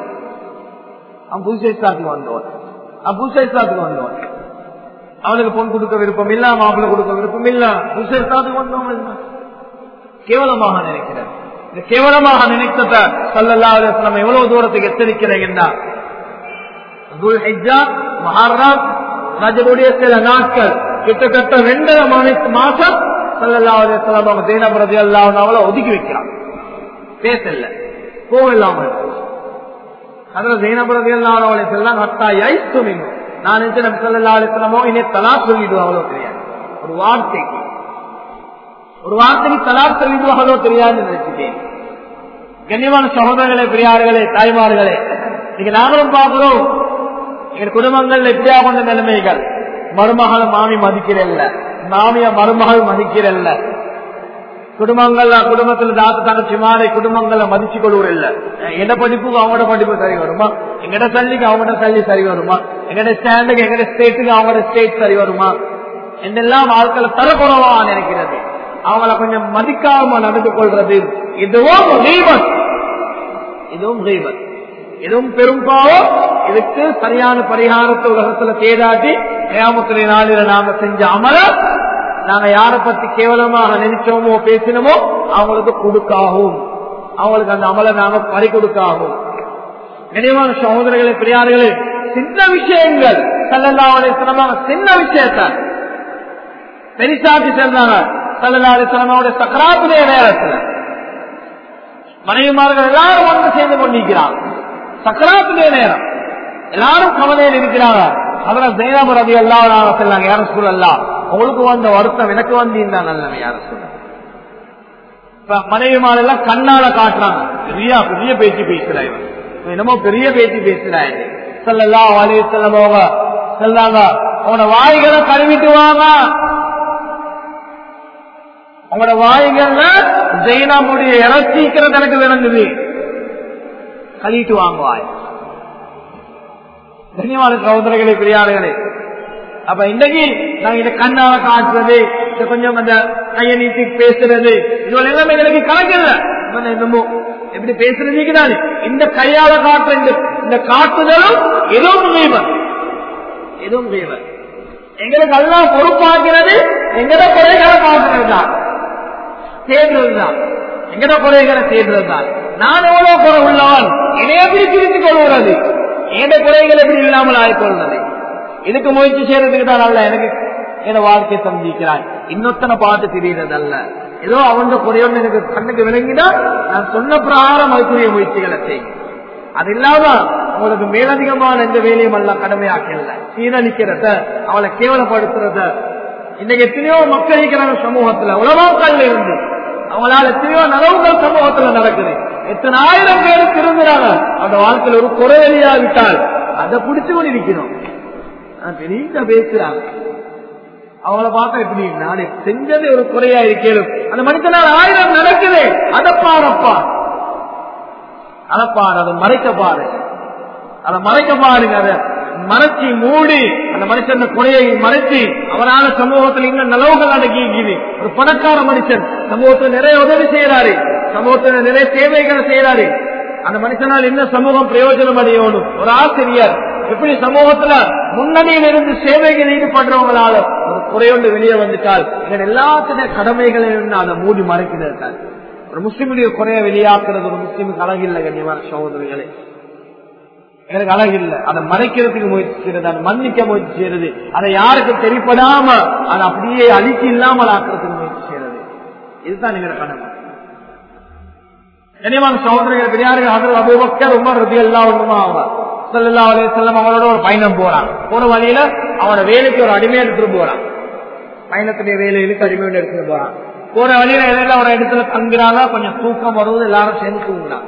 அவன் புதுசு இஸ்லாத்துக்கு வந்தவன் அவன் புதுசு இஸ்லாத்துக்கு வந்தவன் அவனுக்கு பொன் கொடுக்க விருப்பம் இல்ல மாப்பிள்ளை கொடுக்க விருப்பம் இல்ல புதுசு இஸ்லாத்துக்கு வந்தவங்க இல்ல கேவலமாக நினைக்கிறார் இந்த கேவலமாக நினைத்தத சல்லல்லா நம்ம எவ்வளவு தூரத்துக்கு எச்சரிக்கிறீங்கன்னா துல் ஹிஜ்ஜா மஹர்ரம் ரஜபுடைய சில நாட்கள் கிட்டத்தட்ட ரெண்டரை மணி மாசம் சல்லல்லாஹு அவங்க தேனபிரதி அல்லாஹ் அவளை ஒதுக்கி வைக்கிறான் பேசல போகலாம அதுல ஜெயினபிரதி அல்லாஹ் அவளை செல்லாம் ஹத்தா ஐஸ்து மீன் நான் நினைச்ச நபி சல்லா அலிஸ்லாமோ இனி தலா சொல்லிடுவாங்களோ தெரியாது ஒரு வார்த்தைக்கு ஒரு வார்த்தைக்கு தலா சொல்லிடுவாங்களோ தெரியாதுன்னு நினைச்சுட்டேன் கண்ணியமான சகோதரர்களே பெரியார்களே தாய்மார்களே இன்னைக்கு நாங்களும் பார்க்கிறோம் எங்க குடும்பங்கள்ல எப்படியா கொண்ட நிலைமைகள் மருமகள் மாமி மதிக்கிறல்ல மாமிய மருமகள் மதிக்கிறல்ல குடும்பங்கள்ல குடும்பத்துல தாத்த தங்கச்சி மாதிரி குடும்பங்கள்ல மதிச்சு கொள்வதில்ல எந்த படிப்புக்கு அவங்களோட படிப்பு சரி வருமா எங்கட சல்லிக்கு அவங்களோட சல்லி சரி வருமா எங்கட ஸ்டாண்டுக்கு எங்கட ஸ்டேட்டுக்கு அவங்களோட ஸ்டேட் சரி வருமா என்னெல்லாம் ஆட்களை தரக்குறவா நினைக்கிறது அவங்கள கொஞ்சம் மதிக்காம நடந்து கொள்றது இதுவும் ரீபத் இதுவும் ரீபத் இதுவும் பெரும் பாவம் இதுக்கு சரியான பரிகாரத்தை உலகத்துல தேடாட்டி ஏமுத்திரை நாளில நாங்க செஞ்ச அமல நாங்க யார பத்தி கேவலமாக நினைச்சோமோ பேசினோமோ அவங்களுக்கு கொடுக்காகும் அவங்களுக்கு அந்த அமலை நாம பறி கொடுக்க ஆகும் நினைவான சகோதரர்களே பெரியார்களே சின்ன விஷயங்கள் சல்லல்லாவுடைய சிரமம் சின்ன விஷயத்த பெரிசாக்கி சென்றாங்க சல்லல்லாவுடைய சிரமாவுடைய சக்கராத்துடைய நேரத்தில் மனைவிமார்கள் எல்லாரும் ஒன்று சேர்ந்து கொண்டிருக்கிறாங்க சக்கராத்துடைய நேரம் எல்லாரும் கவலையில் இருக்கிறாங்க அதில் ஜெயனாபு ரவி அல்லா சொல்லாங்க யாரும் சொல்லலா உங்களுக்கு வந்த வருத்தம் எனக்கு வந்தீங்கன்னா நல்லவன் யாரும் சொல்ல மனைவிமார் எல்லாம் கண்ணால காட்டுறாங்க பெரிய பெரிய பேச்சு பேசுறா இவன் என்னமோ பெரிய பேச்சு பேசுறாய் சொல்லலா வாலி செல்லமோக சொல்லாங்க அவனோட வாய்களை கழுவிட்டு வாங்க அவனோட வாய்கள்ல ஜெயினாமுடைய இறச்சிக்கிறது எனக்கு விளங்குது கழிட்டு வாங்குவாய் தன்யவாத சகோதரர்களே பெரியார்களே அப்ப இன்னைக்கு நாங்க இந்த கண்ணால காட்டுறது இந்த கொஞ்சம் அந்த கையை நீட்டி பேசுறது இதுவரை எல்லாமே எனக்கு கணக்கில்ல என்னமோ எப்படி பேசுறதுக்கு தானே இந்த கையால காட்டுற இந்த இந்த காட்டுதலும் எதுவும் செய்வன் எதுவும் செய்வன் எங்களுக்கு எல்லாம் பொறுப்பாகிறது எங்கட குறைகளை பார்க்கிறது தான் தேடுறது தான் எங்கட குறைகளை தேடுறது தான் நான் எவ்வளவு குறை உள்ளவன் என்னைய எப்படி பிரித்துக் கொள்வது எந்த குறைகள் எப்படி இல்லாமல் ஆய்கொள்வது இதுக்கு முயற்சி செய்யறதுக்கு தான் அல்ல எனக்கு என் வாழ்க்கையை சந்திக்கிறாய் இன்னொத்தனை பார்த்து தெரியறது அல்ல ஏதோ அவன் குறையோடு எனக்கு கண்ணுக்கு விளங்கினா நான் சொன்ன பிரகாரம் அதுக்குரிய முயற்சிகளை செய்யும் அது இல்லாம உங்களுக்கு மேலதிகமான எந்த வேலையும் அல்ல கடமையாக்கல சீரழிக்கிறத அவளை கேவலப்படுத்துறத இன்னைக்கு எத்தனையோ மக்கள் இருக்கிறாங்க சமூகத்துல உலகங்கள் இருந்து அவங்களால எத்தனையோ நலவுகள் சமூகத்துல நடக்குது எத்தனை ஆயிரம் பேர் திருந்துறாங்க அந்த வாழ்க்கையில் ஒரு குறை வெளியாவிட்டால் அதை பிடிச்சு கொண்டு இருக்கணும் பெரிய பேசுறாங்க அவளை பார்த்தா எப்படி நானே செஞ்சது ஒரு குறையா இருக்கேன் அந்த மனிதனால் ஆயிரம் நடக்குது அதை பாரப்பா அதை பாரு அதை மறைக்க பாரு அதை மறைக்க பாருங்க அதை மறைச்சி மூடி அந்த மனுஷன் குறையை மறைச்சி அவனால சமூகத்தில் இன்னும் நலவுகள் அடங்கிக்குது ஒரு பணக்கார மனுஷன் சமூகத்தில் நிறைய உதவி செய்யறாரு சமூகத்தில் நிறைய சேவைகளை செய்யறாரு அந்த மனுஷனால் இன்னும் சமூகம் பிரயோஜனம் அடையணும் ஒரு ஆசிரியர் எப்படி சமூகத்துல முன்னணியில் இருந்து சேவைகள் ஈடுபடுறவங்களால ஒரு குறையொன்று வெளியே வந்துட்டால் எங்கள் எல்லாத்துடைய கடமைகளையும் அதை மூடி மறைக்கிறார்கள் ஒரு முஸ்லிமுடைய குறைய வெளியாக்குறது ஒரு முஸ்லிமுக்கு அழகில்லை கண்ணியமான சகோதரிகளே எனக்கு அழகில்லை அதை மறைக்கிறதுக்கு முயற்சி செய்யறது அதை மன்னிக்க முயற்சி செய்யறது அதை யாருக்கு தெரிப்படாம அதை அப்படியே அழிச்சு இல்லாமல் ஆக்குறதுக்கு முயற்சி செய்யறது இதுதான் எங்க கடமை கனியமான சகோதரர்கள் பெரியார்கள் அதில் அபுபக்கர் உமர் ரதி எல்லா ஒண்ணுமா அவங்க சல்லா அலி செல்லம் அவனோட ஒரு பயணம் போறான் போற வழியில அவனோட வேலைக்கு ஒரு அடிமையை எடுத்துட்டு போறான் பயணத்துடைய வேலைகளுக்கு அடிமையோட எடுத்துட்டு போறான் போற வழியில இடையில ஒரு இடத்துல தங்குறாங்க கொஞ்சம் தூக்கம் வருவது எல்லாரும் சேர்ந்து தூங்குறாங்க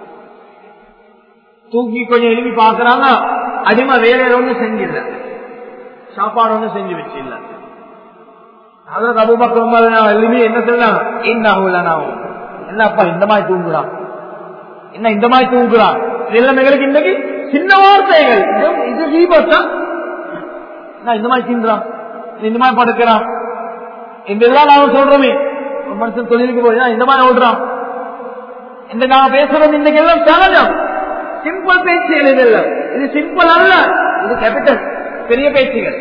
தூக்கி கொஞ்சம் எழுப்பி பாக்குறாங்க அடிமை வேலையில ஒண்ணு செஞ்சில்ல சாப்பாடு ஒண்ணு செஞ்சு வச்சு இல்ல அதாவது அபுபக்கர் எழுதி என்ன சொல்லலாம் என்ன என்னப்பா இந்த மாதிரி தூங்குறான் என்ன இந்த மாதிரி தூங்குறான் இதெல்லாம் எங்களுக்கு இன்னைக்கு சின்ன வார்த்தைகள் இது தீபத்தா இந்த மாதிரி தீண்டுறான் இந்த மாதிரி படுக்கிறான் இதெல்லாம் நாம சொல்றோமே ஒரு மனுஷன் தொழிலுக்கு போய் இந்த மாதிரி ஓடுறான் இந்த நாம பேசுறது இன்னைக்கு எல்லாம் சகஜம் சிம்பிள் பேச்சுகள் இது இல்ல இது சிம்பிள் அல்ல இது கேபிட்டல் பெரிய பேச்சுகள்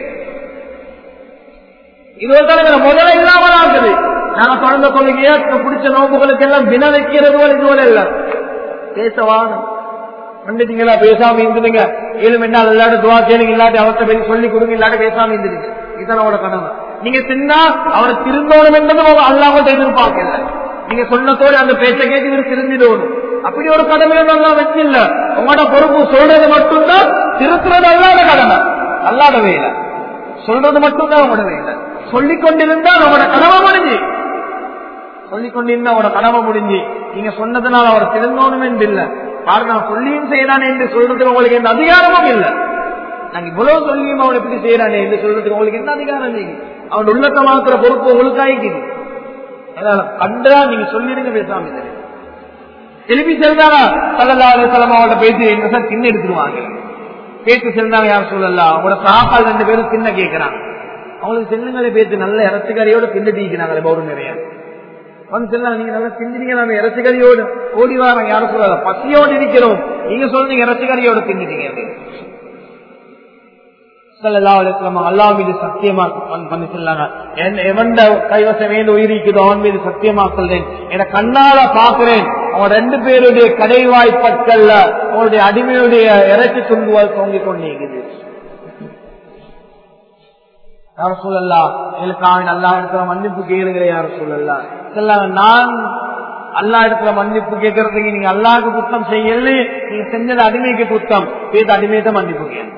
இது ஒரு தலைவர் முதல்ல இல்லாமல் ஆகுது நாங்க தொடர்ந்த கொள்கையா பிடிச்ச நோம்புகளுக்கு எல்லாம் வின வைக்கிறது போல இது போல இல்ல பேசவானும் கண்டுட்டீங்களா பேசாம இருந்துடுங்க ஏழு என்னால் இல்லாட்ட துவா கேளுங்க இல்லாட்டி அவர்கிட்ட போய் சொல்லி கொடுங்க இல்லாட்ட பேசாம இருந்துடுங்க இதனோட கனவு நீங்க சின்னா அவரை திருந்தோணும் என்பது அல்லாமல் எதிர்பார்க்கல நீங்க சொன்னதோடு அந்த பேச்சை கேட்டு இவர் திருந்திடணும் அப்படி ஒரு கடமை நல்லா வச்சில்ல உங்களோட பொறுப்பு சொல்றது மட்டும்தான் திருத்துறது அல்லாத கடமை அல்லாத வேலை சொல்றது மட்டும்தான் உங்களோட வேலை சொல்லிக் கொண்டிருந்தா நம்மளோட கடமை முடிஞ்சு சொல்லிக் கொண்டிருந்தா அவரோட கடமை முடிஞ்சு நீங்க சொன்னதுனால அவர் திருந்தோணும் என்று இல்ல காரணம் சொல்லியும் செய்யறானே என்று சொல்றதுக்கு உங்களுக்கு எந்த அதிகாரமும் இல்ல நாங்க இவ்வளவு சொல்லியும் அவன் எப்படி செய்யறானே என்று சொல்றதுக்கு உங்களுக்கு என்ன அதிகாரம் நீங்க அவன் உள்ளத்தை மாத்திர பொறுப்பு உங்களுக்கு ஆயிக்குது அதனால கண்டா நீங்க சொல்லிடுங்க பேசாம இல்லை திருப்பி செல்றாங்க சல்லா அலுவலம் அவங்களோட பேசி என்ன சார் தின்ன எடுத்துருவாங்க பேச்சு செல்றாங்க யார் சொல்லலாம் அவங்களோட சாப்பாடு ரெண்டு பேரும் தின்ன கேட்கிறாங்க அவங்களுக்கு செல்லுங்களை பேச்சு நல்ல இறச்சிக்கறியோட தின்னு தீக்கிறாங்களே பௌரம் நிறைய வந்து செல்லாம் நீங்க நல்லா தின்னுட்டீங்க நம்ம இறச்சிக்கறியோடு ஓடி வரோம் யாரும் சொல்லல பசியோடு இருக்கிறோம் நீங்க சொல்றீங்க இறச்சிக்கறியோட தின்னுட்டீங்க அப்படின்னு அல்லா மீது சத்தியமா பண்ணி சொல்லாங்க எவன் கைவசம் வேண்டு உயிரிக்குதோ அவன் மீது சத்தியமா சொல்றேன் என கண்ணால பாக்குறேன் அவன் ரெண்டு பேருடைய கடைவாய்ப்பற்கள்ல அவனுடைய அடிமையுடைய இறைச்சி துண்டுவால் தொங்கிக் கொண்டிருக்குது யார் சொல்லலா எங்களுக்காக நல்லா இடத்துல மன்னிப்பு கேளுகிற யார் சொல்லலா சொல்லாங்க நான் அல்லா இடத்துல மன்னிப்பு கேட்கறதுக்கு நீங்க அல்லாவுக்கு குத்தம் செய்யல நீங்க செஞ்சது அடிமைக்கு குத்தம் பேச அடிமையத்தை மன்னிப்பு கேளு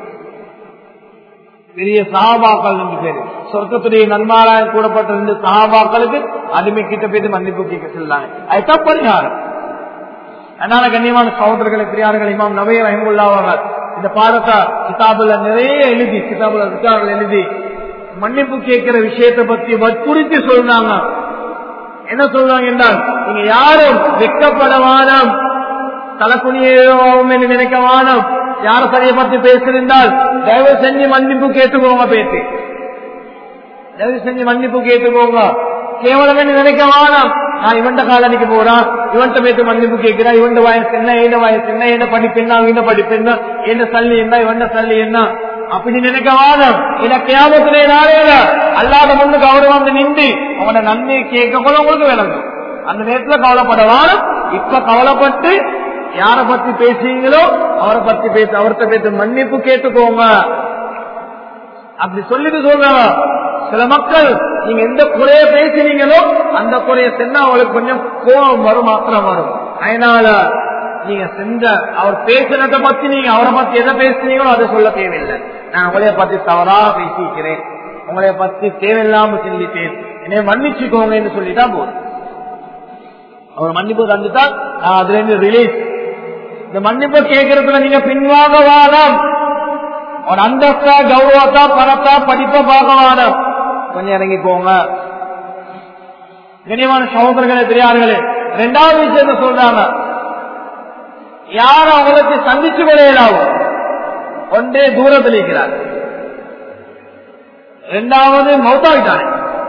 பெரிய சகாபாக்கள் ரெண்டு பேரு சொர்க்கத்துடைய நன்மாராய கூடப்பட்ட ரெண்டு சகாபாக்களுக்கு அடிமை கிட்ட போயிட்டு மன்னிப்பு கேட்க சொல்லாங்க அதுதான் பரிகாரம் அதனால கண்ணியமான சகோதரர்களை பிரியார்கள் இமாம் நவைய ரஹிமுல்லாவாங்க இந்த பாடத்தை கிதாபுல நிறைய எழுதி கிதாபுல கிதாபுல எழுதி மன்னிப்பு கேட்கிற விஷயத்தை பத்தி வற்புறுத்தி சொல்றாங்க என்ன சொல்றாங்க என்றால் நீங்க யாரும் வெக்கப்பட வானம் தலைக்குனியும் என்று நினைக்க வானம் யார சரியை பத்தி பேசிருந்தால் தயவு செஞ்சு மன்னிப்பு கேட்டுக்கோங்க பேசி தயவு செஞ்சு மன்னிப்பு கேட்டுக்கோங்க கேவலம் என்று நினைக்க வானம் நான் இவன்ட காலனிக்கு போறான் இவன்ட்ட பேத்து மன்னிப்பு கேட்கிறா இவன் வயசு என்ன என்ன வயசு என்ன என்ன படிப்பு என்ன இவன் படிப்பு என்ன என்ன சல்லி என்ன இவன் சல்லி என்ன அப்படி நினைக்க வாதம் இத கேமத்திலே நாளையில அல்லாத முன்னு கௌரவம் வந்து நின்று அவன நன்மை கேட்க கூட உங்களுக்கு விளங்கும் அந்த நேரத்துல கவலைப்பட வாரம் இப்ப கவலைப்பட்டு யார பத்தி பேசுறீங்களோ அவரை பத்தி பேச அவர்கிட்ட பேச மன்னிப்பு கேட்டுக்கோங்க அப்படி சொல்லிட்டு சொல்றாங்க சில மக்கள் நீங்க எந்த குறைய பேசினீங்களோ அந்த குறைய சென்னா அவங்களுக்கு கொஞ்சம் கோபம் வரும் மாத்திரம் வரும் அதனால நீங்க செஞ்ச அவர் பேசுறத பத்தி நீங்க அவரை பத்தி எதை பேசுனீங்களோ அதை சொல்ல தேவையில்லை நான் உங்களைய பத்தி தவறா பேசிக்கிறேன் உங்களைய பத்தி தேவையில்லாம சிந்தித்தேன் என்னை மன்னிச்சுக்கோங்க என்று சொல்லிட்டா போதும் அவர் மன்னிப்பு தந்துட்டா நான் அதுல இருந்து ரிலீஸ் இந்த மன்னிப்பு கேட்கறதுல நீங்க பின்வாங்க வாரம் ஒரு அந்தஸ்தா கௌரவத்தா பணத்தா படிப்ப பார்க்க வாரம் கொஞ்சம் இறங்கிக்கோங்க கனியமான சகோதரர்களே பெரியார்களே ரெண்டாவது விஷயத்த சொல்றாங்க யார் அவங்களுக்கு சந்திச்சு கொள்ளையிலாவும் ஒன்றே தூரத்தில் இருக்கிறார் இரண்டாவது மௌத்தாவிட்டானே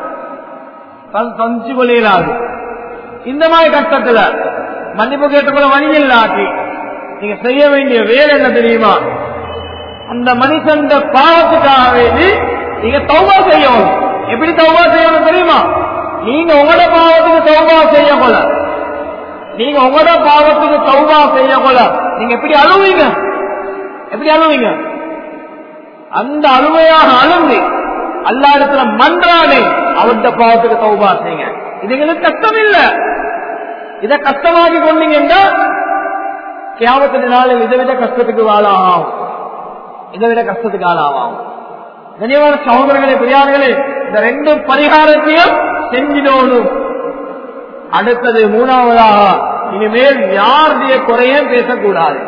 சந்திச்சு கொள்ளையிலாது இந்த மாதிரி கட்டத்துல மன்னிப்பு கேட்டுக்கொள்ள வழி இல்லாட்டி நீங்க செய்ய வேண்டிய வேலை என்ன தெரியுமா அந்த மனுஷன் பாவத்துக்காக வேண்டி நீங்க தௌபா செய்யணும் எப்படி தௌபா செய்யணும் தெரியுமா நீங்க உங்களோட பாவத்துக்கு தௌபா செய்ய கொள்ள நீங்க உங்களோட பாவத்துக்கு தௌபா செய்ய கொள்ள நீங்க எப்படி அழுவீங்க எப்படி அழுவீங்க அந்த அழுவையாக அழுந்து அல்லா இடத்துல மன்றானே அவர்கிட்ட பாவத்துக்கு தௌபா செய்யுங்க இது எங்களுக்கு கஷ்டம் இல்ல இத கஷ்டமாக்கி கொண்டீங்கன்னா கேவத்தின் நாளில் இதை விட கஷ்டத்துக்கு ஆளாகும் இதை விட கஷ்டத்துக்கு ஆளாகும் கனியமான சகோதரர்களே பெரியார்களே இந்த ரெண்டு பரிகாரத்தையும் செஞ்சிடணும் அடுத்தது மூணாவதாக இனிமேல் யாருடைய குறையும் பேசக்கூடாது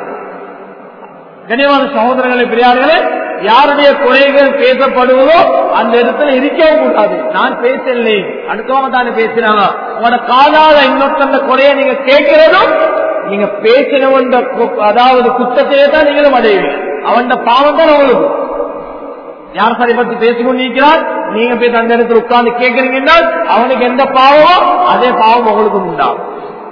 கனியமான சகோதரர்களே பெரியார்களே யாருடைய குறைகள் பேசப்படுவதோ அந்த இடத்துல இருக்கவும் கூடாது நான் பேசலே அடுத்தவங்க தானே பேசுறாங்க உங்களோட காதால இன்னொருத்த குறைய நீங்க கேட்கிறதும் நீங்க பேசினவன் அதாவது குற்றத்தையே தான் நீங்களும் அடைவீங்க அவன் பாவம் தான் உங்களுக்கு யார் சரி பத்தி பேசிக்கொண்டு இருக்கிறார் நீங்க போய் அந்த இடத்துல உட்கார்ந்து கேட்கறீங்கன்னா அவனுக்கு எந்த பாவமோ அதே பாவம் உங்களுக்கு உண்டாகும்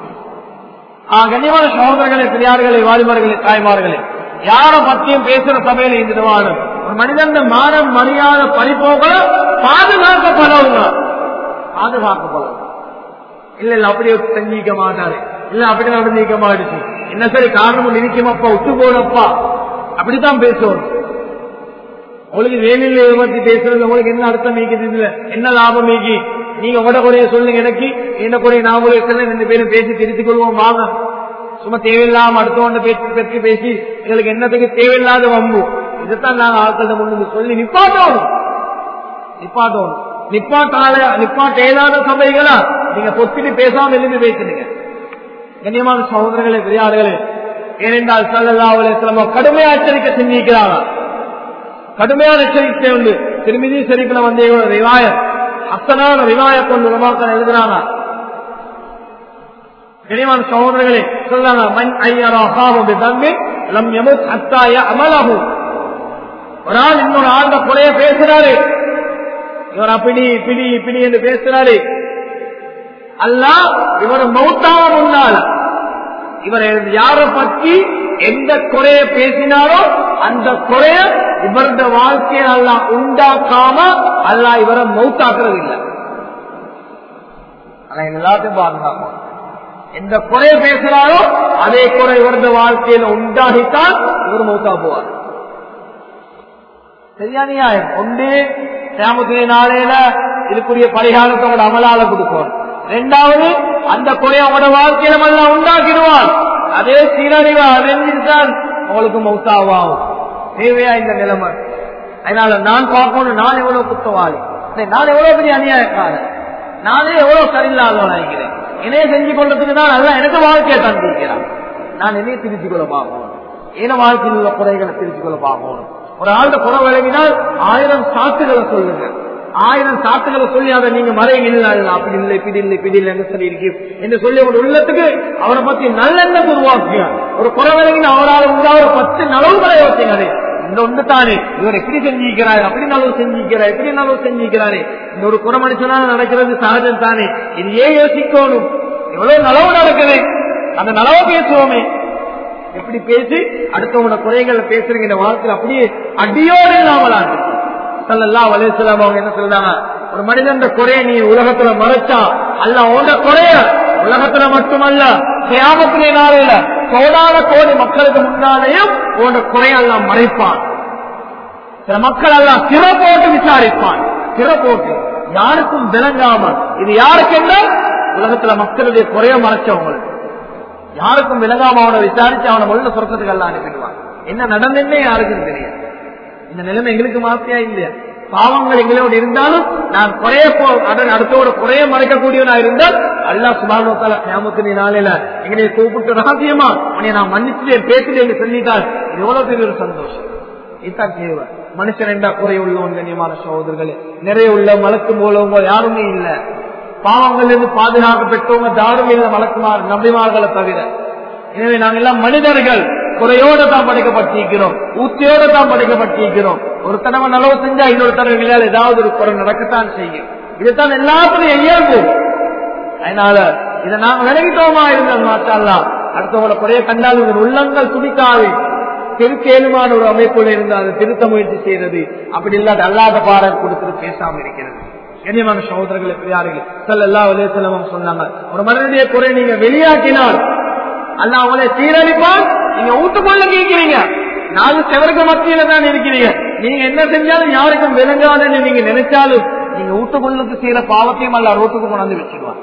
கண்ணியமான சகோதரர்களே பெரியார்களே வாலிபர்களே தாய்மார்களே யார பத்தியும் பேசுற சபையில இருந்துடுவானு ஒரு மனிதன் மானம் மரியாதை பறிப்போக பாதுகாக்கப்படவுங்க பாதுகாக்கப்படும் இல்ல இல்ல அப்படியே செஞ்சிக்க மாட்டாரு இல்ல அப்படி நடந்திக்க மாட்டுச்சு என்ன சரி காரணம் நினைக்குமாப்பா விட்டு போனப்பா அப்படித்தான் பேசுவோம் உங்களுக்கு வேலையில இதை பத்தி பேசுறது உங்களுக்கு என்ன அர்த்தம் நீக்குது இதுல என்ன லாபம் நீக்கி நீங்க உங்களோட குறைய சொல்லுங்க எனக்கு என்ன குறைய நான் குறைய சொல்ல ரெண்டு பேரும் பேசி திருத்திக் கொள்வோம் வாங்க சும்மா தேவையில்லாம அடுத்தவண்ட பேசி பற்றி பேசி எங்களுக்கு என்னத்துக்கு தேவையில்லாத வம்பு இதைத்தான் நாங்க ஆட்கள்ட முன்னு சொல்லி நிப்பாட்டோம் நிப்பாட்டோம் நிப்பாட்டால நிப்பாட்ட ஏதாத சபைகளா நீங்க பொத்திட்டு பேசாம எழுதி பேசுறீங்க கண்ணியமான சகோதரர்களே பெரியார்களே ஏனென்றால் சல்லல்லா அலுவலம் கடுமையா எச்சரிக்கை செஞ்சிருக்கிறாங்க கடுமையான எச்சரிக்கை உண்டு திருமிதி சரிக்கல வந்த ரிவாய அத்தனான ரிவாய கொண்டு உலமாக்கள் எழுதுறாங்க கனிவான சகோதரர்களே சொல்றாங்க மண் ஐயரா ஹாவு தம்பி லம் யமுத் அத்தாய அமலஹு ஒரு ஆள் இன்னொரு ஆண்ட குறைய பேசுறாரு இவர் அப்படி பிடி பிடி என்று பேசுறாரு அல்ல இவர் மௌத்தாவ முன்னால இவர் யார பற்றி எந்த குறைய பேசினாரோ அந்த குறைய இவரது வாழ்க்கையை அல்ல உண்டாக்காம அல்ல இவரை மௌத்தாக்குறது இல்லை ஆனா எல்லாத்தையும் பாதுகாக்கும் எந்த குறை பேசுறாரோ அதே குறை இவரது வாழ்க்கையில உண்டாகித்தான் இவர் மௌத்தா போவார் சரியா நியாயம் ஒன்று சேமத்துறை நாளையில இதுக்குரிய பரிகாரத்தை அவங்களோட அமலால கொடுக்கும் ரெண்டாவது அந்த குறைய அவங்களோட வாழ்க்கையில எல்லாம் உண்டாக்கிடுவான் அதே சீரழிவா அறிஞ்சுதான் அவங்களுக்கு மௌத்தாவாகும் தேவையா இந்த நிலைமை அதனால நான் பார்க்கணும் நான் எவ்வளவு குத்தவாளி நான் எவ்வளவு பெரிய அநியாயக்காரன் நானே எவ்வளவு சரியில்லாதவன் நினைக்கிறேன் என்னைய செஞ்சு கொள்றதுக்கு தான் நல்லா எனக்கு வாழ்க்கையை தந்திருக்கிறான் நான் என்னைய திருச்சி கொள்ள பார்க்கணும் ஏன வாழ்க்கையில் உள்ள குறைகளை திருச்சி கொள்ள பார்க்கணும் ஒரு ஆள்கிட்ட குறை விளங்கினால் ஆயிரம் சாத்துகளை சொல்லுங்க ஆயிரம் சாத்துகளை சொல்லி அதை நீங்க மறைங்க இல்லை அப்படி இல்லை இப்படி இல்லை இப்படி இல்லை சொல்லி இருக்கு என்று சொல்லி ஒரு உள்ளத்துக்கு அவரை பத்தி நல்லெண்ணம் உருவாக்குங்க ஒரு குறை விளங்கின அவரால் உண்டாக ஒரு பத்து நலவுகளை யோசிங்க இந்த ஒன்று தானே இவர் எப்படி செஞ்சிருக்கிறார் அப்படி நல்லது செஞ்சிருக்கிறார் எப்படி நல்லது செஞ்சிருக்கிறாரு இந்த ஒரு குறை மனுஷனால நடக்கிறது சகஜம் தானே இது ஏன் யோசிக்கணும் எவ்வளவு நலவு நடக்குது அந்த நலவை பேசுவோமே எப்படி பேசி அடுத்தவங்க குறைகளை பேசுறீங்க இந்த வார்த்தையில் அப்படியே அடியோடு இல்லாமலா சல்லல்லா வலேசலாம் அவங்க என்ன சொல்றாங்க ஒரு மனிதன் குறைய நீ உலகத்துல மறைச்சா அல்ல உங்க குறைய உலகத்துல மட்டுமல்ல கியாமத்திலே நாளையில கோடான கோடி மக்களுக்கு முன்னாலேயும் உன்னோட குறையெல்லாம் மறைப்பான் சில மக்கள் எல்லாம் திற போட்டு விசாரிப்பான் திற போட்டு யாருக்கும் விளங்காமல் இது யாருக்கு என்ன உலகத்துல மக்களுடைய குறைய மறைச்சவங்களுக்கு யாருக்கும் விளங்காம அவனை விசாரிச்சு அவனை உள்ள சொர்க்கத்துக்கு எல்லாம் அனுப்பிடுவான் என்ன நடந்ததுன்னே யாருக்கும் தெரியாது இந்த நிலைமை எங்களுக்கு மாத்தியா இல்லையா பாவங்கள் எங்களோடு இருந்தாலும் நான் குறைய அடுத்தோட குறைய மறைக்கக்கூடியவனா இருந்தால் அல்லா சுபானோத்தால கிராமத்தின் நாளையில எங்களை கூப்பிட்டு ரகசியமா உன்னை நான் மன்னிச்சுட்டேன் பேசுறேன் சொல்லிட்டால் இது எவ்வளவு பெரிய ஒரு சந்தோஷம் இதுதான் தேவை மனுஷன் என்றா குறை உள்ளவன் கண்ணியமான சகோதரர்களே நிறைய உள்ள மலக்கு மூலவங்க யாருமே இல்லை பாவங்கள் இருந்து பாதுகாக்க பெற்றவங்க தாரும் இல்லை மலக்குமார் நம்பிமார்களை தவிர எனவே நாங்கள் எல்லாம் மனிதர்கள் குறையோட தான் படைக்கப்பட்டிருக்கிறோம் ஊத்தியோட தான் படைக்கப்பட்டிருக்கிறோம் ஒரு தடவை நலவு செஞ்சா இன்னொரு தடவை ஏதாவது ஒரு குறை நடக்கத்தான் செய்யும் இதுதான் எல்லாத்துலயும் இயல்பு அதனால இதை நாங்க விலகிட்டோமா இருந்தோம் மாற்றலாம் அடுத்தவங்களை குறைய கண்டால் உங்கள் உள்ளங்கள் துடிக்காது திருக்கேலுமான ஒரு அமைப்புல இருந்து அதை திருத்த முயற்சி செய்யறது அப்படி இல்லாத அல்லாத பாடல் கொடுத்துட்டு பேசாம இருக்கிறது கண்ணியமான சகோதரர்கள் எப்படியார்கள் செல்ல எல்லா வலையசலமும் சொன்னாங்க ஒரு மனிதனுடைய குறை நீங்க வெளியாக்கினால் அல்ல அவங்களை சீரழிப்பான் நீங்க ஊட்டுக்குள்ள கேட்கிறீங்க நாலு செவருக்கு மத்தியில தான் இருக்கிறீங்க நீங்க என்ன செஞ்சாலும் யாருக்கும் விளங்காதுன்னு நீங்க நினைச்சாலும் நீங்க ஊட்டுக்குள்ளுக்கு செய்யற பாவத்தையும் அல்ல ரோட்டுக்கு கொண்டாந்து வச்சிருவாங்க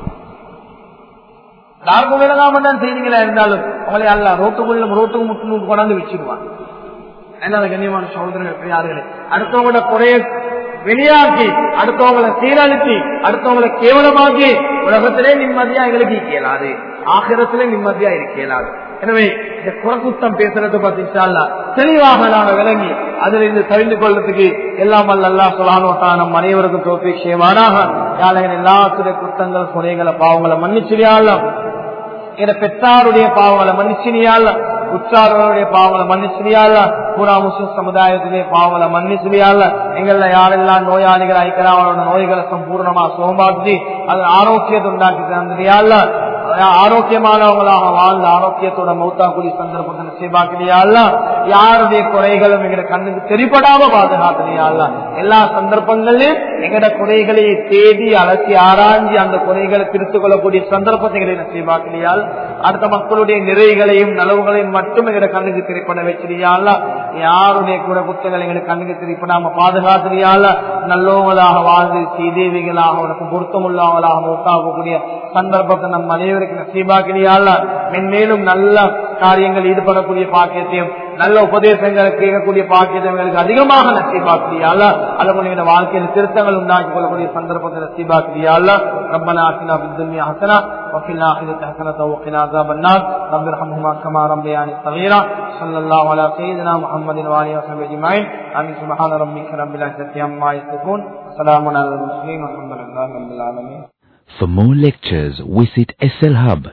யாருக்கும் விளங்காம தான் செய்றீங்களா இருந்தாலும் அவங்களை அல்ல ரோட்டுக்குள்ளும் ரோட்டுக்கு முட்டு கொண்டாந்து வச்சிருவாங்க என்ன கண்ணியமான சகோதரர்கள் பெரியார்களே அடுத்தவங்களோட குறைய வெளியாக்கி அடுத்தவங்களை சீரழித்து அடுத்தவங்களை கேவலமாக்கி உலகத்திலே நிம்மதியா எங்களுக்கு இயலாது ஆகிரத்திலே நிம்மதியா இருக்க இயலாது எனவே இந்த குறக்குத்தம் பேசுறது பார்த்தீங்களா தெளிவாக நாங்கள் விளங்கி அதில் இருந்து தெரிந்து கொள்றதுக்கு எல்லாம் அல்ல அல்லா சொல்லானோட்டா நம் அனைவருக்கும் தோப்பி செய்வானாக யாழகன் எல்லாத்துடைய குத்தங்கள் குறைகளை பாவங்களை மன்னிச்சிரியாலாம் என பெற்றாருடைய பாவங்களை மன்னிச்சினியால உற்றாரோடைய பாவங்களை மன்னிச்சிரியால பூரா முஸ்லிம் சமுதாயத்திலே பாவங்களை மன்னிச்சிரியால எங்கள யாரெல்லாம் நோயாளிகள் ஐக்கிறா அவனோட நோய்களை சம்பூர்ணமா சோமாக்கி அது ஆரோக்கியத்தை உண்டாக்கி தந்திரியால ஆரோக்கியமானவங்களாக வாழ்ந்த ஆரோக்கியத்தோட மௌத்தாக்குடி சந்தர்ப்பத்தை நிச்சயமாக்கிறியால யாருடைய குறைகளும் எங்கட கண்ணுக்கு தெரிப்படாம பாதுகாத்திரியால எல்லா சந்தர்ப்பங்களிலும் எங்கட குறைகளை தேடி அலசி ஆராய்ஞ்சி அந்த குறைகளை திருத்துக் கொள்ளக்கூடிய சந்தர்ப்பத்தை எங்களை நிச்சயமாக்கிறியால் அடுத்த மக்களுடைய நிறைகளையும் நலவுகளையும் மட்டும் எங்கட கண்ணுக்கு திரைப்பட வச்சிருயால யாருடைய கூட புத்தகங்கள் எங்களுக்கு கண்ணுக்கு திரைப்படாம பாதுகாத்திரியால நல்லவங்களாக வாழ்ந்து சீதேவிகளாக உனக்கு பொருத்தமுள்ளவங்களாக மூத்தாகக்கூடிய சந்தர்ப்பத்தை நம் அனைவருக்கு நசீபாக்கினியால மென்மேலும் நல்ல காரியங்கள் ஈடுபடக்கூடிய பாக்கியத்தையும் நல்ல உபதேசங்களை கேட்கக்கூடிய பாக்கியங்களுக்கு அதிகமாக நசீபாக்கிறியால அதை கொண்டு வாழ்க்கையில் திருத்தங்கள் உண்டாக்கி கொள்ளக்கூடிய சந்தர்ப்பத்தை நசீபாக்கிறியால ربنا آتنا في الدنيا حسنة وفي الآخرة حسنة وقنا عذاب النار رب ارحمهما كما ربياني صغيرا صلى الله على سيدنا محمد وآله وصحبه أجمعين آمين سبحان ربك رب العزة عما يصفون سلام على المرسلين والحمد لله رب العالمين For more lectures, visit SL Hub